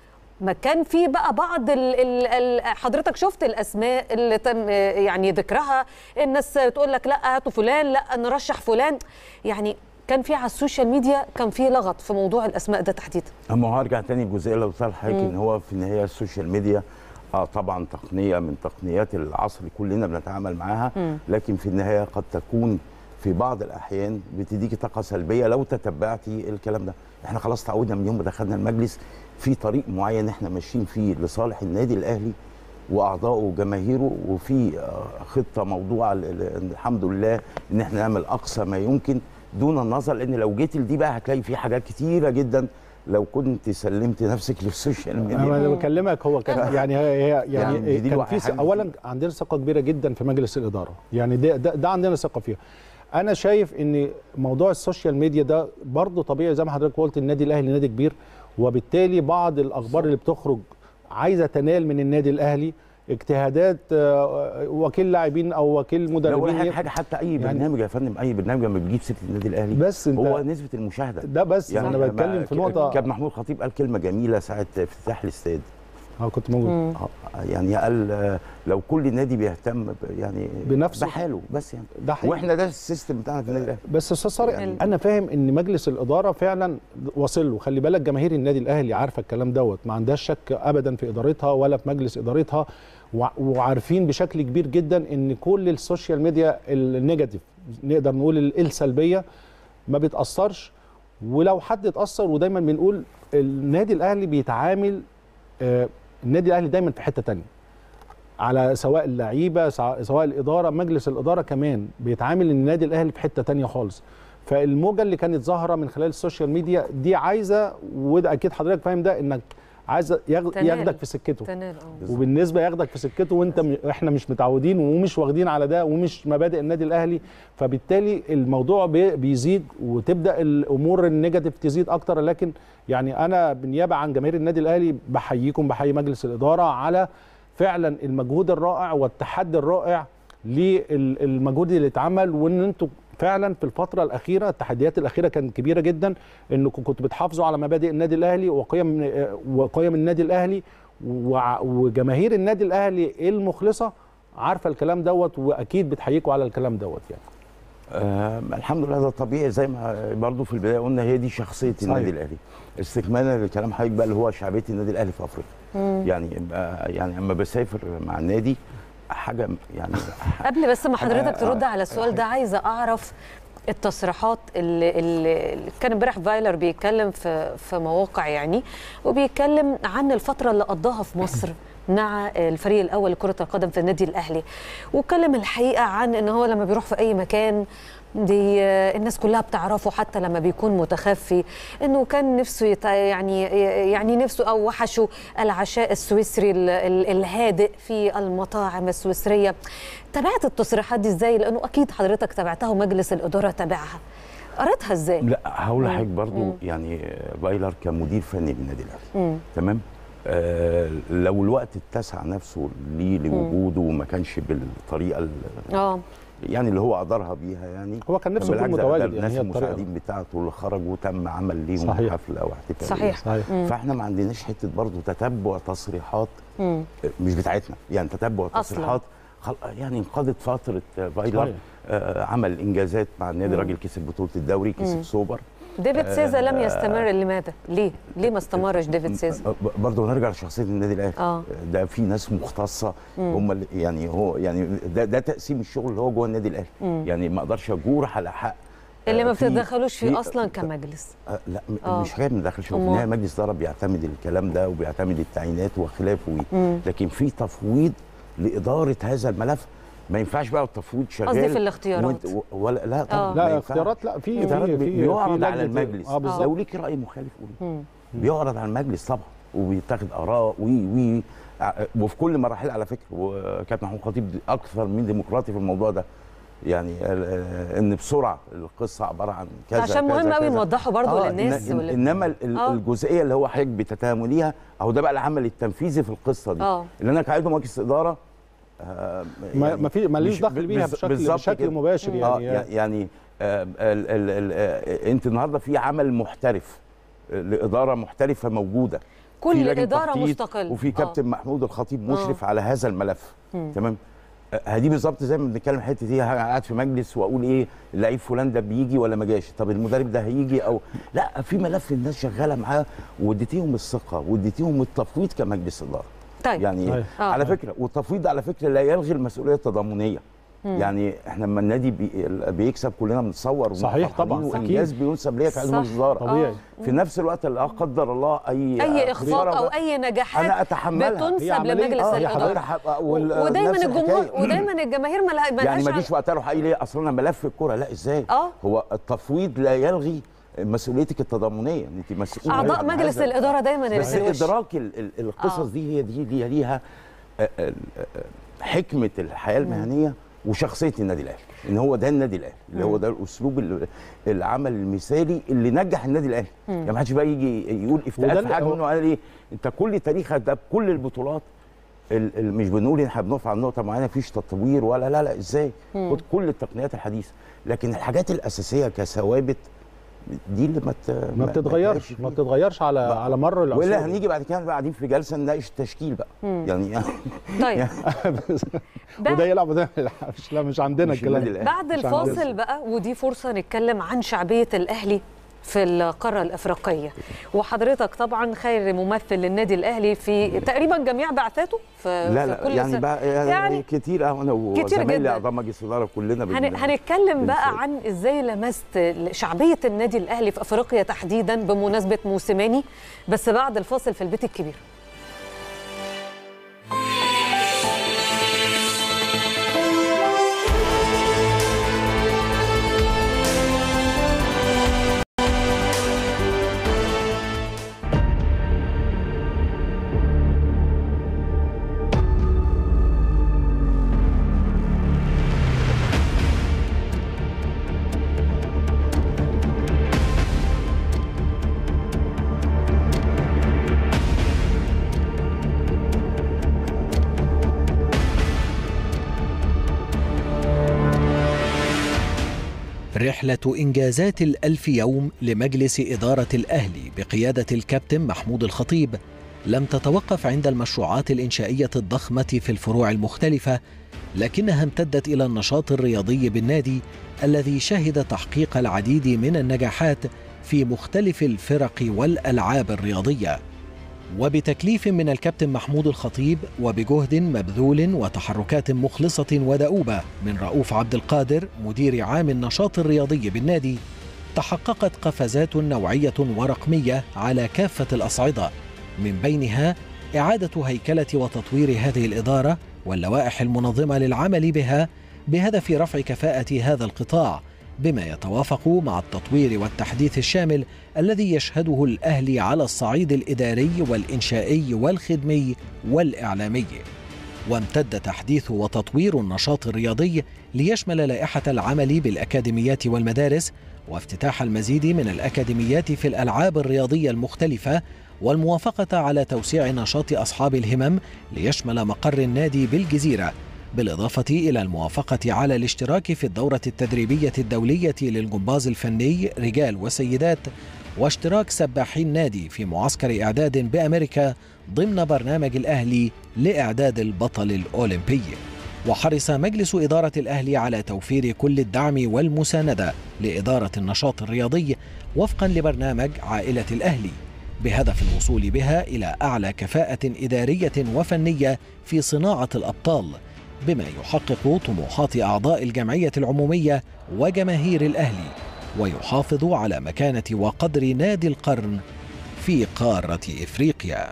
A: ما كان في بقى بعض ال ال ال حضرتك شفت الاسماء اللي تم يعني ذكرها الناس تقول لك لا هاتوا فلان لا نرشح فلان يعني كان في على السوشيال ميديا كان في لغط في موضوع الاسماء ده تحديدا
F: اما هو هرجع تاني الجزئيه اللي قلتها لحضرتك ان هو في النهايه السوشيال ميديا اه طبعا تقنيه من تقنيات العصر كلنا بنتعامل معاها لكن في النهايه قد تكون في بعض الاحيان بتديكي طاقه سلبيه لو تتبعتي الكلام ده احنا خلاص تعودنا من يوم ما دخلنا المجلس في طريق معين احنا ماشيين فيه لصالح النادي الاهلي واعضائه وجماهيره وفي آه، خطه موضوعه ل- ل- الحمد لله ان احنا نعمل اقصى ما يمكن دون النظر لان لو جيت لدي بقى هتلاقي في حاجات كتيره جدا لو كنت سلمت نفسك للسوشيال
B: انا
F: ميديا
B: اللي بكلمك هو كان يعني هي هي
F: يعني
B: يعني
F: دي
B: كان
F: الواحد
B: في س-
F: حاجة
B: اولا عندنا ثقه كبيره جدا في مجلس الاداره يعني ده ده, ده عندنا ثقه فيها انا شايف ان موضوع السوشيال ميديا ده برضه طبيعي زي ما حضرتك قلت النادي الاهلي نادي كبير وبالتالي بعض الاخبار اللي بتخرج عايزه تنال من النادي الاهلي اجتهادات آه، وكيل لاعبين او وكيل
F: لو
B: مدربين
F: حاجه, حاجه حتى اي
B: يعني-
F: برنامج يا فندم اي برنامج لما بيجيب سيره النادي الاهلي
B: بس انت
F: هو نسبه المشاهده
B: ده بس يعني انا
F: لما
B: بتكلم في
F: ك-
B: نقطه
F: كابتن محمود خطيب قال كلمه جميله ساعه افتتاح الاستاد
B: اه كنت موجود
F: آه، يعني قال آه، لو كل نادي بيهتم ب- يعني
B: بنفسه.
F: بحاله بس يعني
B: ده حقيقي.
F: واحنا ده السيستم بتاعنا في النادي الاهلي
B: بس استاذ صارق
F: يعني-
B: انا فاهم ان مجلس الاداره فعلا واصل له خلي بالك جماهير النادي الاهلي عارفه الكلام دوت ما عندهاش شك ابدا في ادارتها ولا في مجلس ادارتها وع- وعارفين بشكل كبير جدا ان كل السوشيال ميديا النيجاتيف نقدر نقول ال- السلبيه ما بتاثرش ولو حد اتاثر ودايما بنقول النادي الاهلي بيتعامل آه، النادي الاهلي دايما في حته تانية على سواء اللعيبه سع- سواء الاداره مجلس الاداره كمان بيتعامل النادي الاهلي في حته تانية خالص فالموجه اللي كانت ظاهره من خلال السوشيال ميديا دي عايزه وده اكيد حضرتك فاهم ده انك عايزه ياخد-
A: تنال.
B: ياخدك في سكته
A: تنال اه
B: وبالنسبه ياخدك في سكته وانت م... احنا مش متعودين ومش واخدين على ده ومش مبادئ النادي الاهلي فبالتالي الموضوع بي... بيزيد وتبدا الامور النيجاتيف تزيد اكتر لكن يعني انا بالنيابه عن جماهير النادي الاهلي بحييكم بحيي مجلس الاداره على فعلا المجهود الرائع والتحدي الرائع للمجهود اللي اتعمل وان انتوا فعلا في الفتره الاخيره التحديات الاخيره كانت كبيره جدا انكم كنتوا بتحافظوا على مبادئ النادي الاهلي وقيم وقيم النادي الاهلي وع- وجماهير النادي الاهلي المخلصه عارفه الكلام دوت واكيد بتحييكوا على الكلام دوت يعني
F: آه الحمد لله ده طبيعي زي ما برضو في البدايه قلنا هي دي شخصيه
B: صحيح.
F: النادي الاهلي استكمالا لكلام حضرتك بقى اللي هو شعبيه النادي الاهلي في افريقيا يعني آه يعني اما بسافر مع النادي حاجه يعني
A: قبل بس ما حضرتك
F: أنا-
A: ترد
F: آه،
A: على السؤال ده عايزه اعرف التصريحات اللي, اللي اللي كان امبارح فايلر بيتكلم في في مواقع يعني وبيتكلم عن الفتره اللي قضاها في مصر مع الفريق الاول لكره القدم في النادي الاهلي واتكلم الحقيقه عن ان هو لما بيروح في اي مكان دي الناس كلها بتعرفه حتى لما بيكون متخفي انه كان نفسه يت... يعني يعني نفسه او وحشه العشاء السويسري ال- ال- الهادئ في المطاعم السويسريه تابعت التصريحات دي ازاي لانه اكيد حضرتك تابعتها ومجلس الاداره تابعها قريتها ازاي
F: لا هقول
A: مم.
F: لحضرتك برضو
A: مم.
F: يعني فايلر كمدير فني للنادي الاهلي
A: مم.
F: تمام آه لو الوقت اتسع نفسه ليه لوجوده وما كانش بالطريقه ال-
A: اه
F: يعني اللي هو قدرها بيها يعني
B: هو كان نفسه
F: بالعكس
B: يكون
F: ده- ده
B: متواجد يعني
F: الناس
B: هي الطريقة.
F: المساعدين بتاعته اللي خرجوا تم عمل ليهم
B: صحيح.
F: حفله او احتفاليه
A: صحيح.
B: صحيح
A: مم.
F: فاحنا ما عندناش حته برضه تتبع تصريحات
A: مم.
F: مش بتاعتنا يعني تتبع
A: أصلاً.
F: تصريحات خل... يعني انقضت فتره فايلر
B: صحيح.
F: آه عمل انجازات مع النادي
A: مم.
F: راجل كسب بطوله الدوري كسب
A: مم.
F: سوبر
A: ديفيد سيزا لم
F: آه.
A: يستمر لماذا ليه ليه ما استمرش ديفيد سيزا
F: آه، برضه نرجع لشخصيه النادي الاهلي
A: اه
F: ده في ناس مختصه هم اللي يعني هو يعني ده ده تقسيم الشغل اللي هو جوه النادي الاهلي
A: مم.
F: يعني ما اقدرش اجور على حق
A: اللي
F: آه،
A: ما
F: في-
A: بتتدخلوش فيه
F: في-
A: اصلا كمجلس
F: آه، لا م-
A: آه.
F: مش حاجه من داخل شغل في
A: أمال؟
F: النهايه مجلس الاداره بيعتمد الكلام ده وبيعتمد التعيينات وخلافه
A: مم.
F: لكن في تفويض لاداره هذا الملف ما ينفعش بقى التفويض شغال
A: قصدي في الاختيارات.
F: وانت- و- ولا لا
A: آه.
F: طبعا ما
B: لا
F: ينفعش.
B: اختيارات لا في
F: اختيارات
B: في
F: بي-
B: في
F: بيعرض
B: في
F: على
B: لجنة-
F: المجلس
B: اه بالظبط
F: لو ليك راي مخالف قولي
A: مم.
F: بيعرض على المجلس طبعا وبيتاخد اراء وي وي ع- وفي كل مراحل على فكره وكابتن محمود خطيب اكثر من ديمقراطي في الموضوع ده يعني ال- ال- ان بسرعه القصه عباره عن كذا
A: عشان
F: كذا
A: مهم قوي
F: كذا.
A: نوضحه برضو
F: آه،
A: للناس
F: إن-
A: واللي-
F: انما ال- ال-
A: آه.
F: الجزئيه اللي هو حضرتك بتتهموا ليها اهو ده بقى العمل التنفيذي في القصه دي
A: اه
F: اللي انا كعضو مجلس اداره آه،
B: ما
F: يعني
B: ما في ماليش
F: مش-
B: دخل بيها
F: بالظ-
B: بشكل
F: بالظبط
B: بشكل
F: كده.
B: مباشر
F: اه
B: يعني
F: يعني آه، ال ال ال آه، انت النهارده في عمل محترف آه، لاداره محترفه موجوده في
A: كل
F: لجنة
A: اداره
F: تخطيط
A: مستقل
F: وفي كابتن محمود الخطيب
A: آه.
F: مشرف على هذا الملف
A: مم.
F: تمام آه، هدي بالظبط زي ما بنتكلم حته دي قاعد في مجلس واقول ايه اللعيب فلان ده بيجي ولا ما جاش طب المدرب ده هيجي او لا في ملف الناس شغاله معاه واديتيهم الثقه واديتيهم التفويض كمجلس اداره
A: طيب
F: يعني
B: صحيح.
A: آه.
F: على فكره والتفويض على فكره لا يلغي المسؤوليه التضامنيه يعني احنا لما النادي بي بيكسب كلنا بنتصور
B: صحيح طبعاً،
F: وفرحانين
B: أكيد.
F: وانجاز بينسب ليا في عدو
A: صح.
F: مجلس الاداره
B: طبيعي.
A: آه.
F: في نفس الوقت لا قدر الله اي
A: اي اخفاق
F: خسارة
A: او
F: بقى.
A: اي نجاحات
F: انا اتحملها
B: هي
A: بتنسب
B: عملية-
A: لمجلس
B: آه، هي
A: الاداره
F: حضرتك وال-
A: ودايما
F: نفس
A: الجمهور
F: الحكاية.
A: ودايما الجماهير ملها
F: يعني
A: ملهاش
F: ما
A: عل-
F: جيش وقت اروح قايل ايه اصل انا ملف الكوره لا ازاي
A: اه
F: هو التفويض لا يلغي مسؤوليتك التضامنيه انت مسؤول
A: اعضاء
F: عن
A: مجلس
F: هذا.
A: الاداره دايما اللي
F: بس
A: في الوش.
F: ادراك ال- ال- القصص
A: آه.
F: دي هي دي ليها ليها آه، آه، آه، حكمه الحياه المهنيه وشخصيه النادي الاهلي ان هو ده النادي الاهلي اللي هو ده الاسلوب ال- العمل المثالي اللي نجح النادي الاهلي يعني ما حدش بقى يجي يقول
B: وده
F: افتاءات
B: اللي
F: في حاجه
B: هو-
F: منه قال ايه انت كل تاريخك ده بكل البطولات ال- ال- مش بنقول ان احنا بنقف على نقطه معينه مفيش تطوير ولا لا لا ازاي خد كل التقنيات الحديثه لكن الحاجات الاساسيه كثوابت دي اللي ما ت-
B: ما بتتغيرش ما بتتغيرش على على مر العصور
F: والا هنيجي بعد كده نبقى قاعدين في جلسه نناقش التشكيل بقى يعني
A: طيب
B: وده يلعب وده ما يلعبش لا مش عندنا
F: مش
B: الكلام
F: النادي
B: ده
F: الأهلي.
A: بعد
B: مش عندنا.
A: الفاصل بقى ودي فرصه نتكلم عن شعبيه الاهلي في القاره الافريقيه وحضرتك طبعا خير ممثل للنادي الاهلي في تقريبا جميع بعثاته في
F: لا
A: في
F: لا
A: كل
F: يعني
A: سنة.
F: بقى يعني,
A: يعني
F: كتير اه انا
A: كتير
F: وزمايلي
A: جداً.
F: اعضاء مجلس الاداره كلنا بن-
A: هن... هنتكلم
F: بنساعد.
A: بقى عن ازاي لمست شعبيه النادي الاهلي في افريقيا تحديدا بمناسبه موسيماني بس بعد الفاصل في البيت الكبير
C: رحلة إنجازات الألف يوم لمجلس إدارة الأهلي بقيادة الكابتن محمود الخطيب لم تتوقف عند المشروعات الإنشائية الضخمة في الفروع المختلفة لكنها امتدت إلى النشاط الرياضي بالنادي الذي شهد تحقيق العديد من النجاحات في مختلف الفرق والألعاب الرياضية وبتكليف من الكابتن محمود الخطيب وبجهد مبذول وتحركات مخلصة ودؤوبة من رؤوف عبد القادر مدير عام النشاط الرياضي بالنادي تحققت قفزات نوعية ورقمية على كافة الأصعدة من بينها إعادة هيكلة وتطوير هذه الإدارة واللوائح المنظمة للعمل بها بهدف رفع كفاءة هذا القطاع بما يتوافق مع التطوير والتحديث الشامل الذي يشهده الأهلي على الصعيد الإداري والإنشائي والخدمي والإعلامي وامتد تحديث وتطوير النشاط الرياضي ليشمل لائحة العمل بالأكاديميات والمدارس وافتتاح المزيد من الأكاديميات في الألعاب الرياضية المختلفة والموافقة على توسيع نشاط أصحاب الهمم ليشمل مقر النادي بالجزيرة بالإضافة إلى الموافقة على الاشتراك في الدورة التدريبية الدولية للجمباز الفني رجال وسيدات واشتراك سباحي النادي في معسكر إعداد بأمريكا ضمن برنامج الأهلي لإعداد البطل الأولمبي وحرص مجلس إدارة الأهلي على توفير كل الدعم والمساندة لإدارة النشاط الرياضي وفقا لبرنامج عائلة الأهلي بهدف الوصول بها إلى أعلى كفاءة إدارية وفنية في صناعة الأبطال بما يحقق طموحات أعضاء الجمعية العمومية وجماهير الأهلي ويحافظ على مكانة وقدر نادي القرن في قارة إفريقيا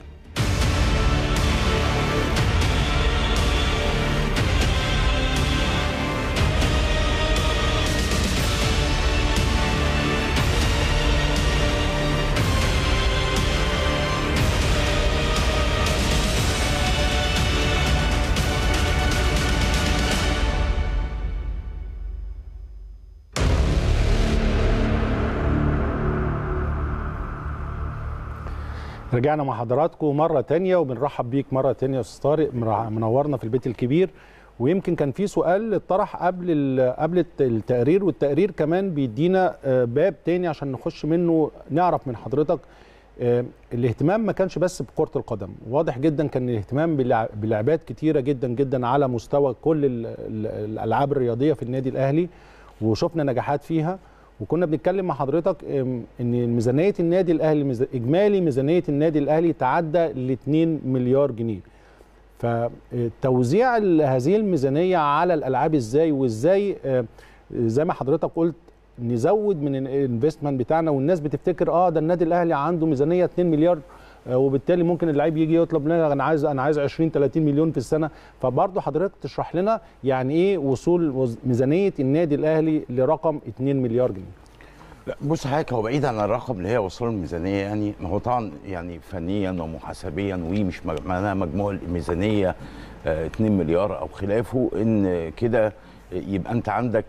B: رجعنا مع حضراتكم مرة تانية وبنرحب بيك مرة تانية يا أستاذ طارق منورنا في البيت الكبير ويمكن كان في سؤال اتطرح قبل قبل التقرير والتقرير كمان بيدينا باب تاني عشان نخش منه نعرف من حضرتك الاهتمام ما كانش بس بكرة القدم واضح جدا كان الاهتمام بلعبات كتيرة جدا جدا على مستوى كل الألعاب الرياضية في النادي الأهلي وشفنا نجاحات فيها وكنا بنتكلم مع حضرتك ان ميزانيه النادي الاهلي اجمالي ميزانيه النادي الاهلي تعدى ل 2 مليار جنيه فتوزيع هذه الميزانيه على الالعاب ازاي وازاي زي ما حضرتك قلت نزود من الانفستمنت بتاعنا والناس بتفتكر اه ده النادي الاهلي عنده ميزانيه 2 مليار وبالتالي ممكن اللعيب يجي يطلب لنا انا عايز انا عايز 20 30 مليون في السنه فبرضه حضرتك تشرح لنا يعني ايه وصول ميزانيه النادي الاهلي لرقم 2 مليار جنيه
F: لا بص حضرتك هو بعيد عن الرقم اللي هي وصول الميزانيه يعني ما هو طبعا يعني فنيا ومحاسبيا ومش معناها مجموع الميزانيه 2 مليار او خلافه ان كده يبقى انت عندك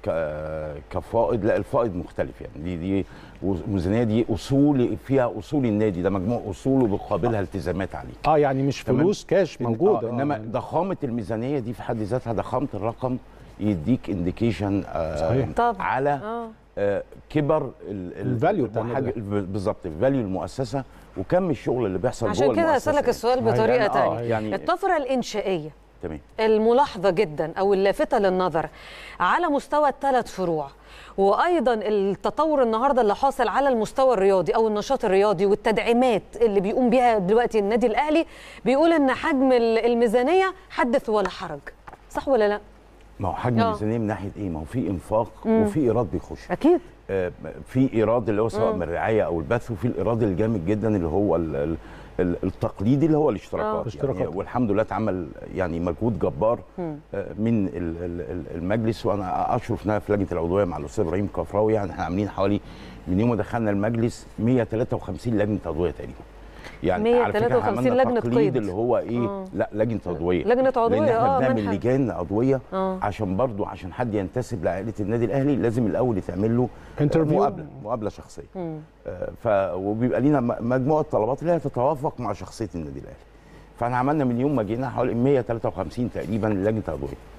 F: كفائض لا الفائض مختلف يعني دي دي الميزانيه دي اصول فيها اصول النادي ده مجموع اصوله بيقابلها التزامات عليك
B: اه يعني مش فلوس كاش موجوده
F: آه انما ضخامه الميزانيه دي في حد ذاتها ضخامه الرقم يديك انديكيشن آه
A: طب.
F: على
A: آه.
F: آه كبر
B: الفاليو بتاع
F: بالظبط الفاليو المؤسسه وكم الشغل اللي بيحصل جوه
A: عشان كده اسالك السؤال بطريقه ثانيه
F: يعني
A: الطفره الانشائيه
F: تمام
A: الملاحظه جدا او اللافته للنظر على مستوى الثلاث فروع وايضا التطور النهارده اللي حاصل على المستوى الرياضي او النشاط الرياضي والتدعيمات اللي بيقوم بيها دلوقتي النادي الاهلي بيقول ان حجم الميزانيه حدث ولا حرج صح ولا لا
F: ما هو حجم الميزانيه من ناحيه ايه ما هو في انفاق
A: مم.
F: وفي ايراد بيخش
A: اكيد
F: آه في ايراد اللي هو سواء
A: مم.
F: من الرعايه او البث وفي الايراد الجامد جدا اللي هو ال ال ال- التقليدي اللي هو الاشتراكات
B: آه.
F: يعني والحمد لله اتعمل يعني مجهود جبار
A: مم.
F: آه، من ال- ال- ال- المجلس وانا اشرف انها في لجنه العضويه مع الاستاذ ابراهيم كفراوي يعني احنا عاملين حوالي من يوم ما دخلنا المجلس 153 لجنه عضويه تقريبا يعني على فكره
A: 153
F: عملنا
A: لجنة
F: تقليد
A: قيد.
F: اللي هو ايه
A: آه.
F: لا لجنه عضويه
A: لجنة عضوية،
F: لان احنا
A: آه،
F: بنعمل
A: منحة.
F: لجان عضويه
A: آه.
F: عشان برضو عشان حد ينتسب لعائله النادي الاهلي لازم الاول يتعمل له
B: Interview.
F: مقابله مقابله شخصيه
A: مم.
F: آه، ف وبيبقى لينا م- مجموعه طلبات اللي هي تتوافق مع شخصيه النادي الاهلي فاحنا عملنا من يوم ما جينا حوالي 153 تقريبا لجنه عضويه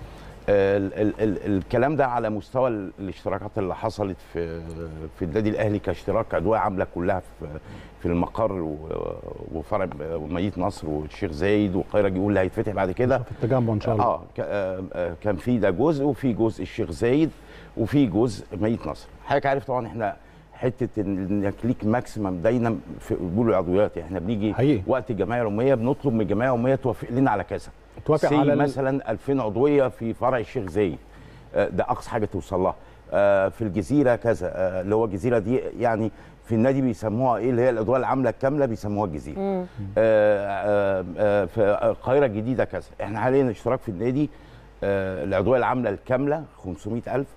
F: ال ال ال الكلام ده على مستوى ال- الاشتراكات اللي حصلت في في النادي الاهلي كاشتراك ادويه عامله كلها في في المقر و- وفرع مدينه نصر والشيخ زايد والقاهره الجيول اللي هيتفتح بعد كده
B: في التجمع ان شاء الله
F: اه ك- آه، آه، كان في ده جزء وفي جزء الشيخ زايد وفي جزء مدينه نصر حضرتك عارف طبعا احنا حته إن- انك ليك ماكسيمم دايما في قبول العضويات احنا بنيجي
B: حقيقي.
F: وقت الجمعيه العموميه بنطلب من الجمعيه العموميه توافق لنا على كذا
B: توافق
F: سي
B: على ال-
F: مثلا 2000 عضويه في فرع الشيخ زايد آه، ده اقصى حاجه توصل لها آه، في الجزيره كذا آه، اللي هو الجزيره دي يعني في النادي بيسموها ايه اللي هي الادويه العامله الكامله بيسموها الجزيره آه، آه، آه، في القاهره الجديده كذا احنا حاليا اشتراك في النادي آه، العضويه العامله الكامله 500000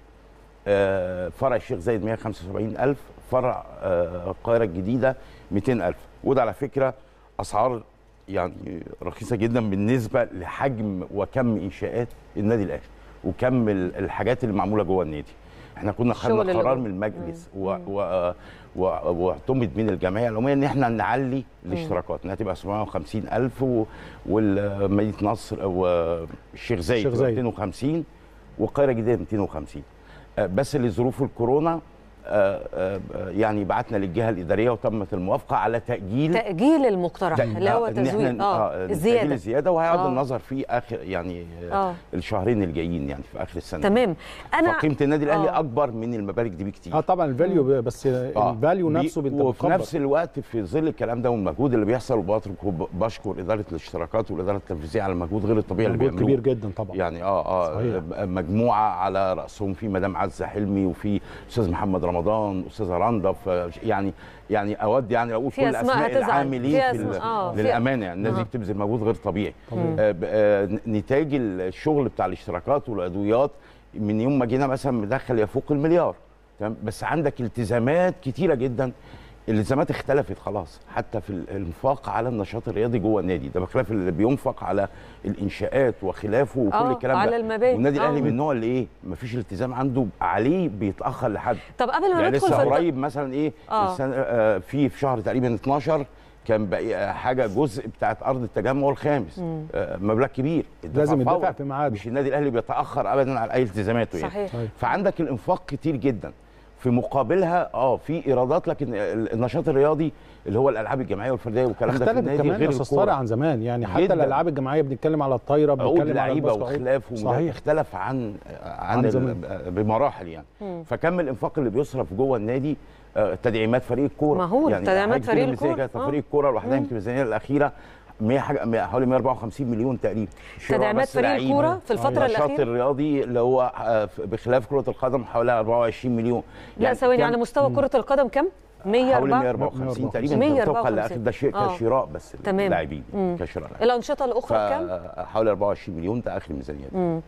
F: آه، فرع الشيخ زايد 175000 فرع آه، القاهره الجديده 200000 وده على فكره اسعار يعني رخيصه جدا بالنسبه لحجم وكم انشاءات النادي الاهلي وكم ال- الحاجات اللي معموله جوه النادي احنا كنا
A: الشغل
F: خدنا
A: اللي
F: قرار
A: جوه.
F: من المجلس و- و- و- واعتمد من الجمعيه العموميه ان احنا نعلي الاشتراكات انها تبقى 750000 و- والمدينه نصر والشيخ زايد
B: الشيخ زايد.
F: 250 والقاهره الجديده 250 آه، بس لظروف الكورونا آه، آه، آه، يعني بعتنا للجهه الاداريه وتمت الموافقه على تاجيل
A: تاجيل المقترح
F: تأ-
A: اللي هو
F: آه، إن إحنا-
A: تزويد اه
F: تأجيل
A: الزياده
F: الزياده وهيقعد
A: آه.
F: النظر فيه اخر يعني آه.
A: آه.
F: الشهرين الجايين يعني في اخر السنه
A: تمام انا
F: فقيمه النادي الاهلي
A: آه.
F: اكبر من المبالغ دي بكتير
B: اه طبعا الفاليو ب- بس
F: آه.
B: الفاليو
F: بي-
B: نفسه انت
F: وفي
B: بتكبر.
F: نفس الوقت في ظل الكلام ده والمجهود اللي بيحصل وبترك وبشكر اداره الاشتراكات والاداره التنفيذيه على المجهود غير الطبيعي اللي
B: مجهود
F: بيعملوه
B: كبير جدا طبعا
F: يعني اه اه
B: صحيح.
F: مجموعه على راسهم في مدام عزه حلمي وفي استاذ محمد رمضان استاذه رندا ف- يعني يعني اود يعني اقول
A: في
F: كل
A: أسماء
F: اسماء
A: هتزعل.
F: العاملين
A: في
F: في,
A: أسماء،
F: ال-
A: آه، في-
F: للامانه يعني الناس دي
A: آه.
F: بتبذل مجهود غير طبيعي آه ب- آه نتاج الشغل بتاع الاشتراكات والادويات من يوم ما جينا مثلا مدخل يفوق المليار تمام بس عندك التزامات كتيره جدا الالتزامات اختلفت خلاص حتى في الانفاق على النشاط الرياضي جوه النادي ده بخلاف اللي بينفق على الانشاءات وخلافه وكل
A: آه،
F: الكلام
A: على
F: ده
A: المباني.
F: والنادي
A: آه.
F: الاهلي من النوع اللي ايه مفيش التزام عنده عليه بيتاخر لحد
A: طب قبل ما
F: يعني
A: ندخل
F: لسه
A: في الت-
F: قريب مثلا ايه
A: آه.
F: السنة آه في في شهر تقريبا 12 كان بقى آه، حاجه جزء بتاعت ارض التجمع الخامس آه مبلغ كبير اتدفع
B: لازم يدفع
F: فورا.
B: في ميعاده.
F: مش النادي الاهلي بيتاخر ابدا على اي التزاماته يعني
A: صحيح
F: فعندك الانفاق كتير جدا في مقابلها اه في ايرادات لكن ال- النشاط الرياضي اللي هو الالعاب الجماعيه والفرديه والكلام ده في
B: اختلف
F: النادي
B: كمان
F: غير
B: يا استاذ طارق
F: الكوره
B: عن زمان يعني حتى
F: جداً.
B: الالعاب الجماعيه بنتكلم على الطايره
F: عقود
B: بنتكلم على
F: لعيبه
B: الباسكت.
F: وخلافه وده
B: صحيح
F: اختلف عن عن,
B: عن
F: عن
B: زمان.
F: بمراحل يعني فكم الانفاق اللي بيصرف جوه النادي آه، تدعيمات فريق الكوره
A: ما هو
F: يعني
A: تدعيمات
F: حاجة كتير
A: فريق
F: الميزانية
A: الكورة.
F: كانت
A: آه.
F: فريق الكوره لوحدها يمكن الميزانيه الاخيره 100 حاجه مية- حوالي 154 مليون تقريبا شراء
A: تدعيمات
F: بس
A: فريق
F: لعيبة.
A: الكورة في الفترة
F: النشاط
A: الأخيرة؟
F: الرياضي اللي هو آه، ف- بخلاف كره القدم حوالي 24 مليون
A: لا ثواني
F: كان
A: على مستوى كره القدم كم 104
F: حوالي 154 تقريبا
A: 154.
F: طبقا لاخر ده شيء
A: آه.
F: كشراء بس
A: تمام.
F: اللاعبين
A: مم.
F: كشراء لاعبين.
A: الانشطه الاخرى كم
F: فحوالي 24 مليون ده اخر الميزانيه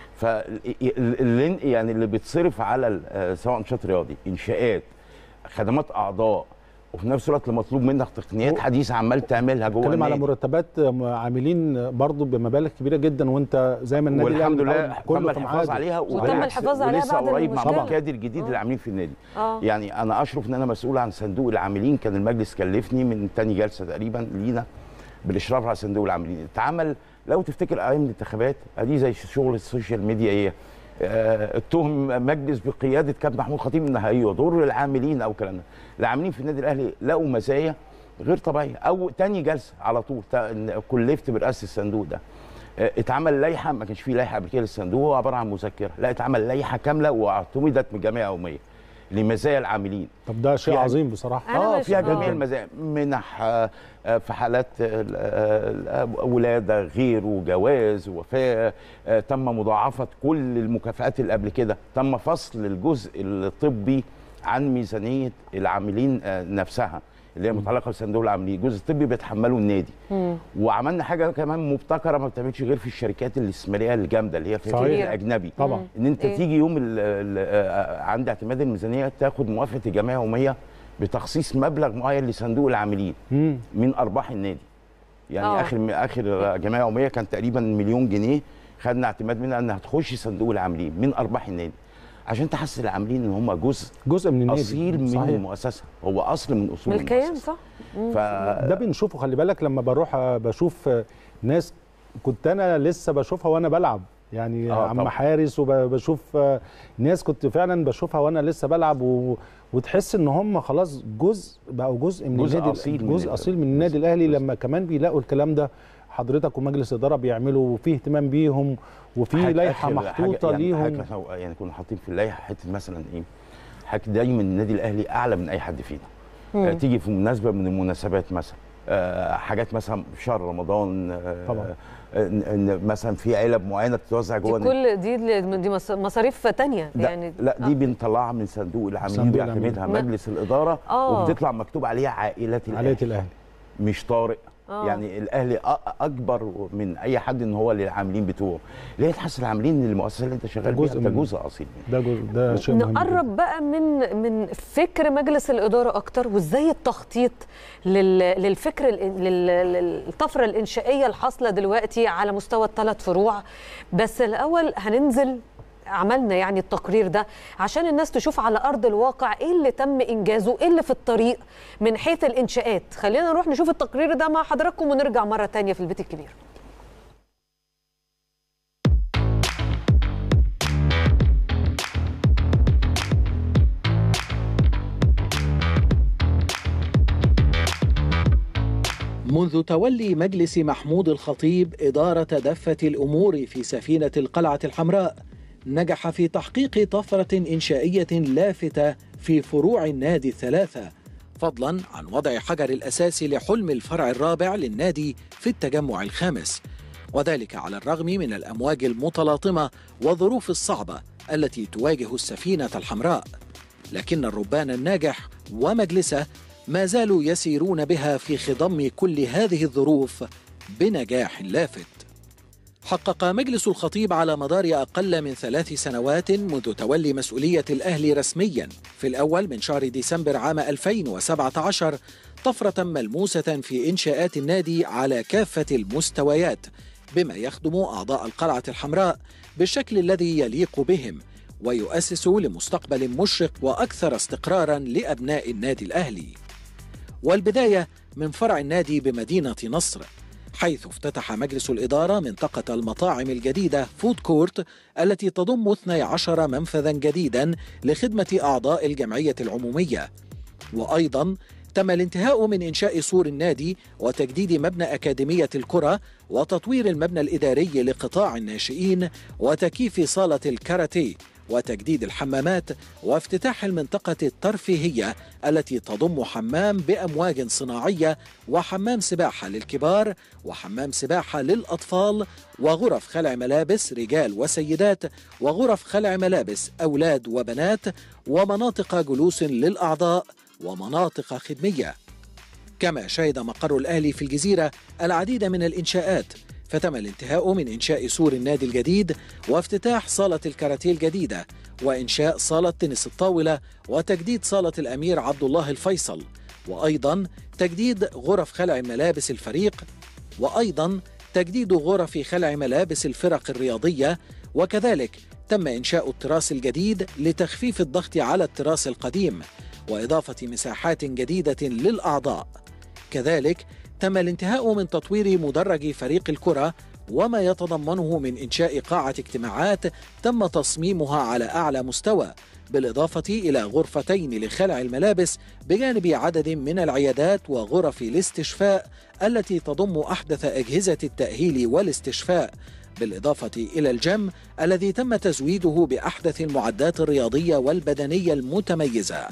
F: فاللي يعني اللي بيتصرف على ال- آه، سواء نشاط رياضي انشاءات خدمات اعضاء وفي نفس الوقت اللي مطلوب منك تقنيات حديثه عمال تعملها جوه
B: بنتكلم على
F: النادي
B: مرتبات عاملين برضو بمبالغ كبيره جدا وانت زي ما النادي
F: والحمد
B: الأهلي
F: لله
B: متعود
F: تم
B: كله في
F: الحفاظ
B: ميعاده.
F: عليها
A: وتم
F: وبالعكس
A: الحفاظ عليها
F: ولسه
A: بعد
F: قريب مع
A: المشكلة.
F: الكادر الجديد اللي عاملين في النادي
A: آه.
F: يعني انا اشرف ان انا مسؤول عن صندوق العاملين كان المجلس كلفني من تاني جلسه تقريبا لينا بالاشراف على صندوق العاملين اتعمل لو تفتكر ايام الانتخابات ادي زي شغل السوشيال ميديا ايه آه، اتهم مجلس بقياده كابتن محمود خطيب ان هيضر العاملين او الكلام ده العاملين في النادي الاهلي لقوا مزايا غير طبيعيه او تاني جلسه على طول تا- إن كلفت برئاسه الصندوق ده آه، اتعمل لائحه ما كانش فيه لائحه قبل كده للصندوق هو عباره عن مذكره لا اتعمل لائحه كامله واعتمدت من جمعيه يوميه لمزايا العاملين
B: طب ده شيء
F: يعني-
B: عظيم بصراحه
A: أنا
F: اه
A: مش-
F: فيها
A: آه.
F: جميع المزايا منح آه، آه، في حالات آه، آه، ولاده غير جواز وفاه آه، تم مضاعفه كل المكافآت اللي قبل كده تم فصل الجزء الطبي عن ميزانيه العاملين آه، نفسها اللي هي متعلقه بصندوق العاملين الجزء الطبي بيتحمله النادي وعملنا حاجه كمان مبتكره ما بتعملش غير في الشركات الاستثماريه الجامده اللي هي في
B: صحيح.
F: الفريق الاجنبي
B: طبعا
F: ان انت
A: إيه؟
F: تيجي يوم ال ال آه، عند اعتماد الميزانيه تاخد موافقه الجمعيه يوميه بتخصيص مبلغ معين لصندوق العاملين
B: مم.
F: من ارباح النادي يعني
A: آه.
F: اخر اخر جمعيه يوميه كان تقريبا مليون جنيه خدنا اعتماد منها انها تخش صندوق العاملين من ارباح النادي عشان تحس العاملين ان هم جزء
B: جزء من النادي
F: اصيل من
B: صحيح.
F: المؤسسه هو اصل من اصول
A: من الكيان
F: المؤسسه
A: صح
F: ف
B: ده بنشوفه خلي بالك لما بروح آه، بشوف آه، ناس كنت انا لسه بشوفها وانا بلعب يعني
F: آه،
B: عم
F: طبعاً.
B: حارس وبشوف آه، ناس كنت فعلا بشوفها وانا لسه بلعب و... وتحس ان هم خلاص جزء بقوا جزء من
F: جزء
B: النادي
F: أصيل من
B: جزء
F: ال-
B: اصيل من النادي الاهلي
F: جزء.
B: لما كمان بيلاقوا الكلام ده حضرتك ومجلس اداره بيعملوا وفي اهتمام بيهم وفي
F: حاجة
B: لائحه
F: آخر-
B: محطوطه
F: حاجة يعني
B: ليهم
F: حاجة إحنا يعني كنا حاطين في اللائحه حته مثلا ايه حاجه دايما النادي الاهلي اعلى من اي حد فينا آه تيجي في مناسبه من المناسبات مثلا آه حاجات مثلا في شهر رمضان آه
B: طبعاً.
F: آه إن- إن مثلا في علب معينه بتتوزع جوه
A: دي كل دي دي مص- مصاريف تانية
F: لا
A: يعني
F: لا دي بنطلعها من صندوق العاملين
B: صندوق
F: بيعتمدها
A: العاملين.
F: مجلس الاداره
A: آه.
F: وبتطلع مكتوب عليها عائلات
B: عائله
F: الاهلي
B: الاهلي
F: مش طارئ
A: آه.
F: يعني الاهلي أ- اكبر من اي حد ان هو للعاملين بتوعه ليه تحس العاملين المؤسسه اللي انت شغال بيها
B: جزء
F: انت
B: من-
F: جزء اصيل منها.
B: ده جزء ده شيء مهم جداً.
A: نقرب بقى من من فكر مجلس الاداره اكتر وازاي التخطيط لل- للفكر ال- لل- للطفره الانشائيه الحاصله دلوقتي على مستوى الثلاث فروع بس الاول هننزل عملنا يعني التقرير ده عشان الناس تشوف على ارض الواقع ايه اللي تم انجازه ايه اللي في الطريق من حيث الانشاءات خلينا نروح نشوف التقرير ده مع حضراتكم ونرجع مره تانية في البيت الكبير
C: منذ تولي مجلس محمود الخطيب إدارة دفة الأمور في سفينة القلعة الحمراء نجح في تحقيق طفرة إنشائية لافتة في فروع النادي الثلاثة فضلا عن وضع حجر الأساس لحلم الفرع الرابع للنادي في التجمع الخامس وذلك على الرغم من الأمواج المتلاطمة والظروف الصعبة التي تواجه السفينة الحمراء لكن الربان الناجح ومجلسه ما زالوا يسيرون بها في خضم كل هذه الظروف بنجاح لافت حقق مجلس الخطيب على مدار أقل من ثلاث سنوات منذ تولي مسؤولية الأهلي رسميا في الأول من شهر ديسمبر عام 2017 طفرة ملموسة في إنشاءات النادي على كافة المستويات بما يخدم أعضاء القلعة الحمراء بالشكل الذي يليق بهم ويؤسس لمستقبل مشرق وأكثر استقرارا لأبناء النادي الأهلي والبداية من فرع النادي بمدينة نصر حيث افتتح مجلس الإدارة منطقة المطاعم الجديدة فود كورت التي تضم 12 منفذا جديدا لخدمة أعضاء الجمعية العمومية وأيضا تم الانتهاء من إنشاء سور النادي وتجديد مبنى أكاديمية الكرة وتطوير المبنى الإداري لقطاع الناشئين وتكييف صالة الكاراتيه وتجديد الحمامات وافتتاح المنطقة الترفيهية التي تضم حمام بأمواج صناعية وحمام سباحة للكبار وحمام سباحة للأطفال وغرف خلع ملابس رجال وسيدات وغرف خلع ملابس أولاد وبنات ومناطق جلوس للأعضاء ومناطق خدمية كما شهد مقر الأهلي في الجزيرة العديد من الإنشاءات فتم الانتهاء من إنشاء سور النادي الجديد وافتتاح صالة الكاراتيه الجديدة وإنشاء صالة تنس الطاولة وتجديد صالة الأمير عبد الله الفيصل وأيضا تجديد غرف خلع ملابس الفريق وأيضا تجديد غرف خلع ملابس الفرق الرياضية وكذلك تم إنشاء التراس الجديد لتخفيف الضغط على التراس القديم وإضافة مساحات جديدة للأعضاء كذلك تم الانتهاء من تطوير مدرج فريق الكرة وما يتضمنه من إنشاء قاعة اجتماعات تم تصميمها على أعلى مستوى بالإضافة إلى غرفتين لخلع الملابس بجانب عدد من العيادات وغرف الاستشفاء التي تضم أحدث أجهزة التأهيل والاستشفاء بالإضافة إلى الجيم الذي تم تزويده بأحدث المعدات الرياضية والبدنية المتميزة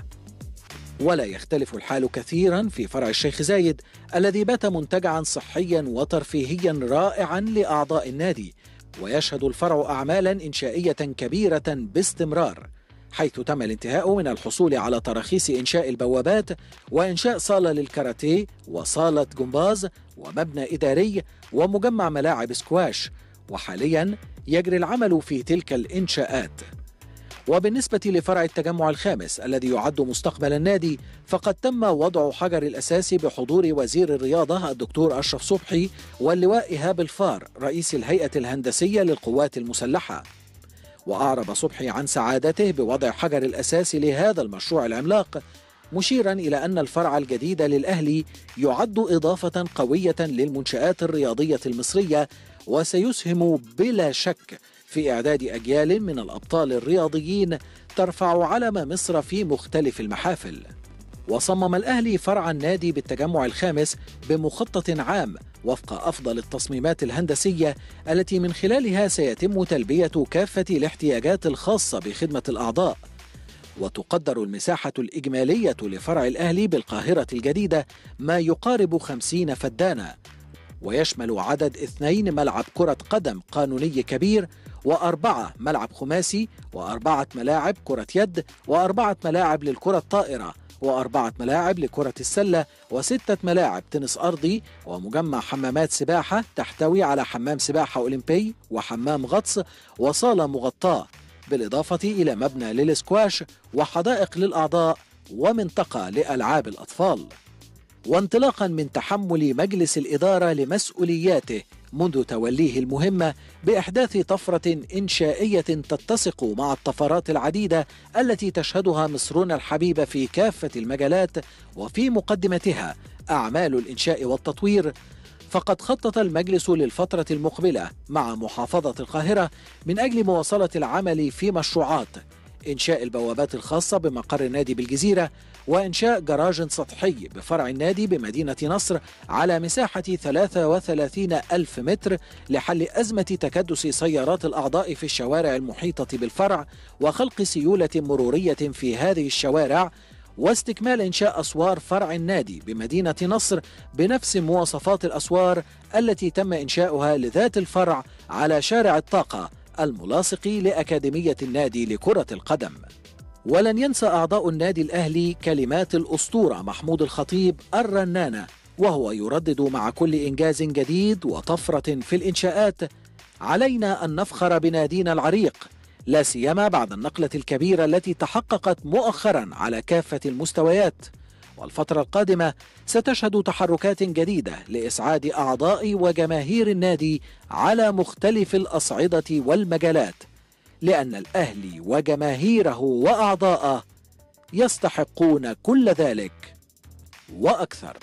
C: ولا يختلف الحال كثيرا في فرع الشيخ زايد الذي بات منتجعا صحيا وترفيهيا رائعا لاعضاء النادي ويشهد الفرع اعمالا انشائيه كبيره باستمرار حيث تم الانتهاء من الحصول على تراخيص انشاء البوابات وانشاء صاله للكاراتيه وصاله جمباز ومبنى اداري ومجمع ملاعب سكواش وحاليا يجري العمل في تلك الانشاءات وبالنسبة لفرع التجمع الخامس الذي يعد مستقبل النادي فقد تم وضع حجر الأساس بحضور وزير الرياضة الدكتور أشرف صبحي واللواء إيهاب الفار رئيس الهيئة الهندسية للقوات المسلحة وأعرب صبحي عن سعادته بوضع حجر الأساس لهذا المشروع العملاق مشيرا إلى أن الفرع الجديد للأهلي يعد إضافة قوية للمنشآت الرياضية المصرية وسيسهم بلا شك في إعداد أجيال من الأبطال الرياضيين ترفع علم مصر في مختلف المحافل وصمم الأهلي فرع النادي بالتجمع الخامس بمخطط عام وفق أفضل التصميمات الهندسية التي من خلالها سيتم تلبية كافة الاحتياجات الخاصة بخدمة الأعضاء وتقدر المساحة الإجمالية لفرع الأهلي بالقاهرة الجديدة ما يقارب خمسين فدانا ويشمل عدد اثنين ملعب كرة قدم قانوني كبير وأربعة ملعب خماسي وأربعة ملاعب كرة يد وأربعة ملاعب للكرة الطائرة وأربعة ملاعب لكرة السلة وستة ملاعب تنس أرضي ومجمع حمامات سباحة تحتوي على حمام سباحة أولمبي وحمام غطس وصالة مغطاة بالإضافة إلى مبنى للسكواش وحدائق للأعضاء ومنطقة لألعاب الأطفال وانطلاقا من تحمل مجلس الإدارة لمسؤولياته منذ توليه المهمة بإحداث طفرة إنشائية تتسق مع الطفرات العديدة التي تشهدها مصرنا الحبيبة في كافة المجالات وفي مقدمتها أعمال الإنشاء والتطوير فقد خطط المجلس للفترة المقبلة مع محافظة القاهرة من أجل مواصلة العمل في مشروعات إنشاء البوابات الخاصة بمقر النادي بالجزيرة وإنشاء جراج سطحي بفرع النادي بمدينة نصر على مساحة 33 ألف متر لحل أزمة تكدس سيارات الأعضاء في الشوارع المحيطة بالفرع وخلق سيولة مرورية في هذه الشوارع واستكمال إنشاء أسوار فرع النادي بمدينة نصر بنفس مواصفات الأسوار التي تم إنشاؤها لذات الفرع على شارع الطاقة الملاصق لأكاديمية النادي لكرة القدم ولن ينسى أعضاء النادي الأهلي كلمات الأسطورة محمود الخطيب الرنانة وهو يردد مع كل إنجاز جديد وطفرة في الإنشاءات علينا أن نفخر بنادينا العريق لا سيما بعد النقلة الكبيرة التي تحققت مؤخرا على كافة المستويات والفترة القادمة ستشهد تحركات جديدة لإسعاد أعضاء وجماهير النادي على مختلف الأصعدة والمجالات لأن الأهلي وجماهيره وأعضاءه يستحقون كل ذلك وأكثر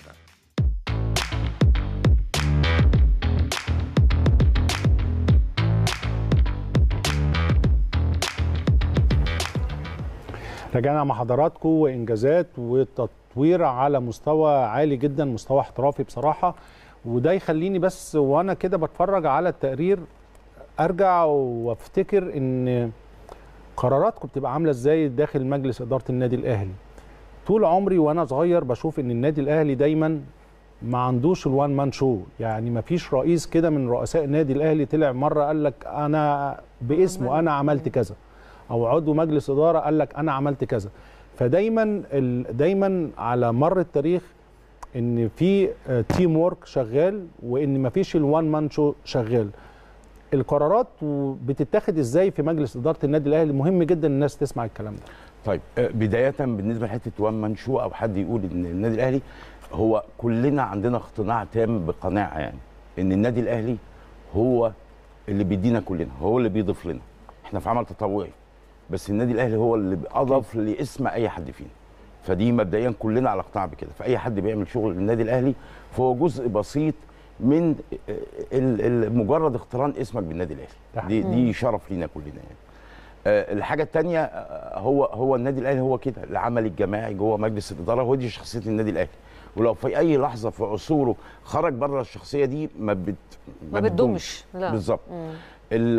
B: رجعنا مع حضراتكم وانجازات وتطوير على مستوى عالي جدا مستوى احترافي بصراحه وده يخليني بس وانا كده بتفرج على التقرير ارجع وافتكر ان قراراتكم بتبقى عامله ازاي داخل مجلس اداره النادي الاهلي طول عمري وانا صغير بشوف ان النادي الاهلي دايما ما عندوش الوان مان شو يعني ما فيش رئيس كده من رؤساء النادي الاهلي طلع مره قال لك انا باسمه انا عملت كذا او عضو مجلس اداره قال لك انا عملت كذا فدايما ال- دايما على مر التاريخ ان في تيم وورك شغال وان ما فيش الوان مان شو شغال القرارات بتتاخد ازاي في مجلس اداره النادي الاهلي مهم جدا الناس تسمع الكلام ده
F: طيب آه، بدايه بالنسبه لحته وان مان شو او حد يقول ان النادي الاهلي هو كلنا عندنا اقتناع تام بقناعه يعني ان النادي الاهلي هو اللي بيدينا كلنا هو اللي بيضيف لنا احنا في عمل تطوعي بس النادي الاهلي هو اللي اضاف لاسم اي حد فينا فدي مبدئيا كلنا على اقتناع بكده فاي حد بيعمل شغل للنادي الاهلي فهو جزء بسيط من آه، ال- ال- مجرد اقتران اسمك بالنادي الاهلي دي دي شرف لينا كلنا يعني آه، الحاجه الثانيه هو هو النادي الاهلي هو كده العمل الجماعي جوه مجلس الاداره هو دي شخصيه النادي الاهلي ولو في اي لحظه في عصوره خرج بره الشخصيه دي ما بت
A: ما بتدومش لا
F: بالظبط
A: مم.
F: ال-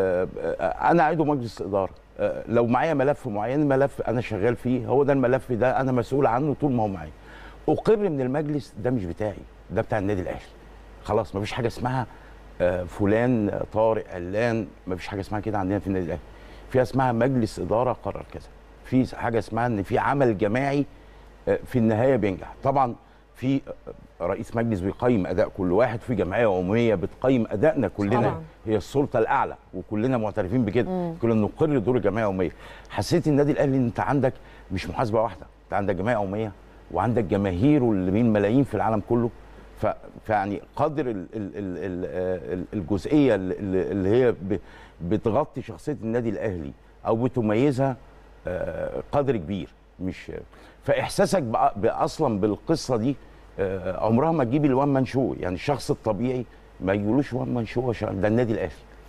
F: آه، انا عضو مجلس اداره آه، لو معايا ملف معين ملف انا شغال فيه هو ده الملف ده انا مسؤول عنه طول ما هو معايا اقر من المجلس ده مش بتاعي ده بتاع النادي الاهلي خلاص مفيش حاجه اسمها آه، فلان آه، طارق علان مفيش حاجه اسمها كده عندنا في النادي الاهلي في اسمها مجلس اداره قرر كذا في حاجه اسمها ان في عمل جماعي آه، في النهايه بينجح طبعا في آه، رئيس مجلس بيقيم اداء كل واحد في جمعيه عموميه بتقيم ادائنا كلنا
A: طبعاً.
F: هي السلطه الاعلى وكلنا معترفين بكده كلنا نقر دور الجمعيه العموميه حسيت النادي الاهلي ان انت عندك مش محاسبه واحده انت عندك جمعيه عموميه وعندك جماهيره اللي بين ملايين في العالم كله ف... فيعني قدر ال... ال... ال... ال... الجزئيه اللي اللي هي ب... بتغطي شخصيه النادي الاهلي او بتميزها آه، قدر كبير مش فاحساسك بأ- باصلا بالقصه دي آه، عمرها ما تجيب الوان مان شو يعني الشخص الطبيعي ما يقولوش وان مان شو عشان ده النادي الاهلي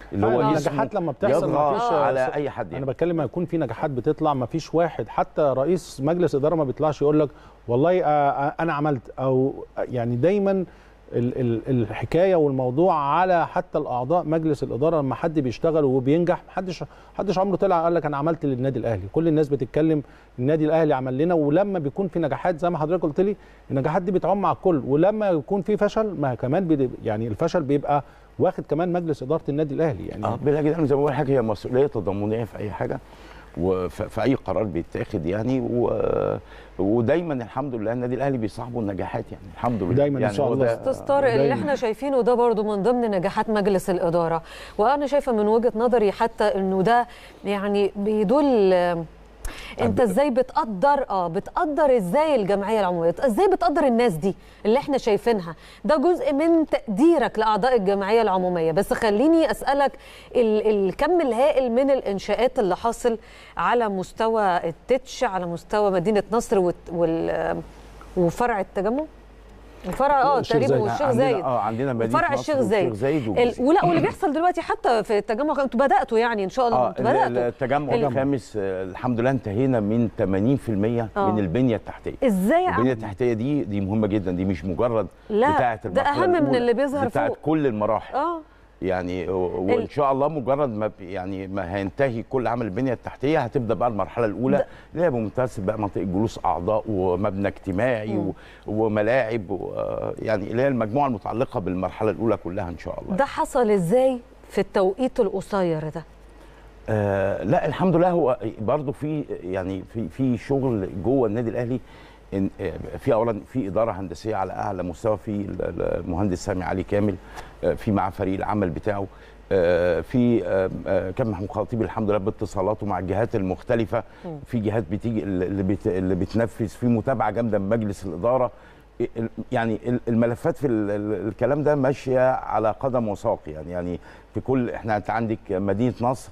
F: اللي هو
B: فعلا
F: اسمه
B: النجاحات لما بتحصل
F: يطغى
B: مفيش-
F: على اي حد
B: انا
F: يعني.
B: بتكلم ما يكون في نجاحات بتطلع ما فيش واحد حتى رئيس مجلس اداره ما بيطلعش يقول لك والله آه، آه، انا عملت او يعني دايما ال- ال- الحكايه والموضوع على حتى الاعضاء مجلس الاداره لما حد بيشتغل وبينجح محدش محدش عمره طلع قال لك انا عملت للنادي الاهلي كل الناس بتتكلم النادي الاهلي عمل لنا ولما بيكون في نجاحات زي ما حضرتك قلت لي النجاحات دي بتعم على الكل ولما يكون في فشل ما كمان بي يعني الفشل بيبقى واخد كمان مجلس اداره النادي الاهلي يعني
F: اه بلا جدال زي ما بقول حاجه هي مسؤوليه تضامنيه في اي حاجه وفي اي قرار بيتاخد يعني و... ودايما الحمد لله النادي الاهلي بيصاحبه النجاحات يعني الحمد لله
B: دايماً إن
F: يعني
B: شاء
F: هو
B: الله.
F: ده-
A: استاذ طارق اللي
B: دايماً.
A: احنا شايفينه ده برضو من ضمن نجاحات مجلس الاداره وانا شايفه من وجهه نظري حتى انه ده يعني بيدل آه، انت ازاي بتقدر اه بتقدر ازاي الجمعيه العموميه ازاي بتقدر الناس دي اللي احنا شايفينها ده جزء من تقديرك لاعضاء الجمعيه العموميه بس خليني اسالك ال- الكم الهائل من الانشاءات اللي حاصل على مستوى التتش على مستوى مدينه نصر والت- وال آه، وفرع التجمع وفرع اه
B: والشيخ
A: تقريبا
B: زايد.
A: والشيخ
F: عندنا-
A: زايد
F: اه عندنا مدينه
A: وفرع
F: نصر
A: الشيخ
F: والشيخ
A: زايد
F: زايد
A: ال...
F: والجزيرة.
A: ولا واللي بيحصل دلوقتي حتى في التجمع انتوا بداتوا يعني ان شاء الله
F: اه
A: انتوا
F: ال-
A: بداتوا
F: التجمع
A: ال-
F: الخامس آه، الحمد لله انتهينا من 80%
A: آه.
F: من البنيه التحتيه
A: ازاي يا
F: البنيه
A: عم
F: التحتيه دي دي مهمه جدا دي مش مجرد
A: لا،
F: بتاعه
A: ده
F: المرحلة
A: أهم من
F: الأولى،
A: اللي بيظهر
F: دي بتاعه
A: فوق.
F: كل المراحل
A: اه
F: يعني و- وان شاء الله مجرد ما ب- يعني ما هينتهي كل عمل البنيه التحتيه هتبدا بقى المرحله الاولى
A: ده-
F: اللي هي بممتاز بقى منطقه جلوس اعضاء ومبنى اجتماعي و- وملاعب و- يعني اللي هي المجموعه المتعلقه بالمرحله الاولى كلها ان شاء الله
A: ده حصل ازاي في التوقيت القصير ده
F: آه لا الحمد لله هو برضه في يعني في في شغل جوه النادي الاهلي إن آه، في اولا في اداره هندسيه على اعلى مستوى في ال- ال- المهندس سامي علي كامل آه، في مع فريق العمل بتاعه آه، في آه، آه، كابتن محمود خطيب الحمد لله باتصالاته مع الجهات المختلفه في جهات بتيجي اللي بت- اللي بتنفذ في متابعه جامده من مجلس الاداره ال- يعني ال- الملفات في ال- ال- الكلام ده ماشيه على قدم وساق يعني يعني في كل احنا انت عندك مدينه نصر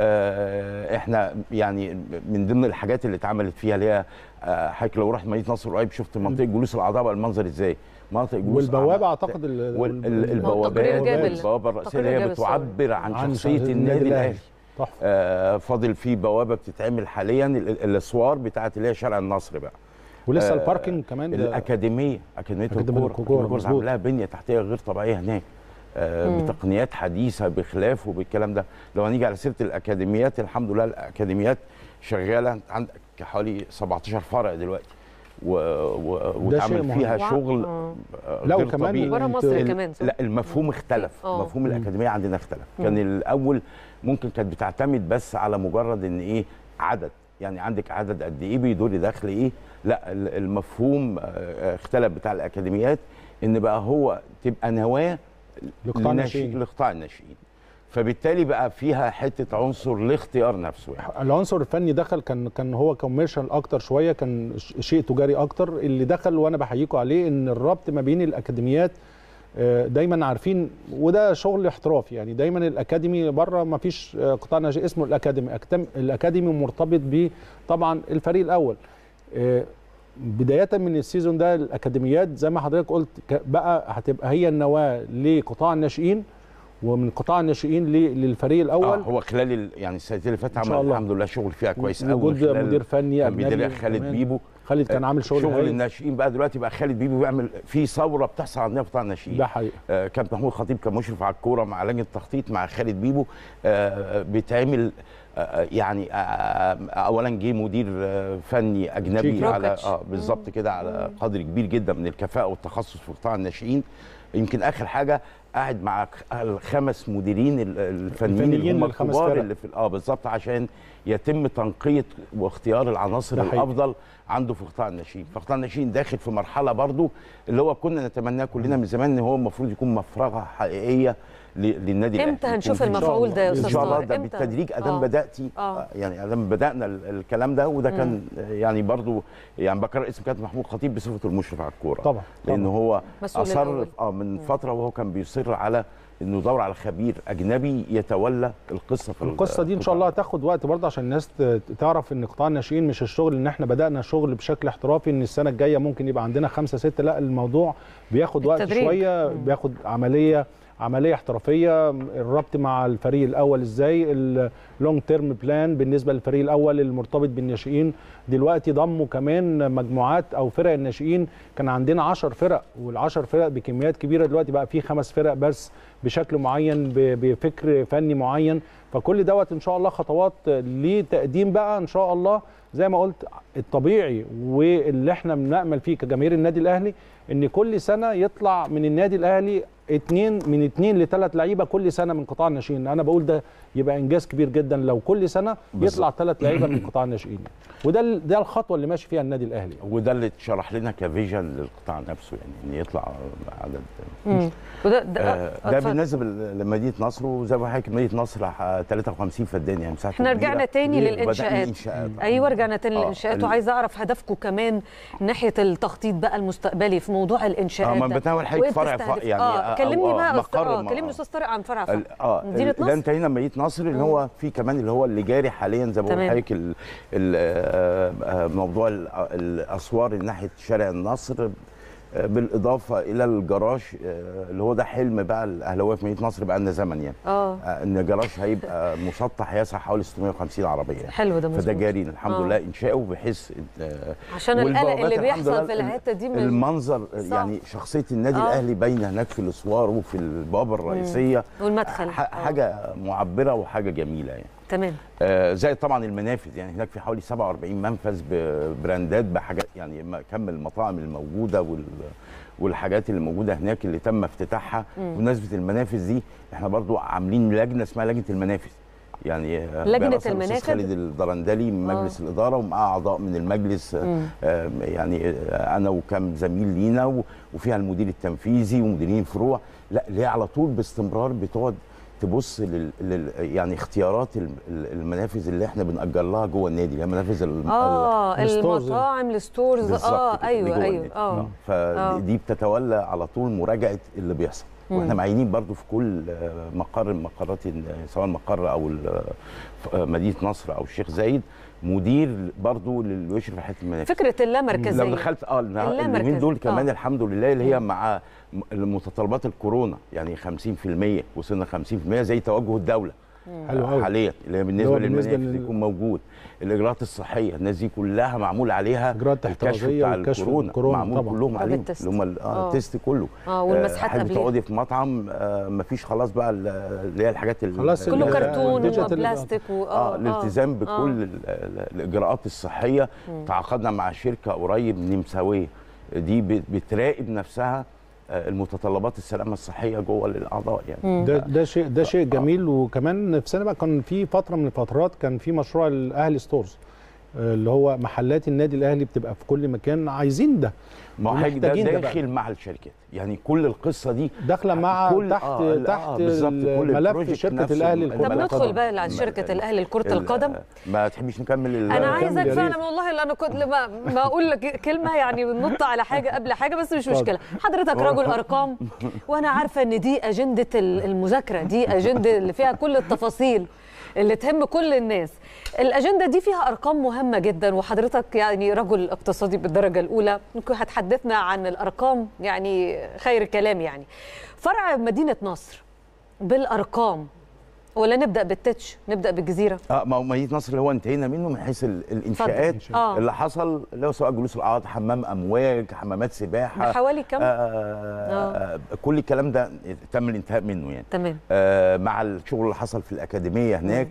F: آه، احنا يعني من ضمن الحاجات اللي اتعملت فيها اللي هي آه، حضرتك لو رحت مدينه نصر قريب شفت منطقه جلوس الاعضاء بقى المنظر ازاي مناطق جلوس
B: والبوابه
F: أعضاء.
B: اعتقد ال-
F: وال- ال-
B: وال-
F: البوابات
A: التقرير جاب ال-
F: البوابه الرئيسيه اللي
A: التقرير
F: هي
A: جاب الصور.
F: بتعبر عن
B: عن
F: شخصيه النادي الاهلي
B: تحفه
F: آه، فاضل في بوابه بتتعمل حاليا ال- ال- الاسوار بتاعت اللي هي شارع النصر بقى
B: ولسه
F: آه،
B: الباركينج كمان ده-
F: الاكاديميه اكاديميه
B: أكاديمية
F: الكوره
B: الكورة،
F: الكوره
B: مظبوط.
F: عاملاها بنيه تحتيه غير طبيعيه هناك آه، بتقنيات حديثه بخلاف وبالكلام ده لو هنيجي على سيره الاكاديميات الحمد لله الاكاديميات شغاله أنت عندك حوالي 17 فرع دلوقتي و... و...
B: شيء
F: وتعمل
B: مهم.
F: فيها
A: وع-
F: شغل
A: آه.
F: آه،
B: لا،
F: غير
B: وكمان
F: طبيعي.
A: بره
B: أنت-
A: مصر
F: ال-
A: كمان صح؟
F: لا المفهوم اختلف
A: آه.
F: مفهوم الاكاديميه عندنا اختلف كان الاول ممكن كانت بتعتمد بس على مجرد ان ايه عدد يعني عندك عدد قد ايه بيدور دخل ايه لا ال- المفهوم آه، اختلف بتاع الاكاديميات ان بقى هو تبقى نواه
B: لقطاع
F: لناشئ-
B: الناشئين.
F: لقطاع الناشئين فبالتالي بقى فيها حته عنصر الاختيار نفسه يعني
B: العنصر الفني دخل كان كان هو كوميرشال اكتر شويه كان ش- شيء تجاري اكتر اللي دخل وانا بحييكم عليه ان الربط ما بين الاكاديميات آه، دايما عارفين وده شغل احترافي يعني دايما الاكاديمي بره ما فيش آه، قطاع ناشئ اسمه الاكاديمي أكتم- الاكاديمي مرتبط ب طبعا الفريق الاول آه، بدايه من السيزون ده الاكاديميات زي ما حضرتك قلت ك- بقى هتبقى هي النواه لقطاع الناشئين ومن قطاع الناشئين ل- للفريق الاول
F: آه هو خلال ال- يعني السنتين اللي فاتت
B: إن شاء
F: عمل
B: الله.
F: الحمد لله شغل فيها كويس قوي
B: وجود
F: خلال-
B: مدير فني
F: كان
B: أجنبي
F: مدير خالد
B: كمان.
F: بيبو
B: خالد كان عامل شغل
F: شغل
B: هايل.
F: الناشئين بقى دلوقتي بقى خالد بيبو بيعمل في ثوره بتحصل عندنا في قطاع الناشئين
B: ده حقيقي
F: آه، كابتن محمود خطيب كان مشرف على الكوره مع لجنه التخطيط مع خالد بيبو آه، بيتعمل آه، يعني آه، اولا جه مدير آه، فني اجنبي
B: شيك.
F: على
A: روكيتش.
F: اه بالظبط كده على قدر كبير جدا من الكفاءه والتخصص في قطاع الناشئين يمكن اخر حاجه قاعد مع الخمس مديرين ال- الفنيين اللي
B: الفنيين
F: هم
B: للخمس
F: الكبار
B: فرق.
F: اللي في اه بالظبط عشان يتم تنقيه واختيار العناصر
B: ده حقيقي.
F: الافضل عنده في قطاع الناشئين فقطاع الناشئين داخل في مرحله برضو اللي هو كنا نتمناه كلنا من زمان ان هو المفروض يكون مفرغه حقيقيه ل- للنادي الاهلي
A: امتى هنشوف
F: يكون في-
A: المفعول ده يا
F: ان
A: استاذ
F: شاء الله
A: طارق
F: ده
A: امتى
F: بالتدريج ادام
A: آه.
F: بداتي
A: آه.
F: آه. يعني ادام بدانا ال- الكلام ده وده كان آه، يعني برضو يعني بكرر اسم كابتن محمود خطيب بصفته المشرف على الكوره
B: طبعا
F: لان
B: طبعا.
F: هو
A: مسؤول
F: اصر
A: الأول.
F: اه من فتره وهو كان بيصر على انه يدور على خبير اجنبي يتولى القصه في
B: القصه دي ان شاء الله هتاخد وقت برضه عشان الناس ت- تعرف ان قطاع الناشئين مش الشغل ان احنا بدانا شغل بشكل احترافي ان السنه الجايه ممكن يبقى عندنا خمسة ستة لا الموضوع بياخد وقت
A: بالتدريج.
B: شويه بياخد عمليه عمليه احترافيه الربط مع الفريق الاول ازاي اللونج تيرم بلان بالنسبه للفريق الاول المرتبط بالناشئين دلوقتي ضموا كمان مجموعات او فرق الناشئين كان عندنا 10 فرق وال10 فرق بكميات كبيره دلوقتي بقى في خمس فرق بس بشكل معين ب- بفكر فني معين فكل دوت ان شاء الله خطوات لتقديم بقى ان شاء الله زي ما قلت الطبيعي واللي احنا بنامل فيه كجماهير النادي الاهلي ان كل سنه يطلع من النادي الاهلي اتنين من اتنين لثلاث لعيبه كل سنه من قطاع الناشئين انا بقول ده يبقى انجاز كبير جدا لو كل سنه يطلع ثلاث لعيبه من قطاع الناشئين وده ال- ده الخطوه اللي ماشي فيها النادي الاهلي
F: وده اللي اتشرح لنا كفيجن للقطاع نفسه يعني ان يطلع عدد
A: مم. وده ده,
F: آه،
A: آه،
F: ده
A: اتفضل.
F: بالنسبه لمدينه نصر وزي ما حضرتك مدينه نصر ح- 53 فدان يعني مساحه
A: احنا
F: كبيرة.
A: رجعنا تاني
F: وبدأنا
A: للانشاءات
F: الانشاءات
A: ايوه رجعنا تاني
F: آه،
A: للانشاءات
F: ال-
A: وعايزه اعرف هدفكم كمان ناحيه التخطيط بقى المستقبلي في موضوع الانشاءات
F: آه، ما
A: ده.
F: بتناول حضرتك
A: وإيه
F: فرع
A: بتستهدف؟
F: ف- يعني
A: اه
F: آه،
A: كلمني
F: آه،
A: بقى أستاذ-
F: مقر
A: اه
F: ما-
A: كلمني استاذ طارق عن فرع فرع
F: ال- اه
A: مدينه
F: ده
A: نصر
F: انتهينا من مدينه نصر اللي هو في كمان اللي هو اللي جاري حاليا زي ما بقول
A: تمام.
F: لحضرتك ال- ال- آه، آه، موضوع ال- الاسوار ناحيه شارع النصر آه، بالاضافه الى الجراج آه، اللي هو ده حلم بقى الاهلاويه في مدينه نصر بقى لنا زمن يعني
A: اه
F: آه، ان الجراج هيبقى مسطح يسع حوالي 650 عربيه يعني.
A: حلو ده
F: فده
A: مظبوط
F: جاري الحمد
A: آه.
F: لله انشاؤه بحيث آه،
A: عشان القلق
F: والبوابات
A: اللي
F: الحمد
A: بيحصل
F: لله
A: في الحته دي من
F: المنظر
A: صعب.
F: يعني شخصيه النادي
A: آه.
F: الاهلي باينه هناك في الاسوار وفي البوابه الرئيسيه
A: والمدخل
F: ح-
A: آه.
F: حاجه معبره وحاجه جميله يعني
A: تمام
F: آه زي طبعا المنافذ يعني هناك في حوالي 47 منفذ ببراندات بحاجات يعني ما- كم المطاعم الموجوده وال والحاجات اللي موجوده هناك اللي تم افتتاحها بمناسبه المنافذ دي احنا برضو عاملين لجنه اسمها لجنه المنافذ يعني آه،
A: لجنة
F: برئاسة الأستاذ
A: المنافذ؟
F: خالد الدرندلي من مجلس الاداره ومعاه اعضاء من المجلس آه، آه، يعني آه، انا وكم زميل لينا و- وفيها المدير التنفيذي ومديرين فروع لا اللي هي على طول باستمرار بتقعد تبص لل... لل... يعني اختيارات الم- ال- المنافذ اللي احنا بنأجر لها جوه النادي اللي هي منافذ ال...
A: اه
B: الستورز.
A: المطاعم الستورز
F: بالظبط
A: اه
F: كده، اللي
A: ايوه
F: جوه
A: ايوه
F: النادي.
A: اه
F: فدي بتتولى على طول مراجعه اللي بيحصل واحنا معينين برضو في كل آه، مقر من مقرات ال- سواء المقر او ال- آه، مدينه نصر او الشيخ زايد مدير برضو اللي بيشرف على حته المنافذ
A: فكره اللامركزيه
F: لو دخلت اه النها-
A: اللامركزية.
F: اليومين دول كمان
A: آه.
F: الحمد لله اللي هي مع م- متطلبات الكورونا يعني 50% وصلنا 50% زي توجه الدوله
B: حلو
F: آه،
B: قوي.
F: حاليا اللي هي
B: اللي هو
F: بالنسبه
B: بالنسبة
F: للمنافذ
B: لل-
F: يكون موجود الاجراءات الصحيه الناس دي كلها معمول عليها
B: إجراءات
F: الكشف
B: احترازية
F: بتاع
B: والكشف
F: الكورونا
B: الكورونا
F: معمول
B: طبعاً.
F: كلهم
A: طب
F: عليهم
A: التست.
F: اللي هم ال-
A: آه.
F: آه، التست كله
A: اه والمسحات
F: حضرتك
A: قبليها
F: بتقعدي في مطعم آه، مفيش خلاص بقى ال- اللي هي الحاجات ال-
B: خلاص
A: كله
B: ال-
A: كرتون
B: الديجيتال-
A: وبلاستيك و
F: اه الالتزام بكل
A: آه.
F: ال- ال- الاجراءات الصحيه تعاقدنا مع شركه قريب نمساويه دي بت- بتراقب نفسها آه، المتطلبات السلامه الصحيه جوه الاعضاء يعني
B: ده ده شيء ده شيء جميل وكمان نفسنا بقى كان في فتره من الفترات كان في مشروع الاهلي ستورز آه، اللي هو محلات النادي الاهلي بتبقى في كل مكان عايزين ده
F: ما هو حضرتك ده
B: ومحتاجين ده بقى.
F: داخل مع الشركات يعني كل القصه دي
B: داخله مع
F: كل-
B: تحت
F: آه، لا،
B: تحت
F: آه، بالظبط، كل
B: ملف
F: البروجكت
B: شركه
F: نفسه
B: الاهلي
F: ال-
A: طب
B: لكرة
A: ندخل
B: القدم.
A: بقى على شركه الاهلي لكره
F: ال-
A: القدم
F: ما تحبيش نكمل ال-
A: انا
B: كمل
A: عايزك
B: يا
A: فعلا
B: ريت.
A: والله اللي انا كنت لما ما اقول لك كلمه يعني بننط على حاجه قبل حاجه بس مش
B: اتفضل.
A: مشكله حضرتك رجل ارقام وانا عارفه ان دي اجنده ال- المذاكره دي اجنده اللي فيها كل التفاصيل اللي تهم كل الناس الاجنده دي فيها ارقام مهمه جدا وحضرتك يعني رجل اقتصادي بالدرجه الاولى ممكن هتحدثنا عن الارقام يعني خير كلام يعني فرع مدينه نصر بالارقام ولا نبدا بالتتش نبدا بالجزيره
F: اه ما هو مدينه نصر اللي هو انتهينا منه من حيث ال- الانشاءات
A: آه.
F: اللي حصل اللي هو سواء جلوس الاعضاء حمام امواج حمامات سباحه
A: بحوالي كم؟
F: آه آه كل الكلام ده تم الانتهاء منه يعني
A: تمام
F: آه مع الشغل اللي حصل في الاكاديميه هناك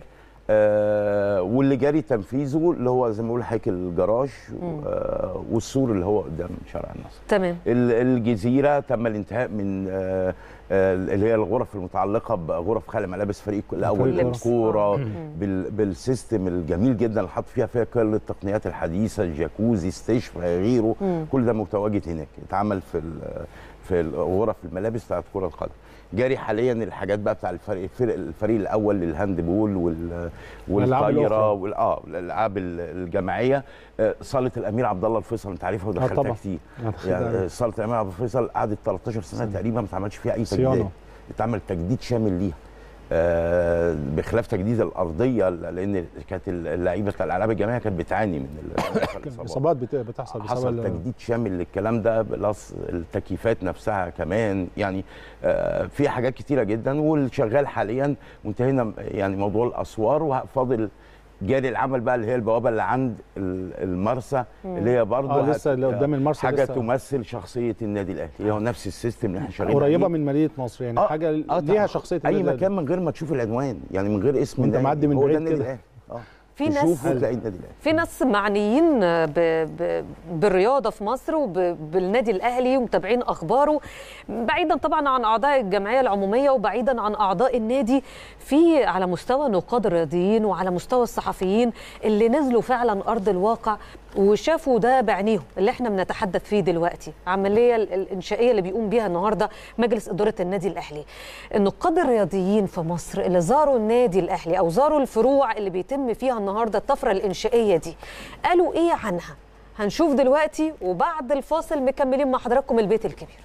F: آه واللي جاري تنفيذه اللي هو زي ما بقول حضرتك الجراج آه والسور اللي هو قدام شارع النصر
A: تمام
F: ال- الجزيره تم الانتهاء من آه، آه، اللي هي الغرف المتعلقه بغرف خلع ملابس فريق الاول
B: فريق
F: الكوره
A: آه.
F: بال بالسيستم الجميل جدا اللي حط فيها فيها كل التقنيات الحديثه الجاكوزي استشفاء غيره كل ده متواجد هناك اتعمل في ال- في غرف الملابس بتاعت كره القدم جاري حاليا الحاجات بقى بتاع الفريق الفريق, الفريق الاول للهاند بول وال
B: الألعاب
F: والطايره
B: الأخرى.
F: وال اه الالعاب ال- الجماعيه آه، صاله الامير عبد الله الفيصل انت عارفها ودخلتها
B: طبعا.
F: كتير
B: آه،
F: يعني آه، صاله الامير عبد الفيصل قعدت 13 سنه تقريبا ما اتعملش فيها اي
B: صيانة.
F: تجديد اتعمل تجديد شامل ليها آه، بخلاف تجديد الارضيه لان كانت اللعيبه بتاع الالعاب الجماعيه كانت بتعاني من ال-
B: الاصابات بت- بتحصل بسبب
F: حصل
B: ال-
F: تجديد شامل للكلام ده بلس التكييفات نفسها كمان يعني آه، في حاجات كتيره جدا والشغال حاليا وانتهينا يعني موضوع الاسوار وفاضل جاري العمل بقى اللي هي البوابه اللي عند ال- المرسى اللي هي برضه
B: آه، لسه اللي قدام المرسى
F: حاجه
B: لسه.
F: تمثل شخصيه النادي الاهلي اللي هو نفس السيستم اللي احنا شغالين
B: قريبه
F: عليه.
B: من مدينه نصر يعني
F: آه،
B: حاجه
F: آه،
B: ليها
F: طبعاً.
B: شخصيه
F: اي
B: النادي
F: مكان من غير ما تشوف العنوان يعني من غير اسم
B: وأنت
F: النادي.
B: معدي من
F: هو ده
B: بعيد
F: النادي
B: كده.
F: الاهلي اه
A: في ناس-
F: تشوفه تلاقي النادي الاهلي
A: في ناس معنيين ب... ب... بالرياضه في مصر وبالنادي الاهلي ومتابعين اخباره بعيدا طبعا عن اعضاء الجمعيه العموميه وبعيدا عن اعضاء النادي في على مستوى نقاد الرياضيين وعلى مستوى الصحفيين اللي نزلوا فعلا ارض الواقع وشافوا ده بعينيهم اللي احنا بنتحدث فيه دلوقتي عمليه ال- الانشائيه اللي بيقوم بيها النهارده مجلس اداره النادي الاهلي النقاد الرياضيين في مصر اللي زاروا النادي الاهلي او زاروا الفروع اللي بيتم فيها النهارده الطفره الانشائيه دي قالوا ايه عنها هنشوف دلوقتي وبعد الفاصل مكملين مع حضراتكم البيت الكبير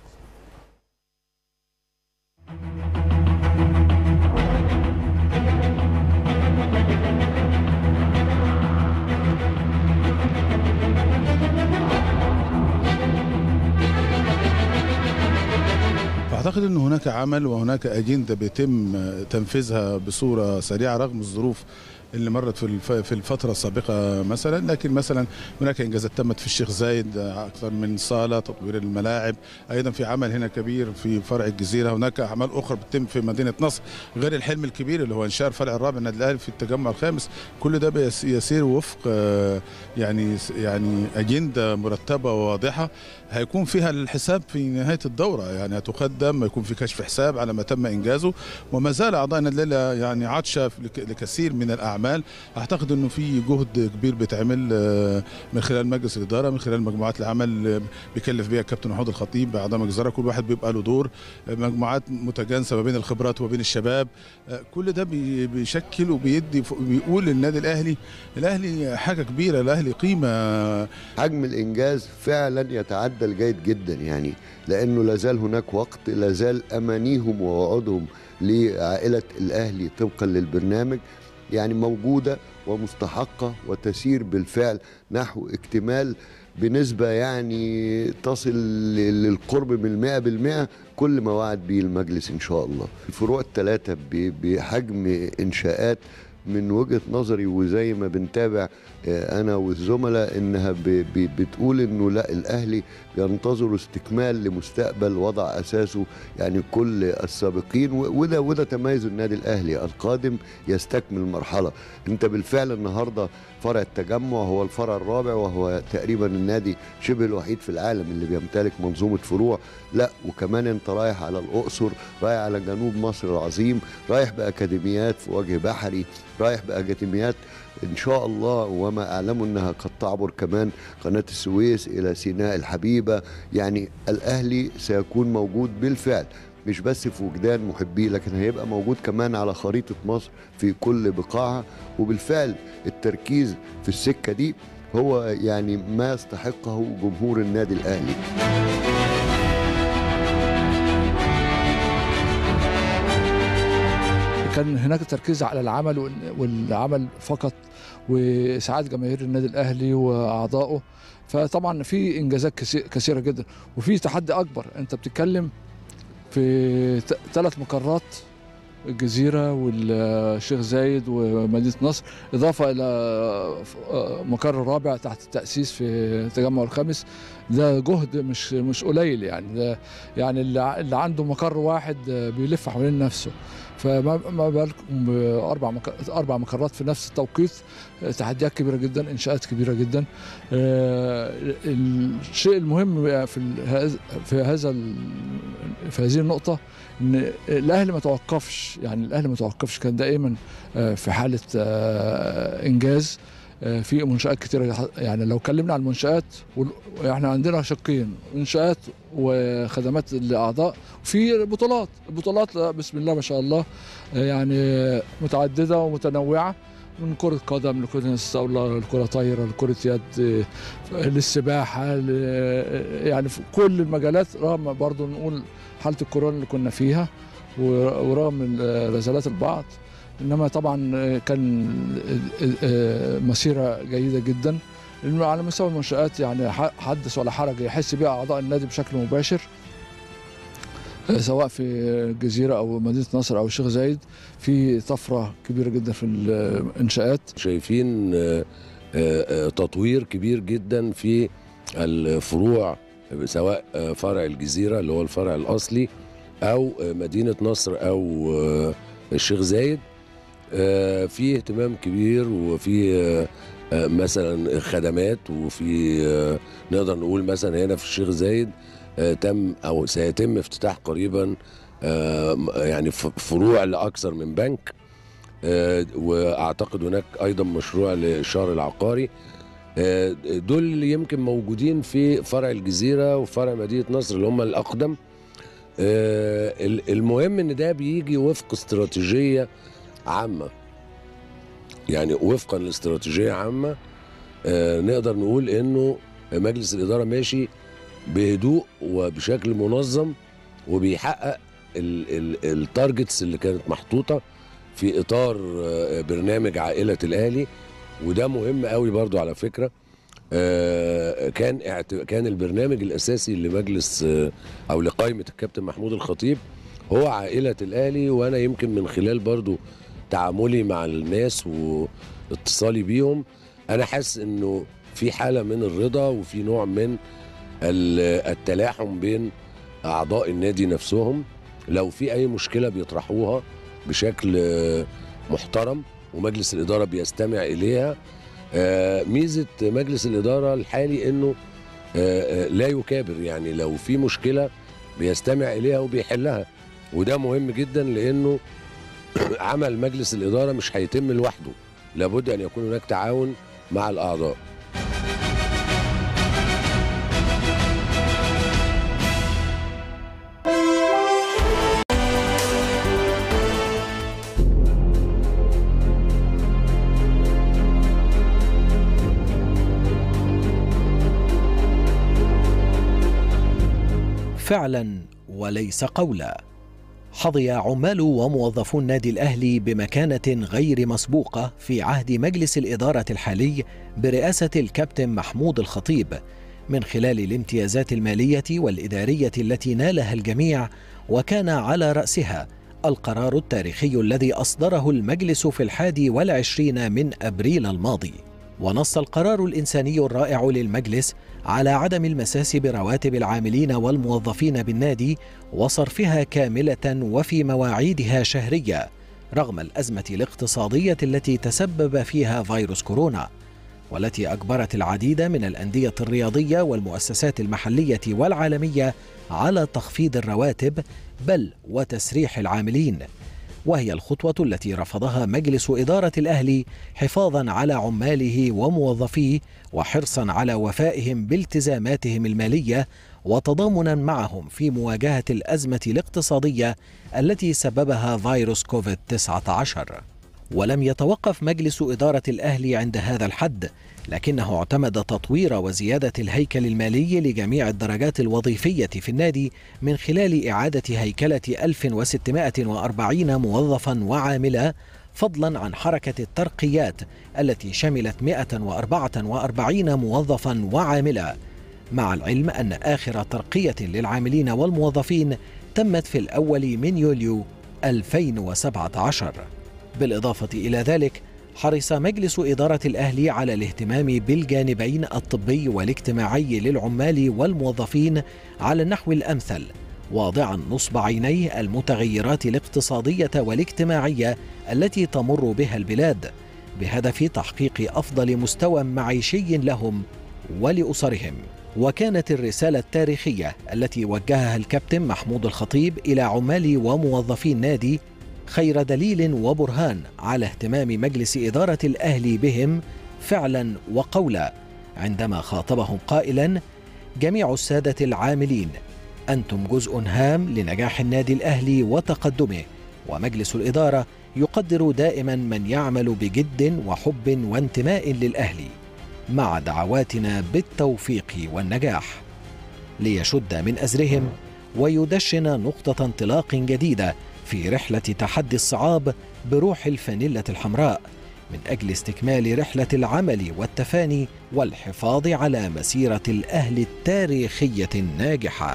H: أعتقد أن هناك عمل وهناك أجندة بيتم تنفيذها بصورة سريعة رغم الظروف اللي مرت في الف- في الفترة السابقة مثلا لكن مثلا هناك إنجازات تمت في الشيخ زايد أكثر من صالة تطوير الملاعب أيضا في عمل هنا كبير في فرع الجزيرة هناك أعمال أخرى بتتم في مدينة نصر غير الحلم الكبير اللي هو إنشاء الفرع الرابع النادي الأهلي في التجمع الخامس كل ده بيس- يسير وفق آه، يعني يعني أجندة مرتبة وواضحة هيكون فيها الحساب في نهاية الدورة يعني هتقدم يكون في كشف حساب على ما تم إنجازه وما زال أعضاء النادي الأهلي يعني عطشة لك- لكثير من الأعمال أعتقد أنه في جهد كبير بيتعمل آه، من خلال مجلس الإدارة من خلال مجموعات العمل آه، بيكلف بيها الكابتن وحود الخطيب أعضاء مجلس الإدارة كل واحد بيبقى له دور آه، مجموعات متجانسة ما بين الخبرات وما بين الشباب آه، كل ده بي- بيشكل وبيدي ف- بيقول للنادي الأهلي الأهلي حاجة كبيرة الأهلي قيمة
I: حجم الانجاز فعلا يتعدى الجيد جدا يعني لانه لازال هناك وقت لازال امانيهم ووعودهم لعائله الاهلي طبقا للبرنامج يعني موجوده ومستحقه وتسير بالفعل نحو اكتمال بنسبة يعني تصل ل- للقرب من المئة بالمئة كل ما وعد به المجلس إن شاء الله الفروع الثلاثة ب- بحجم إنشاءات من وجهة نظري وزي ما بنتابع آه، انا والزملاء انها ب- ب- بتقول انه لا الاهلي ينتظر استكمال لمستقبل وضع اساسه يعني كل السابقين و- وده وده تميز النادي الاهلي القادم يستكمل مرحله انت بالفعل النهارده فرع التجمع هو الفرع الرابع وهو تقريبا النادي شبه الوحيد في العالم اللي بيمتلك منظومه فروع لا وكمان انت رايح على الاقصر رايح على جنوب مصر العظيم رايح باكاديميات في وجه بحري رايح باكاديميات ان شاء الله وما اعلم انها قد تعبر كمان قناه السويس الى سيناء الحبيبه يعني الاهلي سيكون موجود بالفعل مش بس في وجدان محبيه لكن هيبقى موجود كمان على خريطه مصر في كل بقاعها وبالفعل التركيز في السكه دي هو يعني ما يستحقه جمهور النادي الاهلي
J: كان هناك تركيز على العمل وال- والعمل فقط واسعاد جماهير النادي الاهلي واعضائه فطبعا في انجازات كثي- كثيره جدا وفي تحدي اكبر انت بتتكلم في ثلاث مقرات الجزيرة والشيخ زايد ومدينة نصر إضافة إلى مقر رابع تحت التأسيس في التجمع الخامس ده جهد مش مش قليل يعني ده يعني اللي ع- اللي عنده مقر واحد بيلف حوالين نفسه فما ما بالكم باربع مك- اربع مقرات في نفس التوقيت تحديات كبيره جدا انشاءات كبيره جدا آه، الشيء المهم في ال- هذا- في هذا ال- في هذه النقطه ان الاهلي ما توقفش يعني الاهلي ما توقفش كان دائما آه، في حاله آه، انجاز آه، في منشآت كتيرة يعني لو اتكلمنا عن المنشآت وال- احنا عندنا شقين منشآت وخدمات للأعضاء وفي بطولات البطولات لا، بسم الله ما شاء الله آه، يعني متعددة ومتنوعة من كرة قدم لكرة الطاولة لكرة طايرة لكرة يد آه، للسباحة ل- يعني في كل المجالات رغم برضو نقول حالة الكورونا اللي كنا فيها ور- ورغم ال- نزلات البعض انما طبعا آه، كان آه، آه، مسيره جيده جدا لأنه على مستوى المنشآت يعني ح- حدث ولا حرج يحس بها أعضاء النادي بشكل مباشر آه، سواء في الجزيرة أو مدينة نصر أو الشيخ زايد في طفرة كبيرة جدا في الإنشاءات
K: شايفين آه، آه، آه، تطوير كبير جدا في الفروع سواء آه، فرع الجزيرة اللي هو الفرع الأصلي أو آه، مدينة نصر أو آه، الشيخ زايد آه، في اهتمام كبير وفي آه، آه، مثلا خدمات وفي آه، نقدر نقول مثلا هنا في الشيخ زايد آه، تم أو سيتم افتتاح قريبا آه، يعني ف- فروع لأكثر من بنك آه، واعتقد هناك ايضا مشروع للشهر العقاري آه، دول اللي يمكن موجودين في فرع الجزيره وفرع مدينه نصر اللي هم الاقدم آه، ال- المهم ان ده بيجي وفق استراتيجيه عامه يعني وفقا لاستراتيجيه عامه آه، نقدر نقول انه مجلس الاداره ماشي بهدوء وبشكل منظم وبيحقق ال- ال- التارجتس اللي كانت محطوطه في اطار آه، برنامج عائله الاهلي وده مهم قوي برضو على فكره آه، كان اعت- كان البرنامج الاساسي لمجلس آه، او لقائمه الكابتن محمود الخطيب هو عائله الاهلي وانا يمكن من خلال برضو تعاملي مع الناس واتصالي بيهم انا حاسس انه في حاله من الرضا وفي نوع من ال- التلاحم بين اعضاء النادي نفسهم لو في اي مشكله بيطرحوها بشكل آه، محترم ومجلس الاداره بيستمع اليها آه، ميزه مجلس الاداره الحالي انه آه، آه، لا يكابر يعني لو في مشكله بيستمع اليها وبيحلها وده مهم جدا لانه عمل مجلس الاداره مش هيتم لوحده لابد ان يكون هناك تعاون مع الاعضاء
C: فعلا وليس قولا حظي عمال وموظفو النادي الاهلي بمكانه غير مسبوقه في عهد مجلس الاداره الحالي برئاسه الكابتن محمود الخطيب من خلال الامتيازات الماليه والاداريه التي نالها الجميع وكان على راسها القرار التاريخي الذي اصدره المجلس في الحادي والعشرين من ابريل الماضي ونص القرار الانساني الرائع للمجلس على عدم المساس برواتب العاملين والموظفين بالنادي وصرفها كامله وفي مواعيدها شهريه رغم الازمه الاقتصاديه التي تسبب فيها فيروس كورونا والتي اجبرت العديد من الانديه الرياضيه والمؤسسات المحليه والعالميه على تخفيض الرواتب بل وتسريح العاملين وهي الخطوة التي رفضها مجلس إدارة الأهلي حفاظا على عماله وموظفيه وحرصا على وفائهم بالتزاماتهم المالية وتضامنا معهم في مواجهة الأزمة الاقتصادية التي سببها فيروس كوفيد 19 ولم يتوقف مجلس إدارة الأهلي عند هذا الحد لكنه اعتمد تطوير وزيادة الهيكل المالي لجميع الدرجات الوظيفية في النادي من خلال إعادة هيكلة 1640 موظفا وعاملا فضلا عن حركة الترقيات التي شملت 144 موظفا وعاملا مع العلم أن آخر ترقية للعاملين والموظفين تمت في الأول من يوليو 2017 بالإضافة إلى ذلك حرص مجلس إدارة الأهلي على الاهتمام بالجانبين الطبي والاجتماعي للعمال والموظفين على النحو الأمثل واضعا نصب عينيه المتغيرات الاقتصادية والاجتماعية التي تمر بها البلاد بهدف تحقيق أفضل مستوى معيشي لهم ولأسرهم وكانت الرسالة التاريخية التي وجهها الكابتن محمود الخطيب إلى عمال وموظفي النادي خير دليل وبرهان على اهتمام مجلس إدارة الأهلي بهم فعلا وقولا عندما خاطبهم قائلا جميع السادة العاملين أنتم جزء هام لنجاح النادي الأهلي وتقدمه ومجلس الإدارة يقدر دائما من يعمل بجد وحب وانتماء للأهلي مع دعواتنا بالتوفيق والنجاح ليشد من أزرهم ويدشن نقطة انطلاق جديدة في رحلة تحدي الصعاب بروح الفانيلة الحمراء من أجل استكمال رحلة العمل والتفاني والحفاظ على مسيرة الأهل التاريخية الناجحة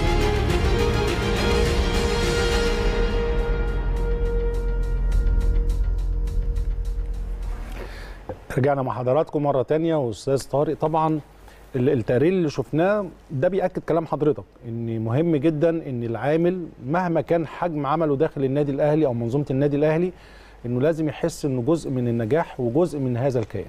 B: رجعنا مع حضراتكم مرة تانية وأستاذ طارق طبعا ال- التقرير اللي شفناه ده بيأكد كلام حضرتك ان مهم جدا ان العامل مهما كان حجم عمله داخل النادي الاهلي او منظومه النادي الاهلي انه لازم يحس انه جزء من النجاح وجزء من هذا الكيان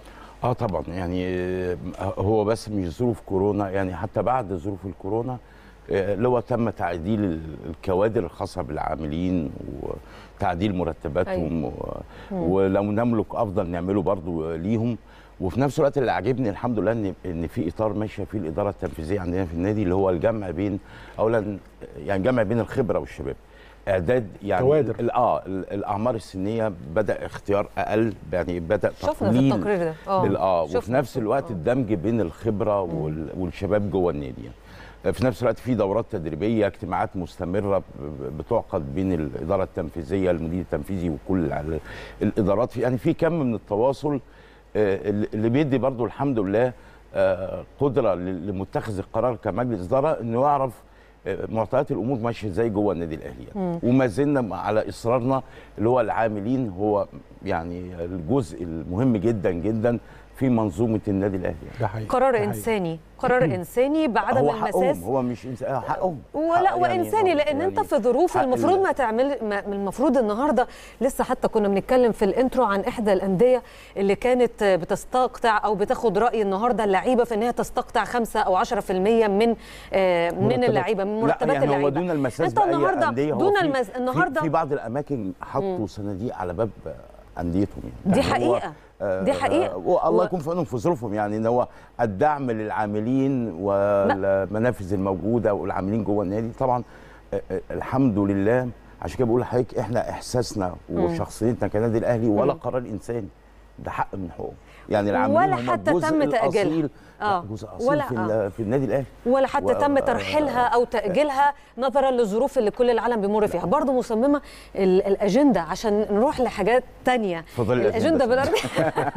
F: اه طبعا يعني آه، هو بس مش ظروف كورونا يعني حتى بعد ظروف الكورونا آه، اللي هو تم تعديل ال- الكوادر الخاصه بالعاملين وتعديل مرتباتهم و... ولو نملك افضل نعمله برضو ليهم وفي نفس الوقت اللي عاجبني الحمد لله ان ان في اطار ماشيه فيه الاداره التنفيذيه عندنا في النادي اللي هو الجمع بين اولا يعني جمع بين الخبره والشباب اعداد يعني
B: كوادر.
F: ال- اه ال- الاعمار السنيه بدا اختيار اقل يعني بدا
A: شفنا في
F: تقليل
A: التقرير ده اه
F: بال- اه
A: شفنا.
F: وفي نفس الوقت الدمج بين الخبره وال- والشباب جوه النادي يعني. في نفس الوقت في دورات تدريبيه اجتماعات مستمره ب- ب- بتعقد بين الاداره التنفيذيه المدير التنفيذي وكل ال- الادارات في يعني في كم من التواصل آه، اللي اللي بيدي برضو الحمد لله آه، قدره ل- لمتخذ القرار كمجلس اداره انه يعرف آه، معطيات الامور ماشيه ازاي جوه النادي الاهلي يعني. وما زلنا على اصرارنا اللي هو العاملين هو يعني الجزء المهم جدا جدا في منظومه النادي الاهلي يعني.
B: ده حقيقي
A: قرار
B: ده حقيقي.
A: انساني قرار انساني بعدم
F: هو
A: المساس
F: حقهم هو مش إنس... آه، حقهم
A: ولا
F: حق يعني
A: وانساني
F: هو-
A: لان
F: يعني
A: انت في ظروف
F: حق
A: المفروض
F: ال-
A: ما تعمل ما المفروض النهارده لسه حتى كنا بنتكلم في الانترو عن احدى الانديه اللي كانت بتستقطع او بتاخد راي النهارده اللعيبه في ان هي تستقطع 5 او 10% من آه، من
B: مرتبات.
A: اللعيبه من
F: لا
A: مرتبات
F: يعني هو
A: اللعيبه
F: دون المساس
A: انت
F: بأي
A: النهارده
F: أندية هو
A: دون
F: في-
A: المس...
F: في-
A: النهارده
F: في بعض الاماكن حطوا صناديق على باب انديتهم يعني
A: دي
F: يعني هو-
A: حقيقة.
F: آه،
A: دي حقيقة.
F: آه، والله
A: و-
F: يكون في عونهم في ظروفهم يعني ان هو الدعم للعاملين والمنافذ الموجوده والعاملين جوه النادي طبعا آه، آه، الحمد لله عشان كده بقول لحضرتك احنا احساسنا وشخصيتنا كنادي الاهلي ولا قرار انساني ده حق من حقوق يعني العاملين
A: ولا
F: هم
A: حتى
F: الجزء
A: تم تأجيلها.
F: الأصيل-
A: آه.
F: لا، جزء اصيل
A: ولا-
F: في,
A: آه.
F: ال- في النادي الاهلي
A: ولا حتى
F: و-
A: تم ترحيلها او تاجيلها نظرا للظروف اللي كل العالم بيمر فيها برضه مصممه ال- الاجنده عشان نروح لحاجات تانية
F: اتفضلي
A: الاجنده
F: الأجندة.
A: بالأرض...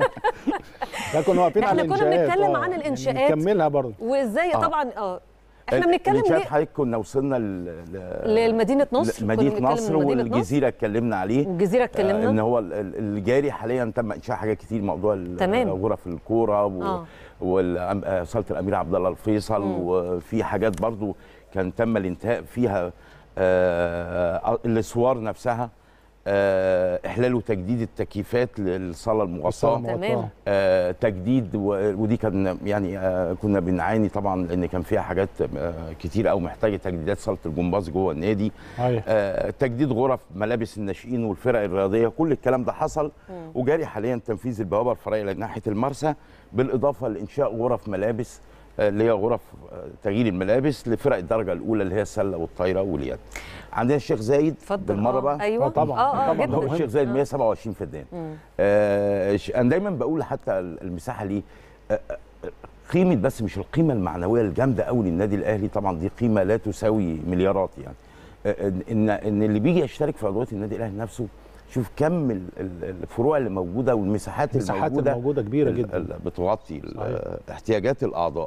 B: لا كنا واقفين
A: إحنا
B: على
A: كنا
B: الإنشاءات،
A: بنتكلم
B: آه،
A: عن
B: يعني
A: الإنشاءات.
B: نكملها برضه
A: وازاي
F: آه.
A: طبعا اه احنا بنتكلم
F: الانشاء
A: ليه
F: حضرتك كنا وصلنا ل... ل...
A: لمدينه نصر كنا
F: مدينه
A: بنتكلم
F: نصر
A: من مدينة نصر.
F: والجزيره اتكلمنا عليه
A: والجزيره
F: آه،
A: اتكلمنا
F: ان هو ال- ال- الجاري حاليا تم انشاء حاجات كتير موضوع ال-
A: تمام.
F: غرف الكوره و...
A: آه.
F: وصاله الامير عبد الله الفيصل وفي حاجات برضو كان تم الانتهاء فيها آه الاسوار نفسها آه احلال وتجديد التكييفات للصاله المغطاه
A: تمام.
F: آه تجديد و- ودي كان يعني آه كنا بنعاني طبعا لان كان فيها حاجات آه كتير قوي محتاجه تجديدات صاله الجمباز جوه النادي
B: أيوة.
F: آه تجديد غرف ملابس الناشئين والفرق الرياضيه كل الكلام ده حصل وجاري حاليا تنفيذ البوابه الفرعيه ناحيه المرسى بالاضافه لانشاء غرف ملابس آه، اللي هي غرف آه، تغيير الملابس لفرق الدرجه الاولى اللي هي السله والطايره واليد عندنا الشيخ زايد
A: اتفضل
F: بالمره
A: آه،
F: بقى
A: ايوه
B: آه، طبعاً.
A: اه اه
B: طبعاً.
A: جدا
F: هو الشيخ زايد 127 فدان آه ش- انا دايما بقول حتى المساحه ليه آه، آه، قيمه بس مش القيمه المعنويه الجامده قوي للنادي الاهلي طبعا دي قيمه لا تساوي مليارات يعني آه، ان ان اللي بيجي يشترك في عضويه النادي الاهلي نفسه شوف كم ال- ال- الفروع اللي موجوده والمساحات
B: المساحات
F: الموجوده
B: الموجودة كبيرة
F: ال-
B: جدا.
F: ال- بتغطي ال-
B: صحيح.
F: احتياجات الاعضاء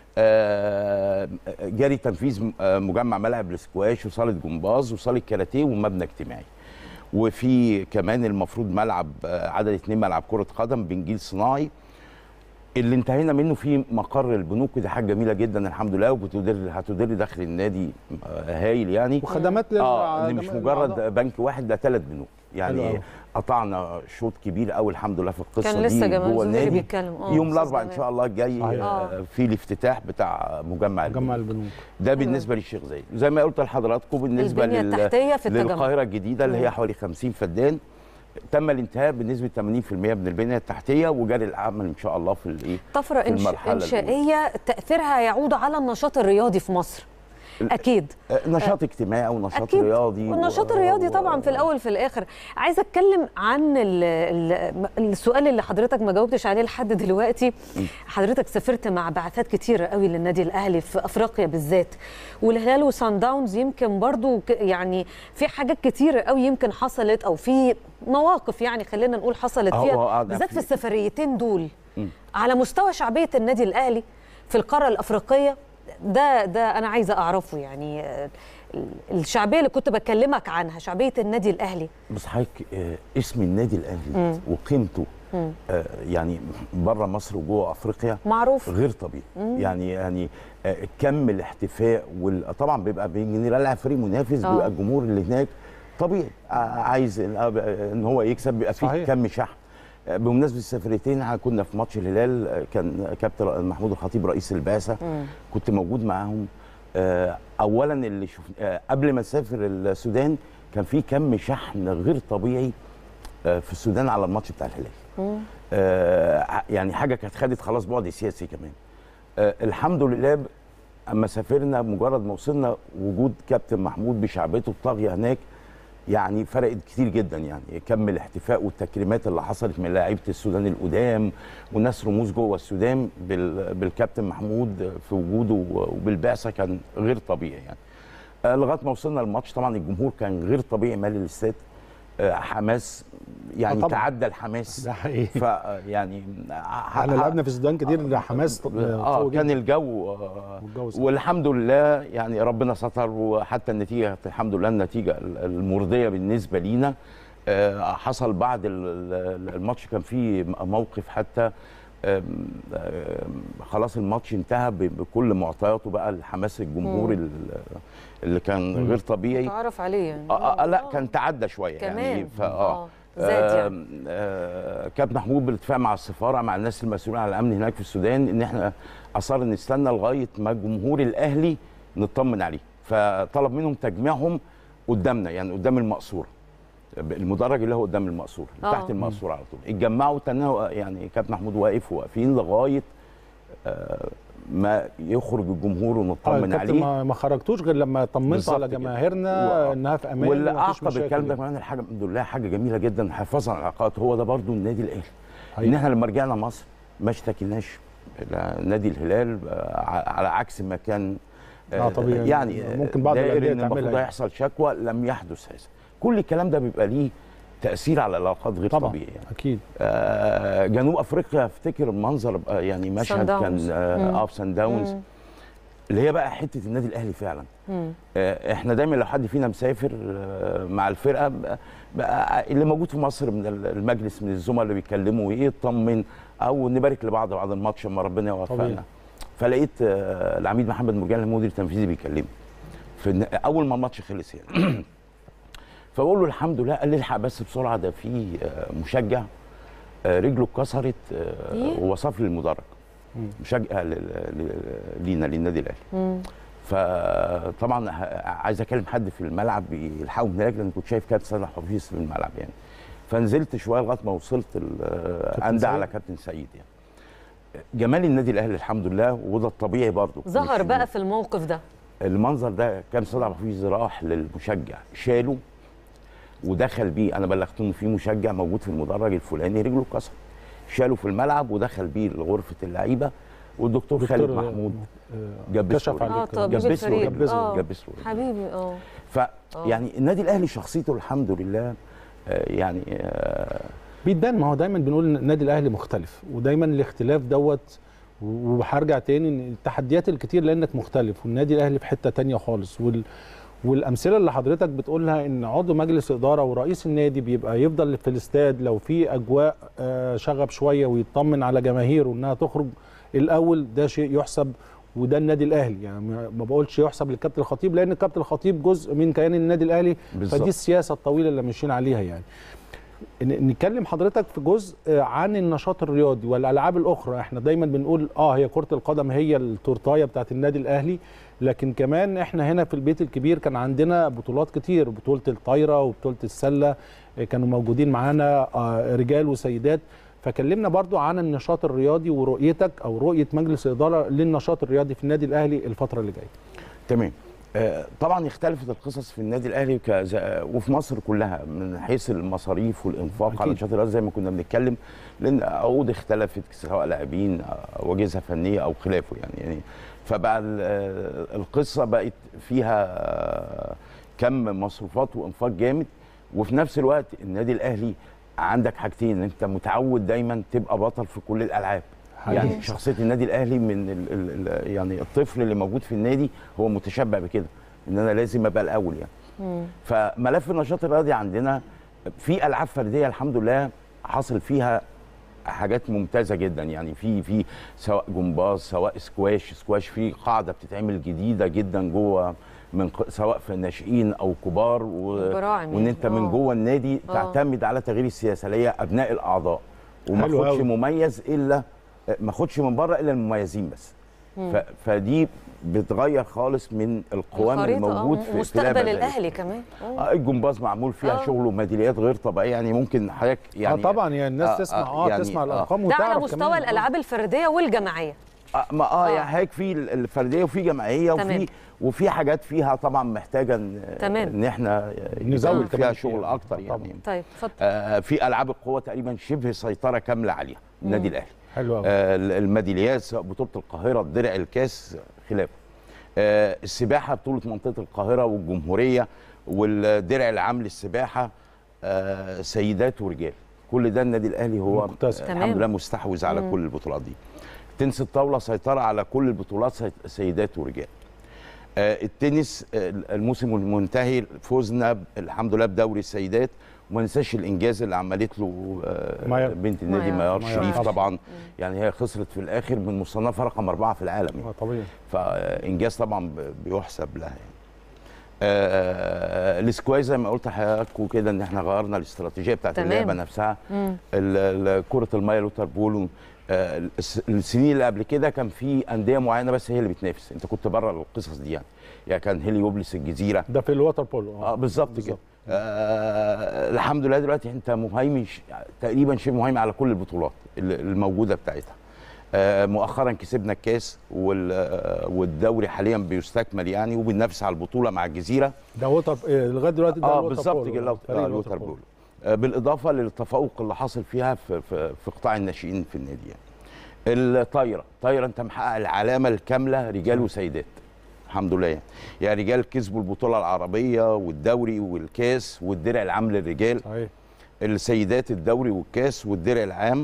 F: آه، جاري تنفيذ م- آه، مجمع ملعب الاسكواش وصاله جمباز وصاله كاراتيه ومبنى اجتماعي وفي كمان المفروض ملعب آه، عدد اتنين ملعب كره قدم بنجيل صناعي اللي انتهينا منه في مقر البنوك ودي حاجه جميله جدا الحمد لله وبتدر هتدر دخل النادي آه، هايل يعني
B: وخدمات
F: اه
B: للع-
F: إن مش
B: جميع
F: مجرد
B: الأعضاء.
F: بنك واحد ده ثلاث بنوك
B: حلو أوي.
F: يعني قطعنا شوط كبير قوي الحمد لله في القصه
A: كان
F: دي
A: لسه جمال
F: جوه
A: زهيري
F: النادي
A: بيتكلم اه
F: يوم
A: أستاذ
F: الاربعاء ان
A: جمال.
F: شاء الله الجاي
B: صحيح.
F: آه، في الافتتاح بتاع مجمع
B: جمع
F: البنوك
B: البنوك
F: ده بالنسبه للشيخ زايد زي ما قلت لحضراتكم بالنسبه
A: البنية
F: لل-
A: التحتية في التجمع.
F: للقاهره الجديده اللي هي حوالي 50 فدان تم الانتهاء بنسبه 80% من البنيه التحتيه وجاري العمل ان شاء الله في الايه
A: طفره
F: في
A: إنش...
F: المرحلة الأولى.
A: انشائيه تاثيرها يعود على النشاط الرياضي في مصر اكيد
F: آه، نشاط اجتماعي ونشاط
A: أكيد.
F: رياضي
A: والنشاط
F: و-
A: الرياضي طبعا في الاول في الاخر عايزه اتكلم عن ال ال السؤال اللي حضرتك ما جاوبتش عليه لحد دلوقتي حضرتك سافرت مع بعثات كتيره قوي للنادي الاهلي في افريقيا بالذات والهلال وسان داونز يمكن برضو ك- يعني في حاجات كتيره قوي يمكن حصلت او في مواقف يعني خلينا نقول حصلت
F: أهو
A: فيها
F: قاعد
A: بالذات
F: في-
A: في السفريتين دول
F: مم.
A: على مستوى شعبيه النادي الاهلي في القاره الافريقيه ده ده انا عايزه اعرفه يعني آه، الشعبيه اللي كنت بكلمك عنها شعبيه النادي الاهلي
F: بص حضرتك آه، اسم النادي الاهلي
A: مم.
F: وقيمته
A: مم.
F: آه، يعني بره مصر وجوه افريقيا
A: معروف
F: غير طبيعي
A: مم.
F: يعني يعني آه، كم الاحتفاء وال- طبعا بيبقى بنلعب فريق منافس
A: آه.
F: بيبقى الجمهور اللي هناك طبيعي آه، عايز ان آه، إن هو يكسب بيبقى فيه
B: صحيح.
F: كم شحن آه، بمناسبه السفريتين إحنا كنا في ماتش الهلال آه، كان كابتن محمود الخطيب رئيس البعثه
A: مم.
F: كنت موجود معاهم آه، اولا اللي شوف آه، قبل ما نسافر السودان كان في كم شحن غير طبيعي آه، في السودان على الماتش بتاع الهلال
A: مم.
F: آه، يعني حاجه كانت خدت خلاص بعد سياسي كمان آه، الحمد لله ب- اما سافرنا مجرد ما وصلنا وجود كابتن محمود بشعبيته الطاغيه هناك يعني فرقت كتير جدا يعني كم الاحتفاء والتكريمات اللي حصلت من لاعيبه السودان القدام وناس رموز جوه السودان بال- بالكابتن محمود في وجوده وبالبعثه كان غير طبيعي يعني آه، لغايه ما وصلنا الماتش طبعا الجمهور كان غير طبيعي مالي الاستاد آه، حماس يعني
B: آه، طبعاً.
F: تعدى الحماس
B: ده حقيقي
F: ف يعني
B: احنا لعبنا في السودان كتير حماس
F: اه
B: قوي
F: كان
B: جداً.
F: الجو آه
B: والجو صعب.
F: والحمد لله يعني ربنا ستر وحتى النتيجه كانت الحمد لله النتيجه المرضيه بالنسبه لينا آه حصل بعد ال- ال- الماتش كان في موقف حتى آم، آم، خلاص الماتش انتهى ب- بكل معطياته بقى الحماس الجمهوري
A: مم.
F: ال- اللي كان
B: مم.
F: غير طبيعي
A: تعرف عليه يعني
F: آه آه لا كان تعدى شويه
A: كمان
F: يعني فا اه
A: زاد يعني
F: آم، آه كابتن محمود بالاتفاق مع السفاره مع الناس المسؤولين عن الامن هناك في السودان ان احنا اصر نستنى لغايه ما جمهور الاهلي نطمن عليه فطلب منهم تجميعهم قدامنا يعني قدام المقصوره المدرج اللي هو قدام المقصوره
A: آه.
F: تحت المقصوره على طول اتجمعوا تناوا يعني كابتن محمود واقف واقفين لغايه آه ما يخرج الجمهور
B: آه،
F: ونطمن
B: الكابتن
F: عليه
B: ما ما خرجتوش غير لما طمنت
F: بالظبط
B: على
F: كده.
B: جماهيرنا
F: و-
B: انها في امان
F: واللي
B: ومفيش
F: اعقب
B: مشاكل
F: الكلام ده
B: يعني.
F: كمان الحاجه الحمد لله حاجه جميله جدا حفاظا على العلاقات هو ده برضو النادي الاهلي ان
B: حقيقي.
F: احنا لما رجعنا مصر ما اشتكيناش لا نادي الهلال آه، ع- على عكس ما كان
B: آه، طبيعي.
F: يعني آه،
B: ممكن بعض
F: داير
B: الأندية
F: ان المفروض
B: تعملها.
F: يحصل شكوى لم يحدث هذا كل الكلام ده بيبقى ليه تاثير على العلاقات غير
B: طبعا
F: طبيعي يعني.
B: اكيد
F: آه، جنوب افريقيا افتكر المنظر آه، يعني مشهد
A: داونز.
F: كان آه،
A: مم.
F: اه في سان داونز
A: مم.
F: اللي هي بقى حته النادي الاهلي فعلا
A: مم.
F: آه، احنا دايما لو حد فينا مسافر آه، مع الفرقه بقى- بقى اللي موجود في مصر من المجلس من الزملاء اللي بيتكلموا ايه يطمن او نبارك لبعض بعد الماتش اما ربنا
B: طبيعي.
F: يوفقنا فلقيت آه، العميد محمد مرجان المدير التنفيذي بيكلمني في الن- اول ما الماتش خلص يعني فبقول له الحمد لله قال لي الحق بس بسرعه ده في آه، مشجع آه، رجله اتكسرت آه،
A: إيه؟
F: ووصف لي المدرج
B: مم.
F: مشجع لل- لل- لينا للنادي الاهلي
A: مم.
F: فطبعا ه- عايز اكلم حد في الملعب يلحقه من هناك لان كنت شايف كابتن صالح حفيظ في الملعب يعني فنزلت شويه لغايه ما وصلت ال- اندى
B: سعيد.
F: على كابتن سعيد يعني جمال النادي الاهلي الحمد لله وده الطبيعي برضه
A: ظهر
F: مش-
A: بقى في الموقف ده
F: المنظر ده كان صالح حفيظ راح للمشجع شاله ودخل بيه انا بلغت انه في مشجع موجود في المدرج الفلاني رجله اتكسر شاله في الملعب ودخل بيه لغرفه اللعيبه والدكتور خالد
B: دكتور،
F: محمود
B: آه،
F: جبس
B: كشف
F: له
B: عليه
A: اه
B: كده.
A: طبيب
F: جبس له
A: الفريق
F: جبس له
A: اه
F: جبس له
A: حبيبي اه
F: ف يعني النادي الاهلي شخصيته الحمد لله آه، يعني آه،
B: بيتبان ما هو دايما بنقول ان النادي الاهلي مختلف ودايما الاختلاف دوت وهرجع تاني ان التحديات الكتير لانك مختلف والنادي الاهلي في حته تانية خالص وال والامثله اللي حضرتك بتقولها ان عضو مجلس اداره ورئيس النادي بيبقى يفضل في الاستاد لو في اجواء آه، شغب شويه ويطمن على جماهيره انها تخرج الاول ده شيء يحسب وده النادي الاهلي يعني ما ما بقولش يحسب للكابتن الخطيب لان الكابتن الخطيب جزء من كيان النادي الاهلي
F: بالظبط.
B: فدي السياسه الطويله اللي ماشيين عليها يعني ن- نتكلم حضرتك في جزء آه، عن النشاط الرياضي والالعاب الاخرى احنا دايما بنقول اه هي كره القدم هي التورتايه بتاعت النادي الاهلي لكن كمان احنا هنا في البيت الكبير كان عندنا بطولات كتير بطوله الطايره وبطوله السله آه، كانوا موجودين معانا آه، رجال وسيدات فكلمنا برضو عن النشاط الرياضي ورؤيتك او رؤيه مجلس الاداره للنشاط الرياضي في النادي الاهلي الفتره اللي جايه
F: تمام آه، طبعا اختلفت القصص في النادي الاهلي كز... وفي مصر كلها من حيث المصاريف والانفاق على
B: أكيد.
F: نشاط الرياضه زي ما كنا بنتكلم لان عقود اختلفت سواء لاعبين او اجهزه فنيه او خلافه يعني يعني فبقى ال- آه، القصه بقت فيها آه، كم مصروفات وانفاق جامد وفي نفس الوقت النادي الاهلي عندك حاجتين انت متعود دايما تبقى بطل في كل الالعاب
B: حقيقي.
F: يعني شخصيه النادي الاهلي من ال ال ال يعني الطفل اللي موجود في النادي هو متشبع بكده ان انا لازم ابقى الاول يعني فملف النشاط الرياضي عندنا في العاب فرديه الحمد لله حصل فيها حاجات ممتازه جدا يعني في في سواء جمباز سواء سكواش سكواش في قاعده بتتعمل جديده جدا جوه من ق- سواء في الناشئين او كبار و...
A: براعم
F: وان انت
A: يعني.
F: من
A: آه.
F: جوه النادي
A: آه.
F: تعتمد على تغيير السياسه اللي هي ابناء الاعضاء وما
B: حلو
F: اخدش
B: أوي.
F: مميز الا ما اخدش من بره الا المميزين بس ف... فدي بتغير خالص من القوام
A: الخريطة، آه،
F: الموجود في في
A: مستقبل
F: لعبة زي
A: الاهلي كمان آه.
F: آه، الجمباز معمول فيها
A: آه.
F: شغل وميداليات غير طبيعيه يعني ممكن حضرتك يعني
B: اه طبعا يعني الناس تسمع اه,
F: يعني
B: تسمع
F: آه.
B: الارقام
A: ده على
B: وتعرف
A: مستوى
B: كمان.
A: الالعاب الفرديه والجماعيه
F: آه ما اه,
A: آه.
F: يعني هيك في الفرديه وفي جماعيه
A: تمام.
F: وفي وفي حاجات فيها طبعا محتاجه ان
A: تمام.
F: ان احنا
B: نزود
F: نزود فيها
B: كمان
F: شغل
B: فيها.
F: اكتر
B: طبعاً.
F: يعني
A: طيب اتفضل
F: آه في العاب القوه تقريبا شبه سيطره كامله عليها النادي الاهلي
B: حلو قوي
F: آه الميداليات سواء بطوله القاهره الدرع الكاس خلافه آه السباحه بطوله منطقه القاهره والجمهوريه والدرع العام للسباحه آه سيدات ورجال كل ده النادي الاهلي هو
B: مقتسم.
F: آه
A: تمام.
F: الحمد لله مستحوذ على كل البطولات دي تنس الطاوله سيطره على كل البطولات سي- سيدات ورجال آه التنس آه الموسم المنتهي فوزنا ب- الحمد لله بدوري السيدات وما ننساش الانجاز اللي عملته له آه
B: مايا.
F: بنت النادي
A: مايا.
F: ميار
B: مايا
F: شريف
B: طبعاً.
F: طبعا يعني هي خسرت في الاخر من مصنفه رقم اربعه في العالم يعني.
B: آه، طبيعي
F: فانجاز طبعا ب- بيحسب لها يعني. آه السكواش زي ما قلت لحضرتك وكده ان احنا غيرنا الاستراتيجيه بتاعت
A: تمام.
F: اللعبه نفسها
A: مم.
F: ال- ال- كره الميه لوتر بول آه الس- السنين اللي قبل كده كان في انديه معينه بس هي اللي بتنافس انت كنت بره القصص دي يعني يعني كان هيليوبلس الجزيره
B: ده في الوتر بولو
F: اه بالظبط كده
B: بالظبط.
F: آه الحمد لله دلوقتي انت مهيمن ش- تقريبا شبه مهيمن على كل البطولات اللي- الموجوده بتاعتها آه مؤخرا كسبنا الكاس وال- آه، والدوري حاليا بيستكمل يعني وبننافس على البطوله مع الجزيره
B: ده ووتر إيه، لغايه دلوقتي ده
F: اه
B: الوتر
F: بالظبط
B: بولو،
F: كده لو-
B: فريق
F: آه،
B: الوتر
F: الوتر
B: بولو.
F: بول آه، بالاضافه للتفوق اللي حاصل فيها في في, في قطاع الناشئين في النادي يعني. الطايره الطايره انت محقق العلامه الكامله رجال وسيدات الحمد لله يعني. يعني رجال كسبوا البطوله العربيه والدوري والكاس والدرع العام للرجال
B: صحيح
F: السيدات الدوري والكاس والدرع العام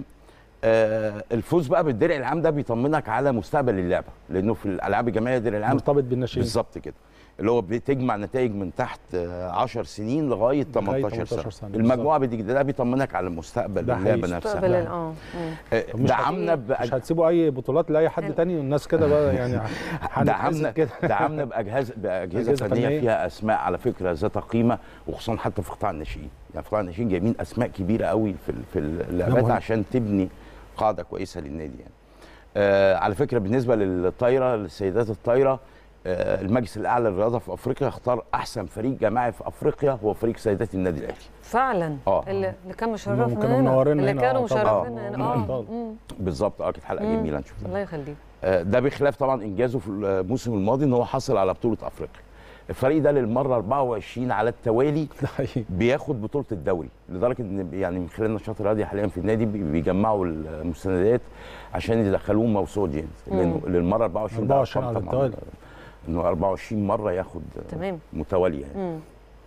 F: آه الفوز بقى بالدرع العام ده بيطمنك على مستقبل اللعبه لانه في الالعاب الجماعيه الدرع العام
B: مرتبط بالناشئين
F: بالظبط كده اللي هو بتجمع نتائج من تحت آه، 10 سنين لغايه 18
B: 18
F: سنه,
B: سنة،
F: المجموعه بدي ده بيطمنك على مستقبل
B: ده
F: اللعبه
B: حقيقي.
F: نفسها
A: مستقبل ال- اه مم.
F: آه،
B: طب مش
F: دعمنا
B: هت-
F: بأج...
B: مش هتسيبوا اي بطولات لاي حد تاني والناس كده بقى يعني هنتحاسب
F: دعمنا
B: كده
F: دعمنا باجهزه باجهزه
B: أجهزة
F: فنيه
B: فنية.
F: فيها اسماء على فكره ذات قيمه وخصوصا حتى في قطاع الناشئين يعني في قطاع الناشئين جايبين اسماء كبيره قوي في ال- في اللعبات
B: مهم.
F: عشان تبني قاعده كويسه للنادي يعني آه على فكره بالنسبه للطايره للسيدات الطايره آه المجلس الاعلى للرياضه في افريقيا اختار احسن فريق جماعي في افريقيا هو فريق سيدات النادي الاهلي
A: فعلا
F: آه.
A: اللي اللي كان مشرفنا
B: هم كانوا
A: هنا
B: منورينا
A: اللي
B: هنا،
A: كانوا
B: آه، طبعاً.
A: مشرفينا
B: آه،
A: هنا اه
B: آه.
A: مم.
F: بالظبط اه كانت حلقه
A: مم.
F: جميله نشوفها
A: الله يخليك
F: آه، ده بخلاف طبعا انجازه في الموسم الماضي ان هو حصل على بطوله افريقيا الفريق ده للمره 24 على التوالي
B: ده حقيقي
F: بياخد بطوله الدوري لدرجه ان يعني من خلال النشاط الرياضي حاليا في النادي بي- بيجمعوا المستندات عشان يدخلوهم موسوعه جينز لانه للمره 24 ده
B: 24
F: أرقام
B: على
F: طبعاً،
B: التوالي.
F: انه 24 مره ياخد
A: تمام
F: متواليه يعني.
A: مم.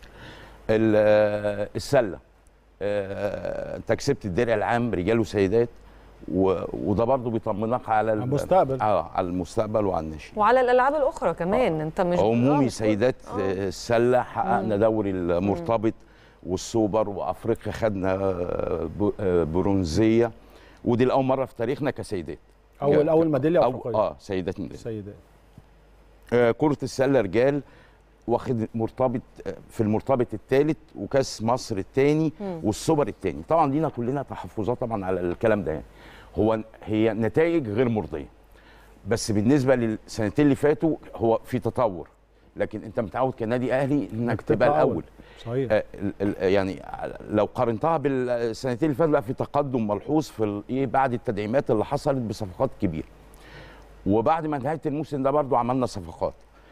F: ال- آه، السله آه، انت كسبت الدرع العام رجال وسيدات و- وده برضه بيطمنك على ال-
B: المستقبل.
F: اه على المستقبل وعلى الناشئين
A: وعلى الالعاب الاخرى كمان انت مش
F: عمومي
A: آه،
F: سيدات
A: آه.
F: آه، السله حققنا دوري المرتبط والسوبر وافريقيا خدنا آه، ب- آه، برونزيه ودي الاول مره في تاريخنا كسيدات
B: اول
F: ك-
B: اول ميداليه
F: أو
B: افريقيه
F: اه سيدات ميدالية.
B: السيدات
F: آه، كرة السلة رجال واخد مرتبط آه، في المرتبط الثالث وكاس مصر الثاني والسوبر الثاني طبعا لينا كلنا تحفظات طبعا على الكلام ده يعني هو هي نتائج غير مرضيه بس بالنسبه للسنتين اللي فاتوا هو في تطور لكن انت متعود كنادي اهلي انك تبقى
B: تطلع أول.
F: الاول
B: صحيح
F: آه، ال- ال- يعني لو قارنتها بالسنتين اللي فاتوا لا في تقدم ملحوظ في ال- ايه بعد التدعيمات اللي حصلت بصفقات كبيره وبعد ما انتهت الموسم ده برضو عملنا صفقات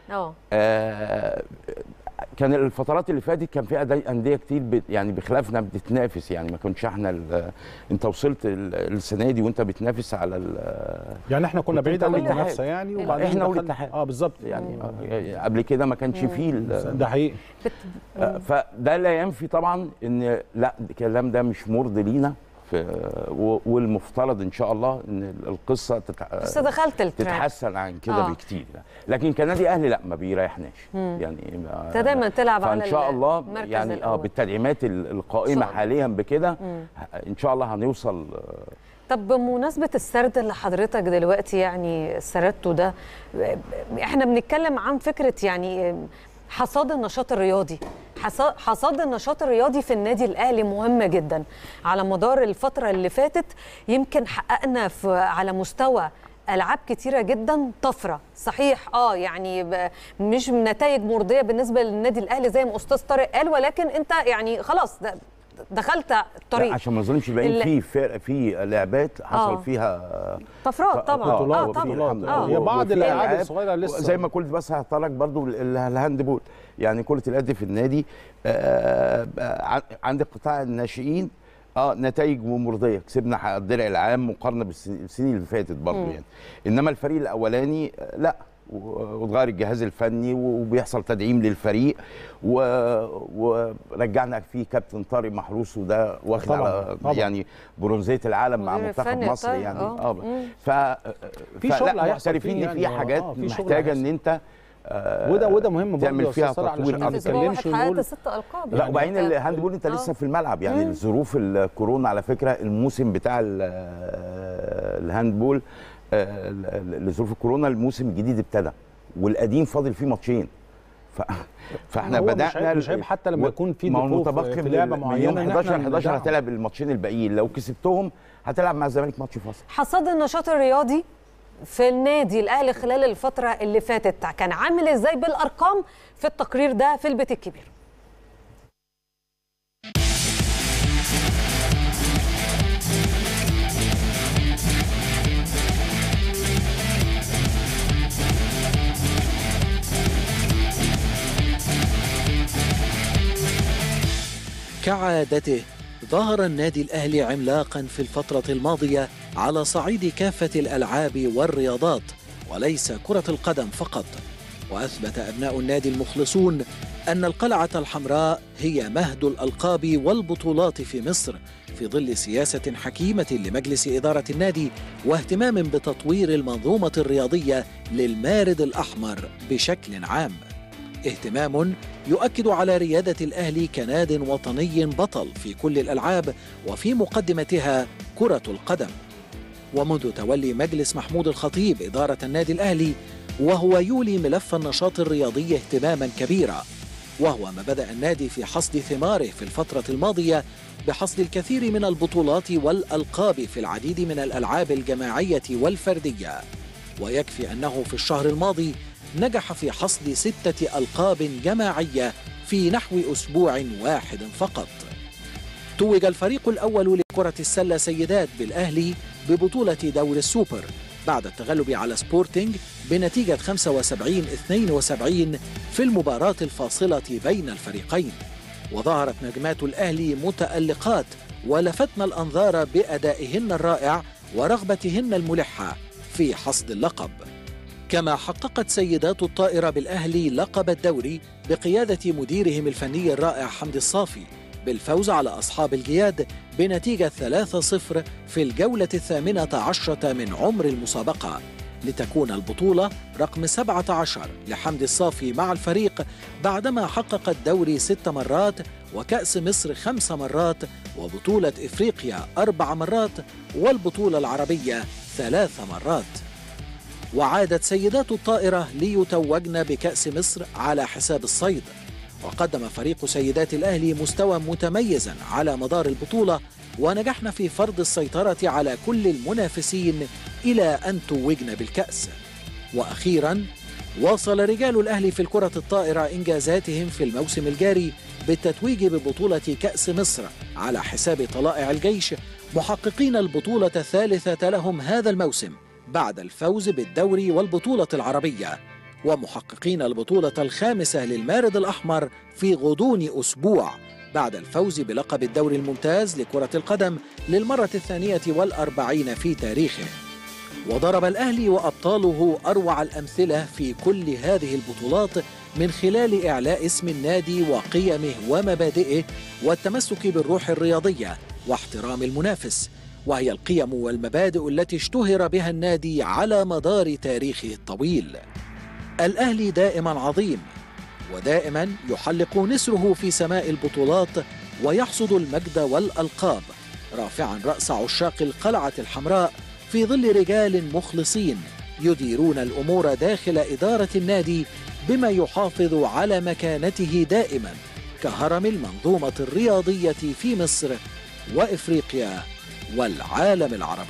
A: اه
F: آه، كان الفترات اللي فاتت كان في أدي- انديه كتير بت- يعني بخلافنا بتتنافس يعني ما كنتش احنا ال- انت وصلت ال- السنه دي وانت بتنافس على ال-
B: يعني احنا كنا
F: كنت
B: بعيد عن
F: أنت والاتحاد.
B: المنافسه يعني وبعدين
F: احنا
B: دخلنا-
F: والاتحاد
B: اه بالظبط
F: يعني آه، قبل كده ما كانش فيه ال-
B: ده حقيقي
F: آه، فده لا ينفي طبعا ان لا الكلام ده مش مرضي لينا في و- والمفترض ان شاء الله ان القصه تتع...
A: بس دخلت التراك
F: تتحسن عن كده
A: آه.
F: آه. بكتير لكن كنادي اهلي لا ما بيريحناش
A: مم.
F: يعني ما-
A: انت دايما تلعب على
F: فان شاء الله
A: المركز
F: يعني اه
A: الأول.
F: بالتدعيمات ال- القائمه
A: إن شاء الله.
F: حاليا بكده
A: مم.
F: ان شاء الله هنوصل آه،
A: طب بمناسبة السرد اللي حضرتك دلوقتي يعني سردته ده احنا بنتكلم عن فكرة يعني حصاد النشاط الرياضي حصا- حصاد النشاط الرياضي في النادي الأهلي مهمة جدا على مدار الفترة اللي فاتت يمكن حققنا في على مستوى ألعاب كتيرة جدا طفرة صحيح اه يعني ب- مش نتائج مرضية بالنسبة للنادي الأهلي زي ما أستاذ طارق قال ولكن أنت يعني خلاص ده- دخلت الطريق
F: لا، عشان ما نظلمش باين
A: ال-
F: في فرق في لعبات حصل
A: آه.
F: فيها
A: طفرات طبعا
F: آه،
A: اه
F: وفي
A: طبعا
F: الحمد لله.
A: اه
B: هي بعض
F: وفي
B: الألعاب
F: ألعاب
B: الصغيرة لسه.
F: زي ما قلت بس هتطرق برضو ال- ال- الهاند بول يعني كرة اليد في النادي آه، آه، عن- عند قطاع الناشئين اه نتائج مرضيه كسبنا حق الدرع العام مقارنه بالسن- بالسنين اللي فاتت برضو
L: مم.
F: يعني انما الفريق الاولاني آه، لا و- واتغير الجهاز الفني وبيحصل تدعيم للفريق و- ورجعنا فيه كابتن طارق محروس وده واخد
B: طبعاً،
F: على
B: طبعاً.
F: يعني برونزيه العالم مع
A: مدير
F: منتخب
A: الفني
F: مصر
A: طيب،
F: يعني
A: آه.
F: اه
A: مم.
F: ف
B: في
F: فلا،
B: شغل هيحصل
F: معترفين
B: فيه
F: ان في
B: يعني، آه،
F: حاجات
B: آه، في شغل
F: محتاجه ان
B: هيحصل.
F: انت آه،
B: وده وده مهم برضه
F: تعمل
B: يا
F: فيها
B: أستاذ طارق
F: تطوير
B: علشان ما
F: أكتر.
B: نتكلمش
A: حققت
B: ونقول
A: ست ألقاب
F: لا
A: يعني.
F: وبعدين الهاند بول انت
A: آه.
F: لسه في الملعب يعني
A: مم.
F: الظروف الكورونا على فكره الموسم بتاع ال- الهاند بول آه، ال- ال- لظروف الكورونا الموسم الجديد ابتدى والقديم فاضل فيه ماتشين ف... فاحنا
B: هو مش
F: بدانا
B: عيب- مش عيب حتى لما
F: و-
B: يكون في
F: ما هو
B: ضغوط
F: المتبقي
B: في
F: من-
B: لعبة
F: من
B: معينة
F: يوم
B: إن
F: 11
B: إحنا
F: 11
B: ندعم.
F: هتلعب الماتشين الباقيين لو كسبتهم هتلعب مع الزمالك ماتش فاصل
A: حصاد النشاط الرياضي في النادي الاهلي خلال الفتره اللي فاتت كان عامل ازاي بالارقام في التقرير ده في البيت الكبير
C: كعادته ظهر النادي الأهلي عملاقا في الفترة الماضية على صعيد كافة الألعاب والرياضات وليس كرة القدم فقط وأثبت أبناء النادي المخلصون أن القلعة الحمراء هي مهد الألقاب والبطولات في مصر في ظل سياسة حكيمة لمجلس إدارة النادي واهتمام بتطوير المنظومة الرياضية للمارد الأحمر بشكل عام اهتمام يؤكد على ريادة الأهلي كناد وطني بطل في كل الألعاب وفي مقدمتها كرة القدم ومنذ تولي مجلس محمود الخطيب إدارة النادي الأهلي وهو يولي ملف النشاط الرياضي اهتماما كبيرا وهو ما بدأ النادي في حصد ثماره في الفترة الماضية بحصد الكثير من البطولات والألقاب في العديد من الألعاب الجماعية والفردية ويكفي أنه في الشهر الماضي نجح في حصد ستة ألقاب جماعية في نحو أسبوع واحد فقط توج الفريق الأول لكرة السلة سيدات بالأهلي ببطولة دور السوبر بعد التغلب على سبورتينج بنتيجة 75-72 في المباراة الفاصلة بين الفريقين وظهرت نجمات الأهلي متألقات ولفتن الأنظار بأدائهن الرائع ورغبتهن الملحة في حصد اللقب كما حققت سيدات الطائرة بالأهلي لقب الدوري بقيادة مديرهم الفني الرائع حمدي الصافي بالفوز على أصحاب الجياد بنتيجة 3-0 في الجولة الثامنة عشرة من عمر المسابقة لتكون البطولة رقم 17 لحمدي الصافي مع الفريق بعدما حقق الدوري ست مرات وكأس مصر خمس مرات وبطولة إفريقيا أربع مرات والبطولة العربية ثلاث مرات وعادت سيدات الطائرة ليتوجن بكأس مصر على حساب الصيد وقدم فريق سيدات الأهلي مستوى متميزا على مدار البطولة ونجحنا في فرض السيطرة على كل المنافسين إلى أن توجن بالكأس وأخيرا واصل رجال الأهلي في الكرة الطائرة إنجازاتهم في الموسم الجاري بالتتويج ببطولة كأس مصر على حساب طلائع الجيش محققين البطولة الثالثة لهم هذا الموسم بعد الفوز بالدوري والبطولة العربية ومحققين البطولة الخامسة للمارد الأحمر في غضون أسبوع بعد الفوز بلقب الدوري الممتاز لكرة القدم للمرة الثانية والأربعين في تاريخه وضرب الأهلي وأبطاله أروع الأمثلة في كل هذه البطولات من خلال إعلاء اسم النادي وقيمه ومبادئه والتمسك بالروح الرياضية واحترام المنافس وهي القيم والمبادئ التي اشتهر بها النادي على مدار تاريخه الطويل الأهلي دائما عظيم ودائما يحلق نسره في سماء البطولات ويحصد المجد والألقاب رافعا رأس عشاق القلعة الحمراء في ظل رجال مخلصين يديرون الأمور داخل إدارة النادي بما يحافظ على مكانته دائما كهرم المنظومة الرياضية في مصر وإفريقيا والعالم العربي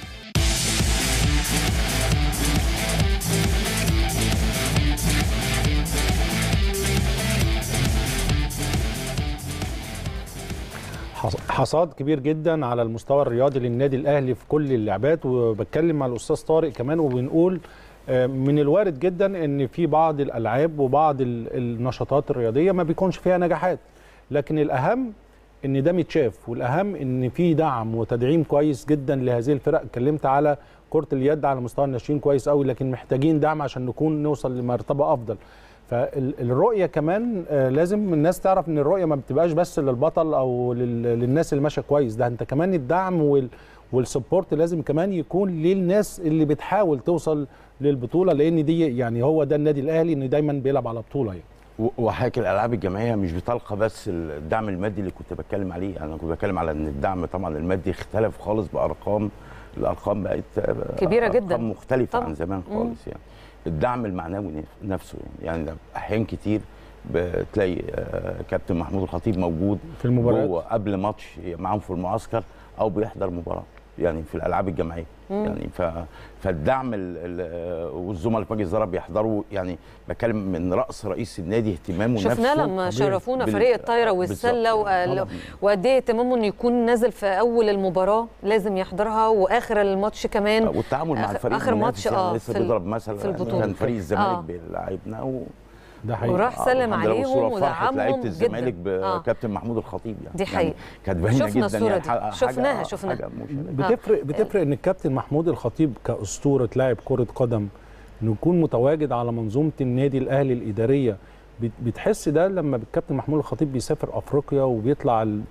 B: حصاد كبير جدا على المستوى الرياضي للنادي الاهلي في كل اللعبات وبتكلم مع الاستاذ طارق كمان وبنقول من الوارد جدا ان في بعض الالعاب وبعض النشاطات الرياضيه ما بيكونش فيها نجاحات لكن الاهم ان ده متشاف والاهم ان في دعم وتدعيم كويس جدا لهذه الفرق اتكلمت على كره اليد على مستوى الناشئين كويس قوي لكن محتاجين دعم عشان نكون نوصل لمرتبه افضل فالرؤيه كمان لازم الناس تعرف ان الرؤيه ما بتبقاش بس للبطل او للناس اللي ماشيه كويس ده انت كمان الدعم وال والسبورت لازم كمان يكون للناس اللي بتحاول توصل للبطوله لان دي يعني هو ده النادي الاهلي ان دايما بيلعب على بطوله يعني
F: وحضرتك الالعاب الجماعيه مش بتلقى بس الدعم المادي اللي كنت بتكلم عليه انا كنت بتكلم على ان الدعم طبعا المادي اختلف خالص بارقام الارقام بقت
A: كبيره
F: أرقام
A: جدا
F: مختلفه طبعا. عن زمان خالص يعني الدعم المعنوي نفسه يعني يعني احيان كتير بتلاقي كابتن محمود الخطيب موجود
B: في المباريات
F: جوه قبل ماتش معاهم في المعسكر او بيحضر مباراه يعني في الالعاب الجماعيه مم. يعني ف... فالدعم والزملاء في مجلس الاداره بيحضروا يعني بتكلم من راس رئيس النادي اهتمامه نفسه
A: شفناه لما شرفونا بال... فريق الطايره والسله و... وقد ايه اهتمامه انه يكون نازل في اول المباراه لازم يحضرها واخر الماتش كمان
F: والتعامل مع الفريق
A: اخر ماتش اه
F: يعني لسه بيضرب مثل
A: في البطوله
F: كان فريق الزمالك آه. بيلعبنا و...
A: ده حقيقي وراح سلم عليهم ودعمهم
F: لعيبه الزمالك بكابتن آه. محمود الخطيب يعني
A: دي حقيقه
F: كانت باينه جدا
A: الصورة يعني دي. شفناها شفناها
B: بتفرق بتفرق ان الكابتن محمود الخطيب كاسطوره لاعب كره قدم انه يكون متواجد على منظومه النادي الاهلي الاداريه بتحس ده لما الكابتن محمود الخطيب بيسافر افريقيا وبيطلع ال...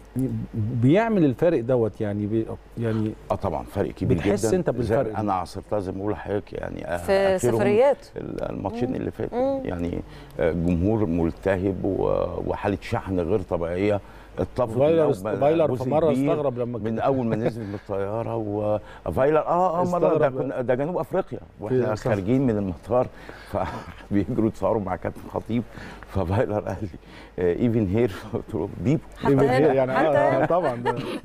B: بيعمل الفارق دوت يعني بي يعني
F: اه طبعا فرق كبير
B: بتحس
F: جدا
B: انت بالفرق
F: انا عاصرتها زي ما بقول لحضرتك يعني
A: في سفريات
F: الماتشين اللي فاتوا يعني جمهور ملتهب وحاله شحن غير طبيعيه اتفق
B: فايلر فايلر في مره استغرب لما
F: من اول ما نزل من الطياره وفايلر اه اه مره ده, كنا ده جنوب افريقيا واحنا خارجين من المطار فبيجروا يتصوروا مع كابتن خطيب ففايلر قال لي ايفن هير قلت له بيبو
B: ايفن هير يعني اه طبعا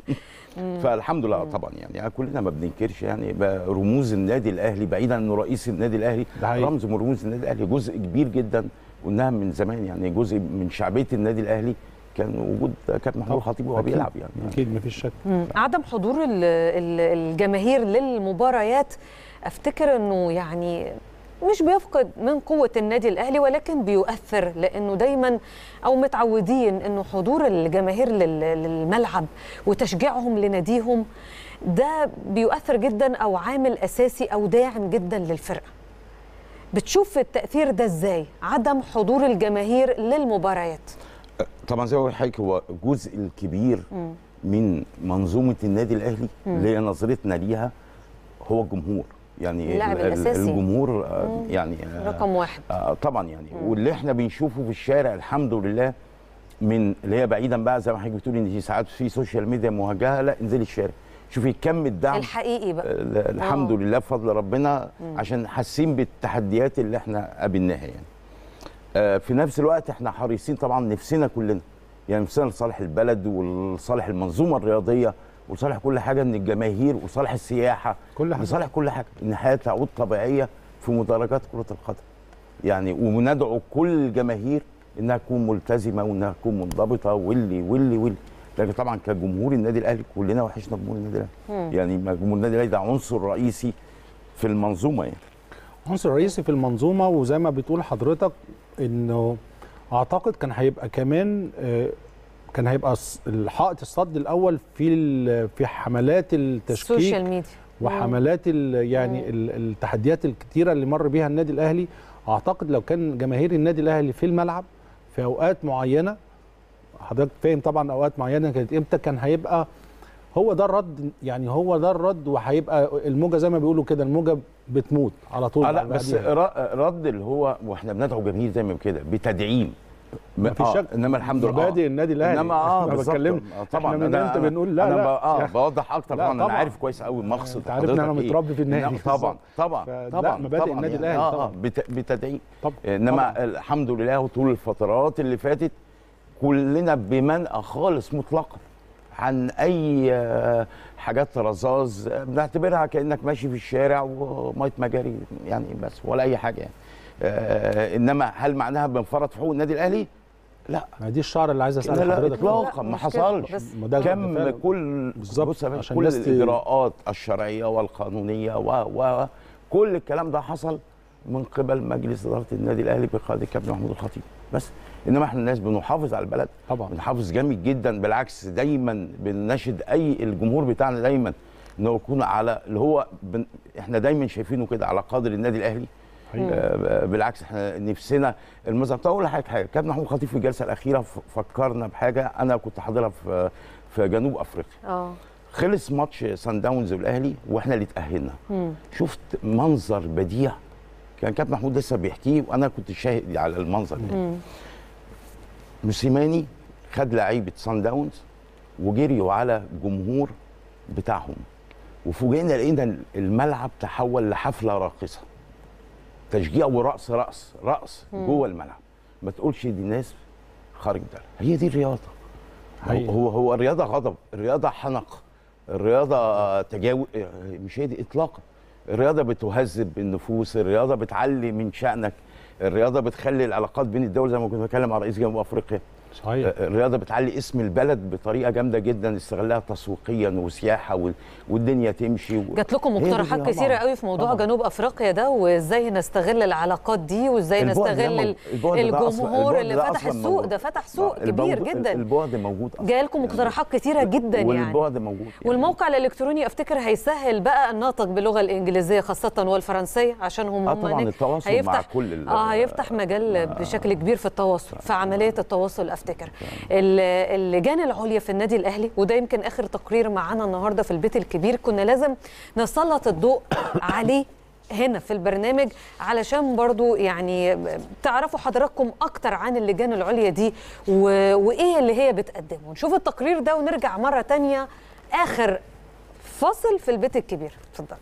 F: فالحمد لله طبعا يعني كلنا ما بننكرش يعني رموز النادي الاهلي بعيدا انه رئيس النادي الاهلي رمز من رموز النادي الاهلي جزء كبير جدا قلناها من زمان يعني جزء من شعبيه النادي الاهلي كان وجود كابتن محمود الخطيب وهو بيلعب يعني
B: اكيد مفيش شك
A: عدم حضور الجماهير للمباريات افتكر انه يعني مش بيفقد من قوة النادي الأهلي ولكن بيؤثر لأنه دايما أو متعودين أنه حضور الجماهير للملعب وتشجيعهم لناديهم ده بيؤثر جدا أو عامل أساسي أو داعم جدا للفرقة بتشوف التأثير ده إزاي عدم حضور الجماهير للمباريات
F: طبعا زي ما بقول لحضرتك هو الجزء الكبير م. من منظومه النادي الاهلي اللي هي نظرتنا ليها هو الجمهور يعني
A: اللاعب الاساسي
F: الجمهور آه يعني
A: آه رقم واحد
F: آه طبعا يعني مم. واللي احنا بنشوفه في الشارع الحمد لله من اللي هي بعيدا بقى زي ما حضرتك بتقولي ان ساعات في سوشيال ميديا موجهه لا انزلي الشارع شوفي كم الدعم
A: الحقيقي بقى
F: الحمد أوه. لله بفضل ربنا مم. عشان حاسين بالتحديات اللي احنا قابلناها يعني آه في نفس الوقت احنا حريصين طبعا نفسنا كلنا يعني نفسنا لصالح البلد ولصالح المنظومه الرياضيه وصالح كل حاجه من الجماهير وصالح السياحه
B: كل حاجه
F: لصالح كل حاجه ان الحياه تعود طبيعيه في مدرجات كره القدم يعني وندعو كل الجماهير انها تكون ملتزمه وانها تكون منضبطه واللي واللي واللي لكن طبعا كجمهور النادي الاهلي كلنا وحشنا جمهور النادي الاهلي يعني جمهور النادي الاهلي ده عنصر رئيسي في المنظومه يعني
B: عنصر رئيسي في المنظومه وزي ما بتقول حضرتك انه اعتقد كان هيبقى كمان آه، كان هيبقى الص- الحائط الصد الاول في ال- في حملات التشكيك
A: السوشيال ميديا
B: وحملات ال يعني ال- التحديات الكتيره اللي مر بيها النادي الاهلي اعتقد لو كان جماهير النادي الاهلي في الملعب في اوقات معينه حضرتك فاهم طبعا اوقات معينه كانت امتى كان هيبقى هو ده الرد يعني هو ده الرد وهيبقى الموجه زي ما بيقولوا كده الموجه بتموت على طول
F: آه لا
B: بعد-
F: بس
B: بعديها.
F: ر- رد اللي هو واحنا بندعو جماهير دايما كده بتدعيم
B: مفيش
F: آه
B: شك.
F: انما الحمد لله
B: مبادئ النادي الأهلي.
F: انما اه
B: إحنا
F: بالظبط.
B: بتكلم-
F: آه طبعا
B: إحنا من
F: أنا-
B: إمتى
F: أنا-
B: بنقول لا،
F: أنا
B: لا.
F: ب- اه
B: يا-
F: بوضح اكتر
B: لا،
F: طبعا انا
B: طبعاً.
F: عارف كويس قوي مقصد
B: أنت عارف إن أنا
F: حضرتك إيه.
B: متربي في النادي.
F: إنما طبعا طبعا
B: فلا،
F: طبعا
B: مبادئ
F: طبعاً
B: النادي
F: يعني
B: الأهلي
F: اه
B: طبعاً.
F: اه بت- بتدعيم
B: طبعاً.
F: انما الحمد لله وطول الفترات اللي فاتت كلنا بمنأى خالص مطلقا عن اي آه، حاجات رذاذ آه، بنعتبرها كانك ماشي في الشارع وميه مجاري يعني بس ولا اي حاجه يعني آه انما هل معناها بنفرط في حقوق النادي الاهلي؟ لا
B: ما دي الشعر اللي عايز
F: لا
B: اسال
F: لا
B: حضرتك
F: اطلاقا ما
A: مش كده،
F: حصلش
A: بس
B: ما ده- ده
F: كم
B: فعلاً.
F: كل
B: بالظبط،
F: بص يا باشا،
B: عشان
F: كل
B: الناس ت-
F: الاجراءات الشرعيه والقانونيه و و كل الكلام ده حصل من قبل مجلس اداره النادي الاهلي بقياده الكابتن محمود الخطيب بس انما احنا الناس بنحافظ على البلد
B: طبعا
F: بنحافظ جامد جدا بالعكس دايما بنناشد اي الجمهور بتاعنا دايما ان هو يكون على اللي هو بن احنا دايما شايفينه كده على قدر النادي الاهلي آه بالعكس احنا نفسنا المظهر طب اقول لحضرتك حاجه كابتن محمود الخطيب في الجلسه الاخيره ف- فكرنا بحاجه انا كنت حاضرها في في جنوب افريقيا
A: اه
F: خلص ماتش سان داونز والاهلي واحنا اللي اتاهلنا
A: مم.
F: شفت منظر بديع كان كابتن محمود لسه بيحكيه وانا كنت شاهد على المنظر ده
A: مم.
F: موسيماني خد لعيبه سان داونز وجريوا على جمهور بتاعهم وفوجئنا لقينا الملعب تحول لحفله راقصه تشجيع ورقص رقص رقص
B: مم.
F: جوه الملعب ما تقولش دي ناس خارج ده هي دي الرياضه هو
B: حقيقي.
F: هو, هو الرياضه غضب الرياضه حنق الرياضه تجاوز مش هي دي اطلاقا الرياضه بتهذب النفوس الرياضه بتعلي من شانك الرياضه بتخلي العلاقات بين الدول زي ما كنت بتكلم مع رئيس جنوب افريقيا
B: صحيح
F: الرياضه بتعلي اسم البلد بطريقه جامده جدا استغلها تسويقيا وسياحه وال- والدنيا تمشي و...
A: جات لكم
F: هي دي
A: مقترحات
F: الرياضة.
A: كثيره قوي في موضوع
F: طبعاً.
A: جنوب افريقيا ده وازاي نستغل العلاقات دي وازاي
F: البعد ده
A: نستغل
F: مو-
A: ال-
F: البعد ده أصلاً-
A: الجمهور
F: البعد
A: اللي
F: ده
A: فتح
F: أصلاً
A: السوق
F: موجود.
A: ده فتح سوق
F: آه،
A: كبير
F: البعد-
A: جدا
F: البعد موجود أصلاً.
A: جايلكم مقترحات كتيره جدا يعني
F: والبعد موجود يعني.
A: والموقع الالكتروني افتكر هيسهل بقى النطق باللغه الانجليزيه خاصه والفرنسيه عشان هم
F: آه
A: هم
F: طبعاً
A: هناك
F: التواصل
A: هيفتح
F: مع كل ال-
A: اه هيفتح مجال بشكل كبير في التواصل في عمليه التواصل افتكر ال- اللجان العليا في النادي الاهلي وده يمكن اخر تقرير معانا النهارده في البيت الكبير كنا لازم نسلط الضوء عليه هنا في البرنامج علشان برضو يعني تعرفوا حضراتكم اكتر عن اللجان العليا دي و... وايه اللي هي بتقدمه نشوف التقرير ده ونرجع مره تانية اخر فاصل في البيت الكبير اتفضل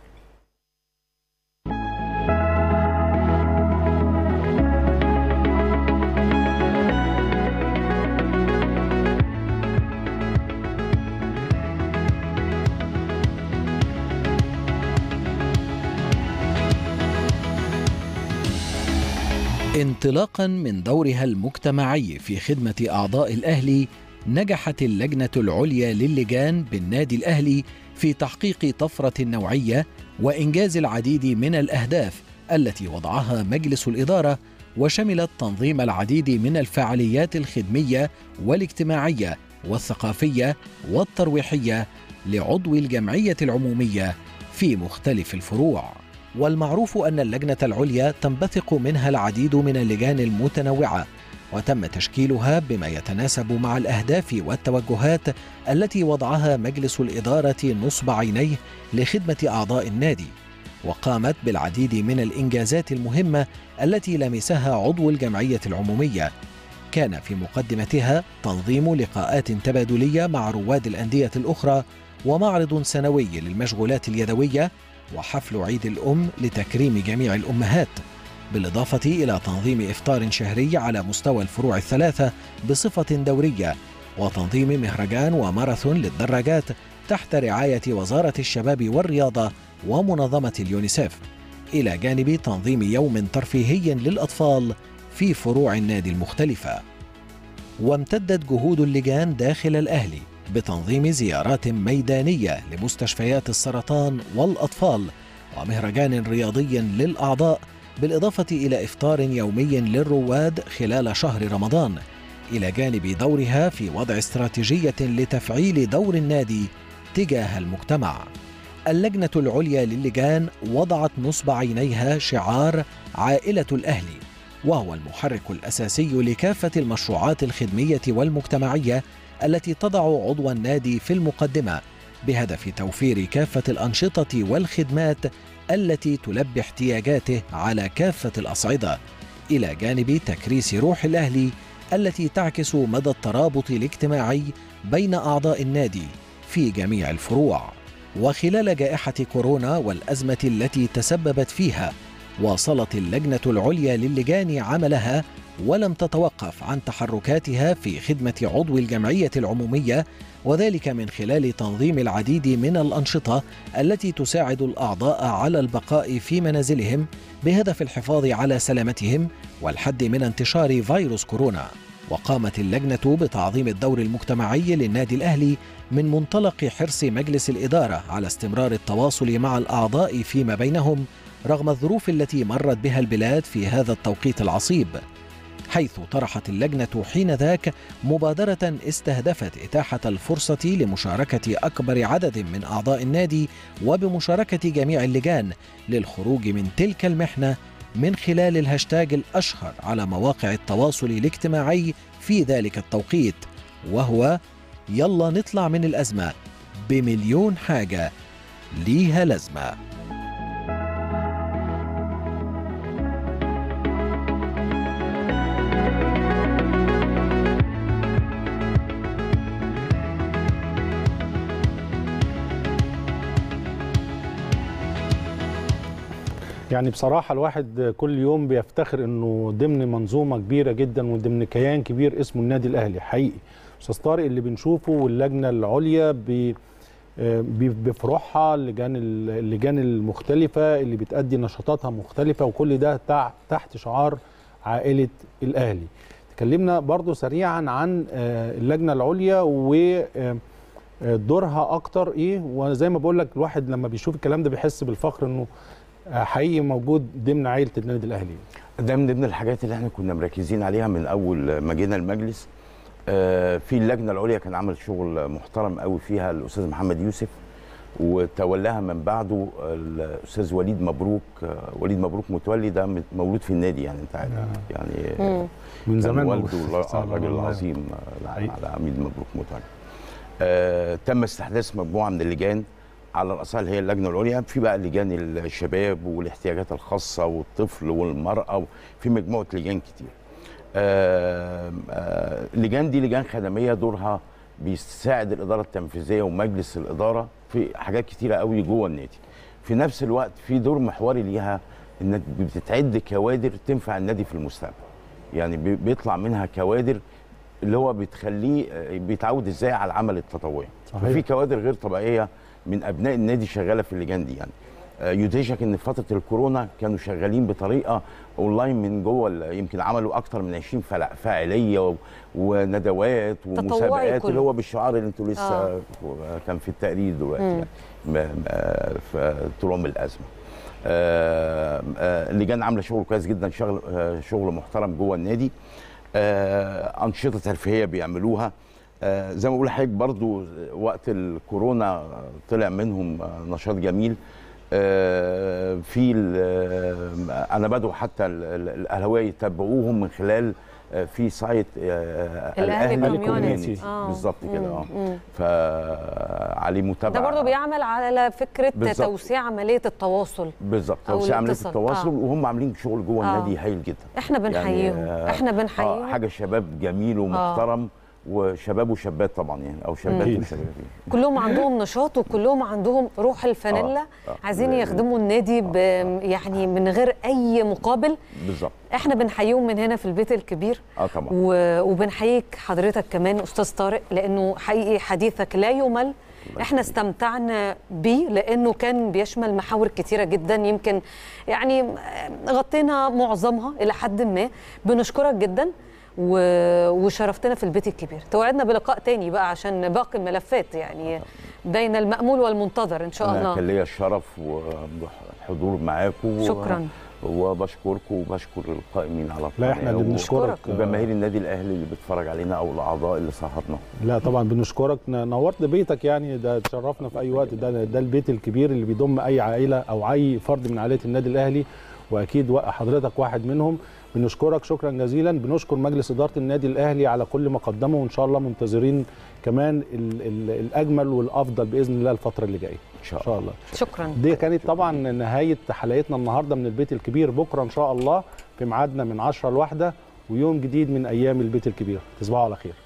C: انطلاقا من دورها المجتمعي في خدمة أعضاء الأهلي نجحت اللجنة العليا للجان بالنادي الأهلي في تحقيق طفرة نوعية وإنجاز العديد من الأهداف التي وضعها مجلس الإدارة وشملت تنظيم العديد من الفعاليات الخدمية والاجتماعية والثقافية والترويحية لعضو الجمعية العمومية في مختلف الفروع. والمعروف أن اللجنة العليا تنبثق منها العديد من اللجان المتنوعة وتم تشكيلها بما يتناسب مع الأهداف والتوجهات التي وضعها مجلس الإدارة نصب عينيه لخدمة أعضاء النادي وقامت بالعديد من الإنجازات المهمة التي لمسها عضو الجمعية العمومية كان في مقدمتها تنظيم لقاءات تبادلية مع رواد الأندية الأخرى ومعرض سنوي للمشغولات اليدوية وحفل عيد الأم لتكريم جميع الأمهات بالإضافة إلى تنظيم إفطار شهري على مستوى الفروع الثلاثة بصفة دورية وتنظيم مهرجان وماراثون للدراجات تحت رعاية وزارة الشباب والرياضة ومنظمة اليونيسيف إلى جانب تنظيم يوم ترفيهي للأطفال في فروع النادي المختلفة وامتدت جهود اللجان داخل الأهلي بتنظيم زيارات ميدانية لمستشفيات السرطان والأطفال ومهرجان رياضي للأعضاء بالإضافة إلى إفطار يومي للرواد خلال شهر رمضان إلى جانب دورها في وضع استراتيجية لتفعيل دور النادي تجاه المجتمع اللجنة العليا للجان وضعت نصب عينيها شعار عائلة الأهلي وهو المحرك الأساسي لكافة المشروعات الخدمية والمجتمعية التي تضع عضو النادي في المقدمة بهدف توفير كافة الأنشطة والخدمات التي تلبي احتياجاته على كافة الأصعدة إلى جانب تكريس روح الأهلي التي تعكس مدى الترابط الاجتماعي بين أعضاء النادي في جميع الفروع وخلال جائحة كورونا والأزمة التي تسببت فيها واصلت اللجنة العليا للجان عملها ولم تتوقف عن تحركاتها في خدمة عضو الجمعية العمومية وذلك من خلال تنظيم العديد من الأنشطة التي تساعد الأعضاء على البقاء في منازلهم بهدف الحفاظ على سلامتهم والحد من انتشار فيروس كورونا. وقامت اللجنة بتعظيم الدور المجتمعي للنادي الأهلي من منطلق حرص مجلس الإدارة على استمرار التواصل مع الأعضاء فيما بينهم رغم الظروف التي مرت بها البلاد في هذا التوقيت العصيب حيث طرحت اللجنة حين ذاك مبادرة استهدفت إتاحة الفرصة لمشاركة أكبر عدد من أعضاء النادي وبمشاركة جميع اللجان للخروج من تلك المحنة من خلال الهاشتاج الأشهر على مواقع التواصل الاجتماعي في ذلك التوقيت وهو يلا نطلع من الأزمة بمليون حاجة ليها لازمه
B: يعني بصراحة الواحد كل يوم بيفتخر انه ضمن منظومة كبيرة جدا وضمن كيان كبير اسمه النادي الاهلي حقيقي استاذ طارق اللي بنشوفه واللجنة العليا ب بفروعها اللجان اللجان المختلفة اللي بتأدي نشاطاتها مختلفة وكل ده تحت شعار عائلة الأهلي تكلمنا برضو سريعا عن اللجنة العليا و دورها اكتر ايه وزي ما بقول لك الواحد لما بيشوف الكلام ده بيحس بالفخر انه حقيقي موجود ضمن عائله النادي الاهلي
F: ده من ضمن الحاجات اللي احنا كنا مركزين عليها من اول ما جينا المجلس آه في اللجنه العليا كان عمل شغل محترم قوي فيها الاستاذ محمد يوسف وتولاها من بعده الاستاذ وليد مبروك آه وليد مبروك متولي ده مولود في النادي يعني انت عارف يعني
B: من زمان
F: والده الراجل العظيم العميد مبروك متولي آه تم استحداث مجموعه من اللجان على راسها اللي هي اللجنه العليا في بقى لجان الشباب والاحتياجات الخاصه والطفل والمراه في مجموعه لجان كتير. اللجان دي لجان خدميه دورها بيساعد الاداره التنفيذيه ومجلس الاداره في حاجات كتيره قوي جوه النادي. في نفس الوقت في دور محوري ليها انك بتتعد كوادر تنفع النادي في المستقبل. يعني بيطلع منها كوادر اللي هو بتخليه بيتعود ازاي على العمل التطوعي. ففي كوادر غير طبيعيه من ابناء النادي شغاله في اللجان دي يعني يدهشك ان في فتره الكورونا كانوا شغالين بطريقه اونلاين من جوه يمكن عملوا اكتر من 20 فاعليه وندوات ومسابقات اللي هو بالشعار اللي انتوا لسه آه. كان في التقرير دلوقتي يعني في طول عمر الازمه اللجان عامله شغل كويس جدا شغل شغل محترم جوه النادي انشطه ترفيهيه بيعملوها آه زي ما بقول لحضرتك برضو وقت الكورونا طلع منهم نشاط جميل آه في انا بدعو حتى الاهلاويه يتابعوهم من خلال آه في سايت
A: الاهلي كوميونتي
F: بالظبط كده اه فعليه متابعه
A: ده برضه بيعمل على فكره بالزبط. توسيع عمليه التواصل
F: بالظبط توسيع عمليه التواصل آه. وهم عاملين شغل جوه آه. النادي هايل جدا
A: احنا بنحييهم يعني احنا بنحييهم
F: آه حاجه شباب جميل ومحترم آه. وشباب وشابات طبعا يعني او شابات وشباب
A: كلهم عندهم نشاط وكلهم عندهم روح الفانيلا آه. آه. عايزين يخدموا النادي ب يعني من غير اي مقابل
F: بالظبط
A: احنا بنحييهم من هنا في البيت الكبير
F: اه طبعا
A: و... وبنحييك حضرتك كمان استاذ طارق لانه حقيقي حديثك لا يمل احنا استمتعنا بيه لانه كان بيشمل محاور كتيره جدا يمكن يعني غطينا معظمها الى حد ما بنشكرك جدا و- وشرفتنا في البيت الكبير توعدنا بلقاء تاني بقى عشان باقي الملفات يعني بين المأمول والمنتظر إن شاء
F: انا
A: الله
F: كان ليا الشرف والحضور معاكم
A: شكراً.
F: وبشكركم وبشكر القائمين على
B: لا، إحنا اللي
F: القناة و-
B: بنشكرك.
F: وجماهير النادي الاهلي اللي بتتفرج علينا او الاعضاء اللي صاحبنا
B: لا طبعا بنشكرك ن- نورت بيتك يعني ده تشرفنا في اي وقت ده ده البيت الكبير اللي بيضم اي عائله او اي فرد من عائلات النادي الاهلي واكيد وا- حضرتك واحد منهم بنشكرك شكرا جزيلا بنشكر مجلس اداره النادي الاهلي على كل ما قدمه وان شاء الله منتظرين كمان ال ال الاجمل والافضل باذن الله الفتره اللي جايه ان شاء, شاء الله
A: شكرا
B: دي كانت طبعا نهايه حلقتنا النهارده من البيت الكبير بكره ان شاء الله في ميعادنا من 10 لواحده ويوم جديد من ايام البيت الكبير تصبحوا على خير